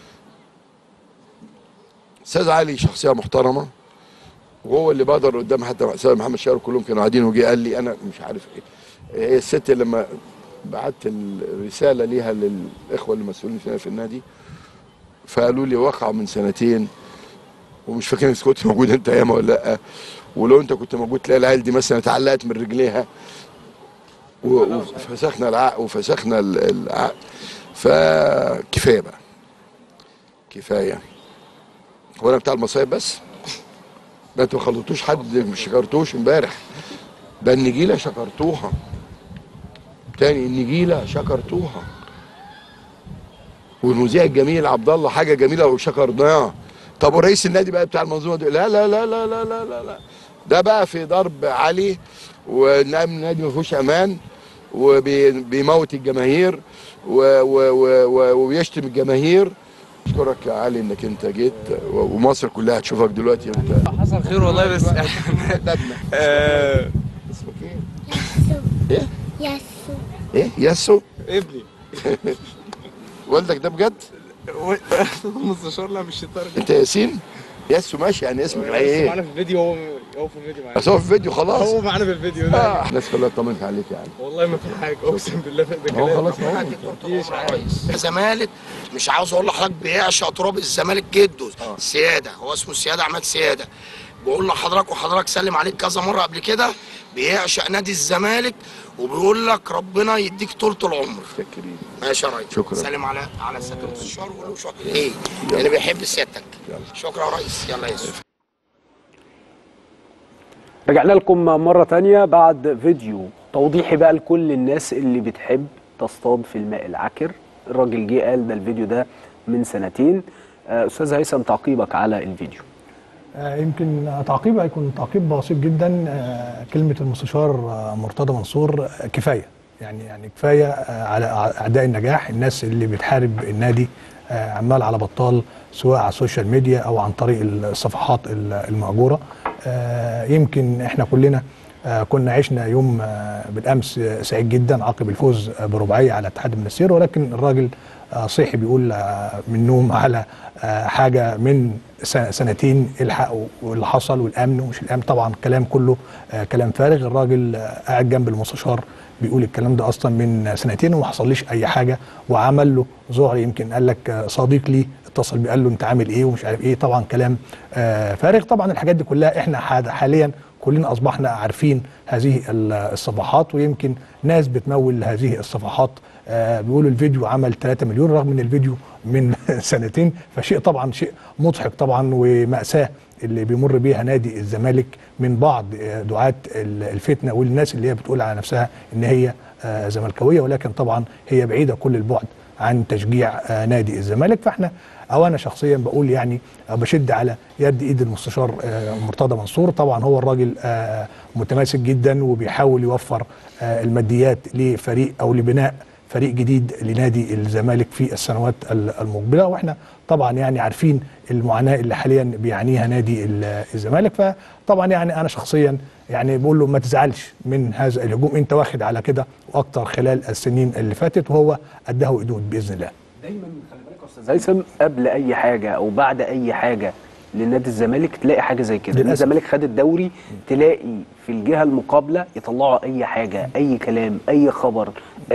استاذ علي شخصيه محترمه وهو اللي بادر قدام حتى استاذ محمد شاور كلهم كانوا قاعدين وجي قال لي انا مش عارف ايه هي الست لما بعت الرساله ليها للاخوه المسؤولين فينا في النادي فقالوا لي وقع من سنتين ومش فاكر اذا كنت موجود انت ايامها ولا لا ولو انت كنت موجود تلاقي العيال دي مثلا اتعلقت من رجليها و- وفسخنا العقد وفسخنا ال- العقد فكفايه بقى كفايه هو انا بتاع المصايب بس ده انتوا ما خلطوش حد مش شكرتوش امبارح ده النجيله شكرتوها تاني النجيله شكرتوها والمذيع الجميل عبد الله حاجه جميله وشكرناه طب ورئيس النادي بقى بتاع المنظومه دي لا لا لا لا لا لا لا, لا. ده بقى في ضرب عالي والامن النادي ما فيهوش امان وبيموت الجماهير و- و- و- و- وبيشتم الجماهير اشكرك يا علي انك انت جيت و- ومصر كلها هتشوفك دلوقتي انت حصل خير والله بس آه، اسمك ايه؟ ايه؟ ياسو ايه؟ ياسو؟ ابني والدك ده بجد؟ مستشار لا مش الدرجه انت ياسين؟ ياسو ماشي يعني اسمك بس الحقيقي معانا ايه في الفيديو هو هو في الفيديو معانا بس هو في الفيديو خلاص هو معانا في الفيديو ده آه. الناس كلها اطمنت عليك يعني والله ما في حاجه اقسم بالله ده هو كلام خلاص ما هو. تجيش عايز الزمالك مش عاوز اقول لحضرتك بيعشق تراب الزمالك جده سياده هو اسمه سياده احمد سياده بقول لحضرتك وحضرتك سلم عليك كذا مره قبل كده بيعشق نادي الزمالك وبيقول لك ربنا يديك طولة العمر ماشي يا ريس شكرا. سلم على على سياده المستشار وقول له شكرا ايه اللي بيحب سيادتك شكرا يا ريس يلا يا يوسف رجعنا لكم مرة تانية بعد فيديو توضيحي بقى لكل الناس اللي بتحب تصطاد في الماء العكر الراجل جه قال ده الفيديو ده من سنتين آه، أستاذ هيثم تعقيبك على الفيديو آه، يمكن تعقيب هيكون تعقيب بسيط جدا آه، كلمه المستشار آه، مرتضى منصور آه، كفايه يعني يعني كفايه آه، على اعداء النجاح الناس اللي بتحارب النادي آه، عمال على بطال سواء على السوشيال ميديا او عن طريق الصفحات ال- المأجوره آه، يمكن احنا كلنا آه، كنا عشنا يوم آه، بالامس آه، سعيد جدا عقب الفوز آه، برباعيه على اتحاد المنستير ولكن الراجل آه، صيحي بيقول آه، من النوم على آه، حاجه من سنة- سنتين الحق واللي حصل والامن ومش الامن طبعا كلام كله آه، كلام فارغ الراجل آه، قاعد جنب المستشار بيقول الكلام ده اصلا من سنتين وما حصليش اي حاجه وعمل له ذعر يمكن قال لك آه، صديق لي اتصل بيه قال له انت عامل ايه ومش عارف ايه طبعا كلام آه، فارغ طبعا الحاجات دي كلها احنا حاد- حاليا كلنا اصبحنا عارفين هذه ال- الصفحات ويمكن ناس بتمول هذه الصفحات آه، بيقولوا الفيديو عمل 3 مليون رغم ان الفيديو من سنتين فشيء طبعا شيء مضحك طبعا ومأساة اللي بيمر بيها نادي الزمالك من بعض آه، دعاة ال- الفتنة والناس اللي هي بتقول على نفسها ان هي آه، زملكاوية ولكن طبعا هي بعيدة كل البعد عن تشجيع آه، نادي الزمالك فاحنا او انا شخصيا بقول يعني آه، بشد على يد ايد المستشار آه، مرتضى منصور طبعا هو الراجل آه، متماسك جدا وبيحاول يوفر آه، الماديات لفريق او لبناء فريق جديد لنادي الزمالك في السنوات ال- المقبله واحنا طبعا يعني عارفين المعاناه اللي حاليا بيعانيها نادي ال- الزمالك فطبعا يعني انا شخصيا يعني بقول له ما تزعلش من هذا الهجوم انت واخد على كده واكتر خلال السنين اللي فاتت وهو قدها وقدود باذن الله دايما خلي بالك يا استاذ هيثم قبل اي حاجه او بعد اي حاجه لنادي الزمالك تلاقي حاجه زي كده نادي للأسف. الزمالك خد الدوري تلاقي في الجهه المقابله يطلعوا اي حاجه اي كلام اي خبر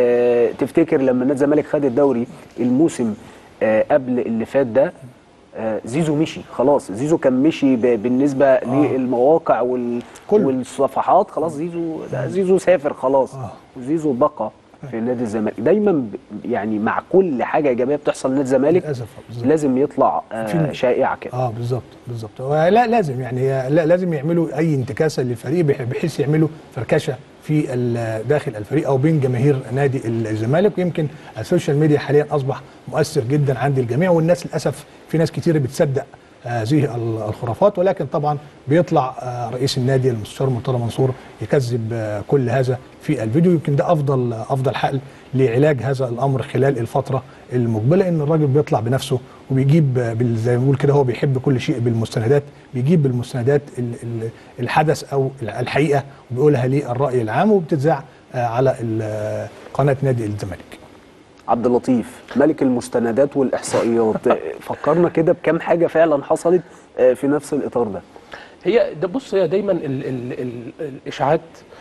آه تفتكر لما نادي الزمالك خد الدوري الموسم آه قبل اللي فات ده آه زيزو مشي خلاص زيزو كان مشي ب- بالنسبه آه. للمواقع وال... والصفحات خلاص زيزو ده زيزو سافر خلاص آه. وزيزو بقى في نادي الزمالك دايما ب- يعني مع كل حاجه ايجابيه بتحصل لنادي الزمالك للاسف بالظبط. لازم يطلع آه في- شائعه كده اه بالظبط بالظبط هو لا لازم يعني هي- لا لازم يعملوا اي انتكاسه للفريق بح- بحيث يعملوا فركشه في ال- داخل الفريق او بين جماهير نادي الزمالك ويمكن السوشيال ميديا حاليا اصبح مؤثر جدا عند الجميع والناس للاسف في ناس كتير بتصدق هذه ال- الخرافات ولكن طبعا بيطلع آه، رئيس النادي المستشار مرتضى منصور يكذب آه، كل هذا في الفيديو يمكن ده افضل افضل حل لعلاج هذا الامر خلال الفتره المقبله ان الراجل بيطلع بنفسه وبيجيب آه، بال- زي ما بنقول كده هو بيحب كل شيء بالمستندات بيجيب بالمستندات ال- ال- الحدث او الحقيقه وبيقولها للراي العام وبتتذاع آه، على ال- آه، قناه نادي الزمالك عبد اللطيف ملك المستندات والاحصائيات آه، فكرنا كده بكام حاجه فعلا حصلت آه في نفس الاطار ده هي ده بص هي دايما ال ال ال الاشاعات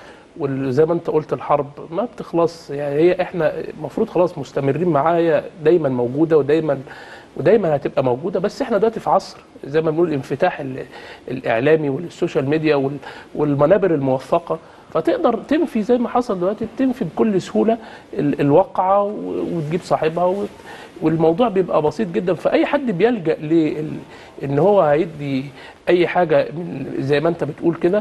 وزي ما انت قلت الحرب ما بتخلص يعني هي احنا المفروض خلاص مستمرين معاها هي دايما موجوده ودايما ودايما هتبقى موجوده بس احنا دلوقتي في عصر زي ما بنقول الانفتاح ال- الاعلامي والسوشيال ميديا وال- والمنابر الموثقه فتقدر تنفي زي ما حصل دلوقتي بتنفي بكل سهوله ال- الواقعه و- وتجيب صاحبها وت- والموضوع بيبقى بسيط جدا فاي حد بيلجا ل ان هو هيدي اي حاجه من زي ما انت بتقول كده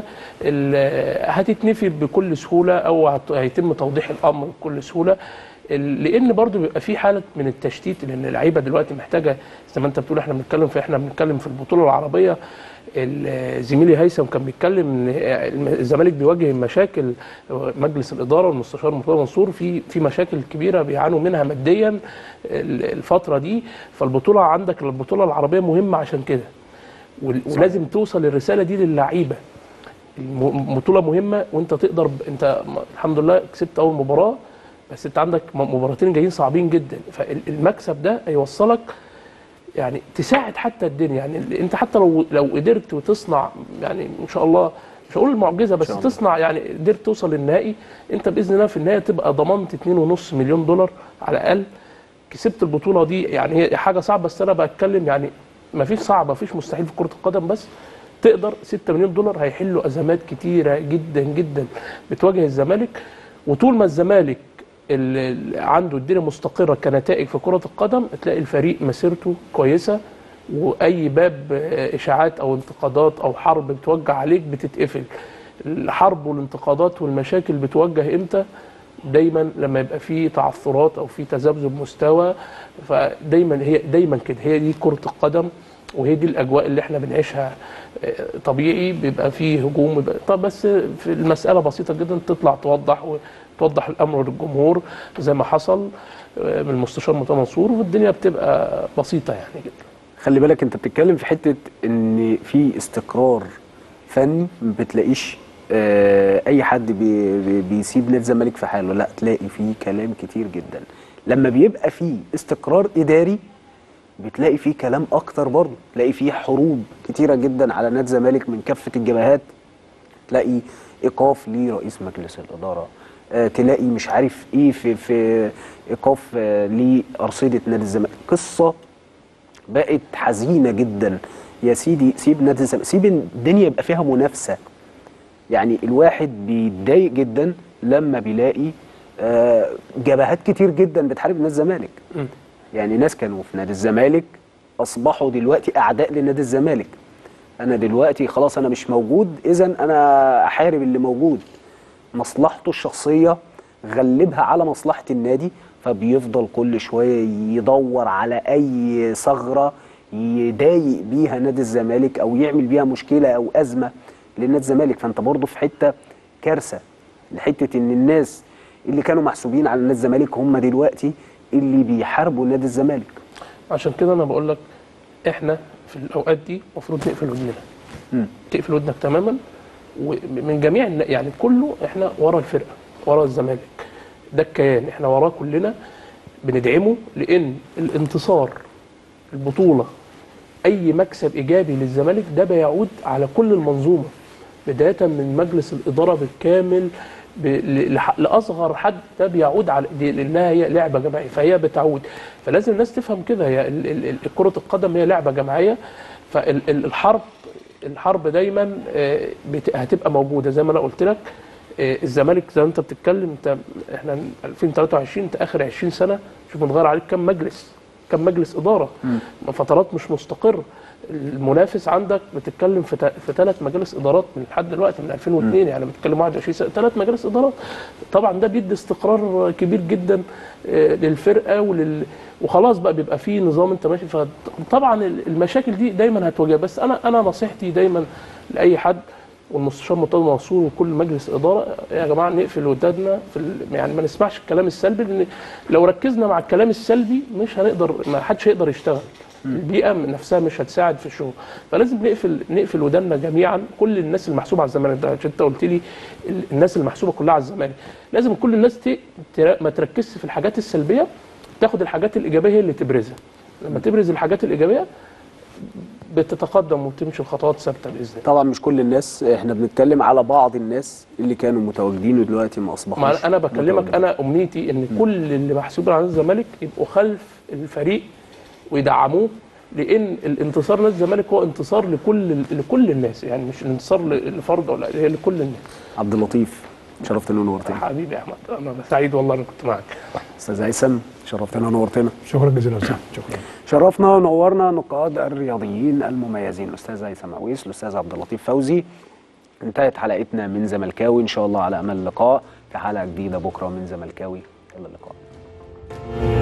ال- هتتنفي بكل سهوله او هت- هيتم توضيح الامر بكل سهوله ال- لان برضو بيبقى في حاله من التشتيت لان اللعيبه دلوقتي محتاجه زي ما انت بتقول احنا بنتكلم في احنا بنتكلم في البطوله العربيه ال- زميلي هيثم كان بيتكلم ان الزمالك بيواجه مشاكل مجلس الاداره والمستشار مرتضى منصور في في مشاكل كبيره بيعانوا منها ماديا ال- الفتره دي فالبطوله عندك البطوله العربيه مهمه عشان كده وال- ولازم توصل الرساله دي للعيبه الم- بطوله مهمه وانت تقدر ب- انت م- الحمد لله كسبت اول مباراه بس انت عندك م- مباراتين جايين صعبين جدا فالمكسب ده هيوصلك يعني تساعد حتى الدنيا يعني ال- انت حتى لو لو قدرت وتصنع يعني ان شاء الله مش هقول المعجزه بس شاء الله. تصنع يعني قدرت توصل للنهائي انت باذن الله في النهايه تبقى ضمنت 2.5 مليون دولار على الاقل كسبت البطوله دي يعني هي حاجه صعبه بس انا بتكلم يعني ما فيش صعب ما فيش مستحيل في كره القدم بس تقدر 6 مليون دولار هيحلوا ازمات كتيره جدا جدا بتواجه الزمالك وطول ما الزمالك اللي اللي عنده الدنيا مستقره كنتائج في كره القدم تلاقي الفريق مسيرته كويسه واي باب آه، اشاعات او انتقادات او حرب بتوجه عليك بتتقفل الحرب والانتقادات والمشاكل بتوجه امتى دايما لما يبقى في تعثرات او في تذبذب مستوى فدايما هي دايما كده هي دي كره القدم وهي دي الاجواء اللي احنا بنعيشها آه، طبيعي بيبقى فيه هجوم بيبقى طب بس في المساله بسيطه جدا تطلع توضح وتوضح الامر للجمهور زي ما حصل آه، من المستشار مرتضى منصور والدنيا بتبقى بسيطه يعني جدا خلي بالك انت بتتكلم في حته ان في استقرار فني ما بتلاقيش آه، اي حد بي بي- بيسيب نادي الزمالك في حاله لا تلاقي فيه كلام كتير جدا لما بيبقى فيه استقرار اداري بتلاقي فيه كلام اكتر برضه تلاقي فيه حروب كتيره جدا على نادي الزمالك من كافه الجبهات تلاقي ايقاف لرئيس مجلس الاداره آه، تلاقي مش عارف ايه في في ايقاف آه، لارصده نادي الزمالك قصه بقت حزينه جدا يا سيدي سيب نادي الزمالك سيب الدنيا يبقى فيها منافسه يعني الواحد بيتضايق جدا لما بيلاقي آه، جبهات كتير جدا بتحارب نادي الزمالك يعني ناس كانوا في نادي الزمالك اصبحوا دلوقتي اعداء لنادي الزمالك انا دلوقتي خلاص انا مش موجود اذا انا احارب اللي موجود مصلحته الشخصيه غلبها على مصلحه النادي فبيفضل كل شويه يدور على اي ثغره يضايق بيها نادي الزمالك او يعمل بيها مشكله او ازمه لنادي الزمالك فانت برضه في حته كارثه لحته ان الناس اللي كانوا محسوبين على نادي الزمالك هم دلوقتي اللي بيحاربوا نادي الزمالك عشان كده انا بقول لك احنا في الاوقات دي المفروض نقفل ودننا مم. تقفل ودنك تماما ومن جميع النا- يعني كله احنا ورا الفرقه ورا الزمالك ده الكيان احنا وراه كلنا بندعمه لان الانتصار البطوله اي مكسب ايجابي للزمالك ده بيعود على كل المنظومه بدايه من مجلس الاداره بالكامل ب- ل- لح- لاصغر حد ده بيعود على دي لانها هي لعبه جماعيه فهي بتعود فلازم الناس تفهم كده هي ال- ال- ال- كره القدم هي لعبه جماعيه فالحرب الحرب دايما آه، بت- هتبقى موجوده زي ما انا قلت لك آه، الزمالك زي ما انت بتتكلم انت احنا 2023 انت اخر 20 سنه شوف متغير عليك كم مجلس كم مجلس اداره فترات مش مستقر المنافس عندك بتتكلم في تا- في ثلاث مجالس ادارات من لحد دلوقتي من 2002 يعني بتتكلم 21 سنه ثلاث مجالس ادارات طبعا ده بيدي استقرار كبير جدا آه، للفرقه ولل وخلاص بقى بيبقى فيه نظام انت ماشي فطبعا المشاكل دي دايما هتواجه بس انا انا نصيحتي دايما لاي حد والمستشار مرتضى منصور وكل مجلس اداره يا جماعه نقفل ودادنا في ال... يعني ما نسمعش الكلام السلبي لان لو ركزنا مع الكلام السلبي مش هنقدر ما حدش هيقدر يشتغل البيئه من نفسها مش هتساعد في الشغل فلازم نقفل نقفل وداننا جميعا كل الناس المحسوبه على الزمالك ده عشان انت قلت لي ال- الناس المحسوبه كلها على الزمالك لازم كل الناس ت... تر- ما تركزش في الحاجات السلبيه تاخد الحاجات الايجابيه هي اللي تبرزها لما تبرز الحاجات الايجابيه بتتقدم وتمشي الخطوات ثابته باذن الله طبعا مش كل الناس احنا بنتكلم على بعض الناس اللي كانوا متواجدين ودلوقتي ما اصبحوش ما انا بكلمك متواجدين. انا امنيتي ان كل اللي محسوبين على نادي الزمالك يبقوا خلف الفريق ويدعموه لان الانتصار نادي الزمالك هو انتصار لكل لكل الناس يعني مش انتصار ل- لفرد ولا هي لكل الناس عبد اللطيف شرفتنا ونورتنا حبيبي يا احمد انا سعيد والله انا كنت معاك استاذ هيثم شرفتنا ونورتنا شكرا جزيلا أستاذ. شكرا شرفنا ونورنا نقاد الرياضيين المميزين الاستاذ هيثم عويس الاستاذ عبد اللطيف فوزي انتهت حلقتنا من زملكاوي ان شاء الله على امل لقاء في حلقه جديده بكره من زملكاوي الى اللقاء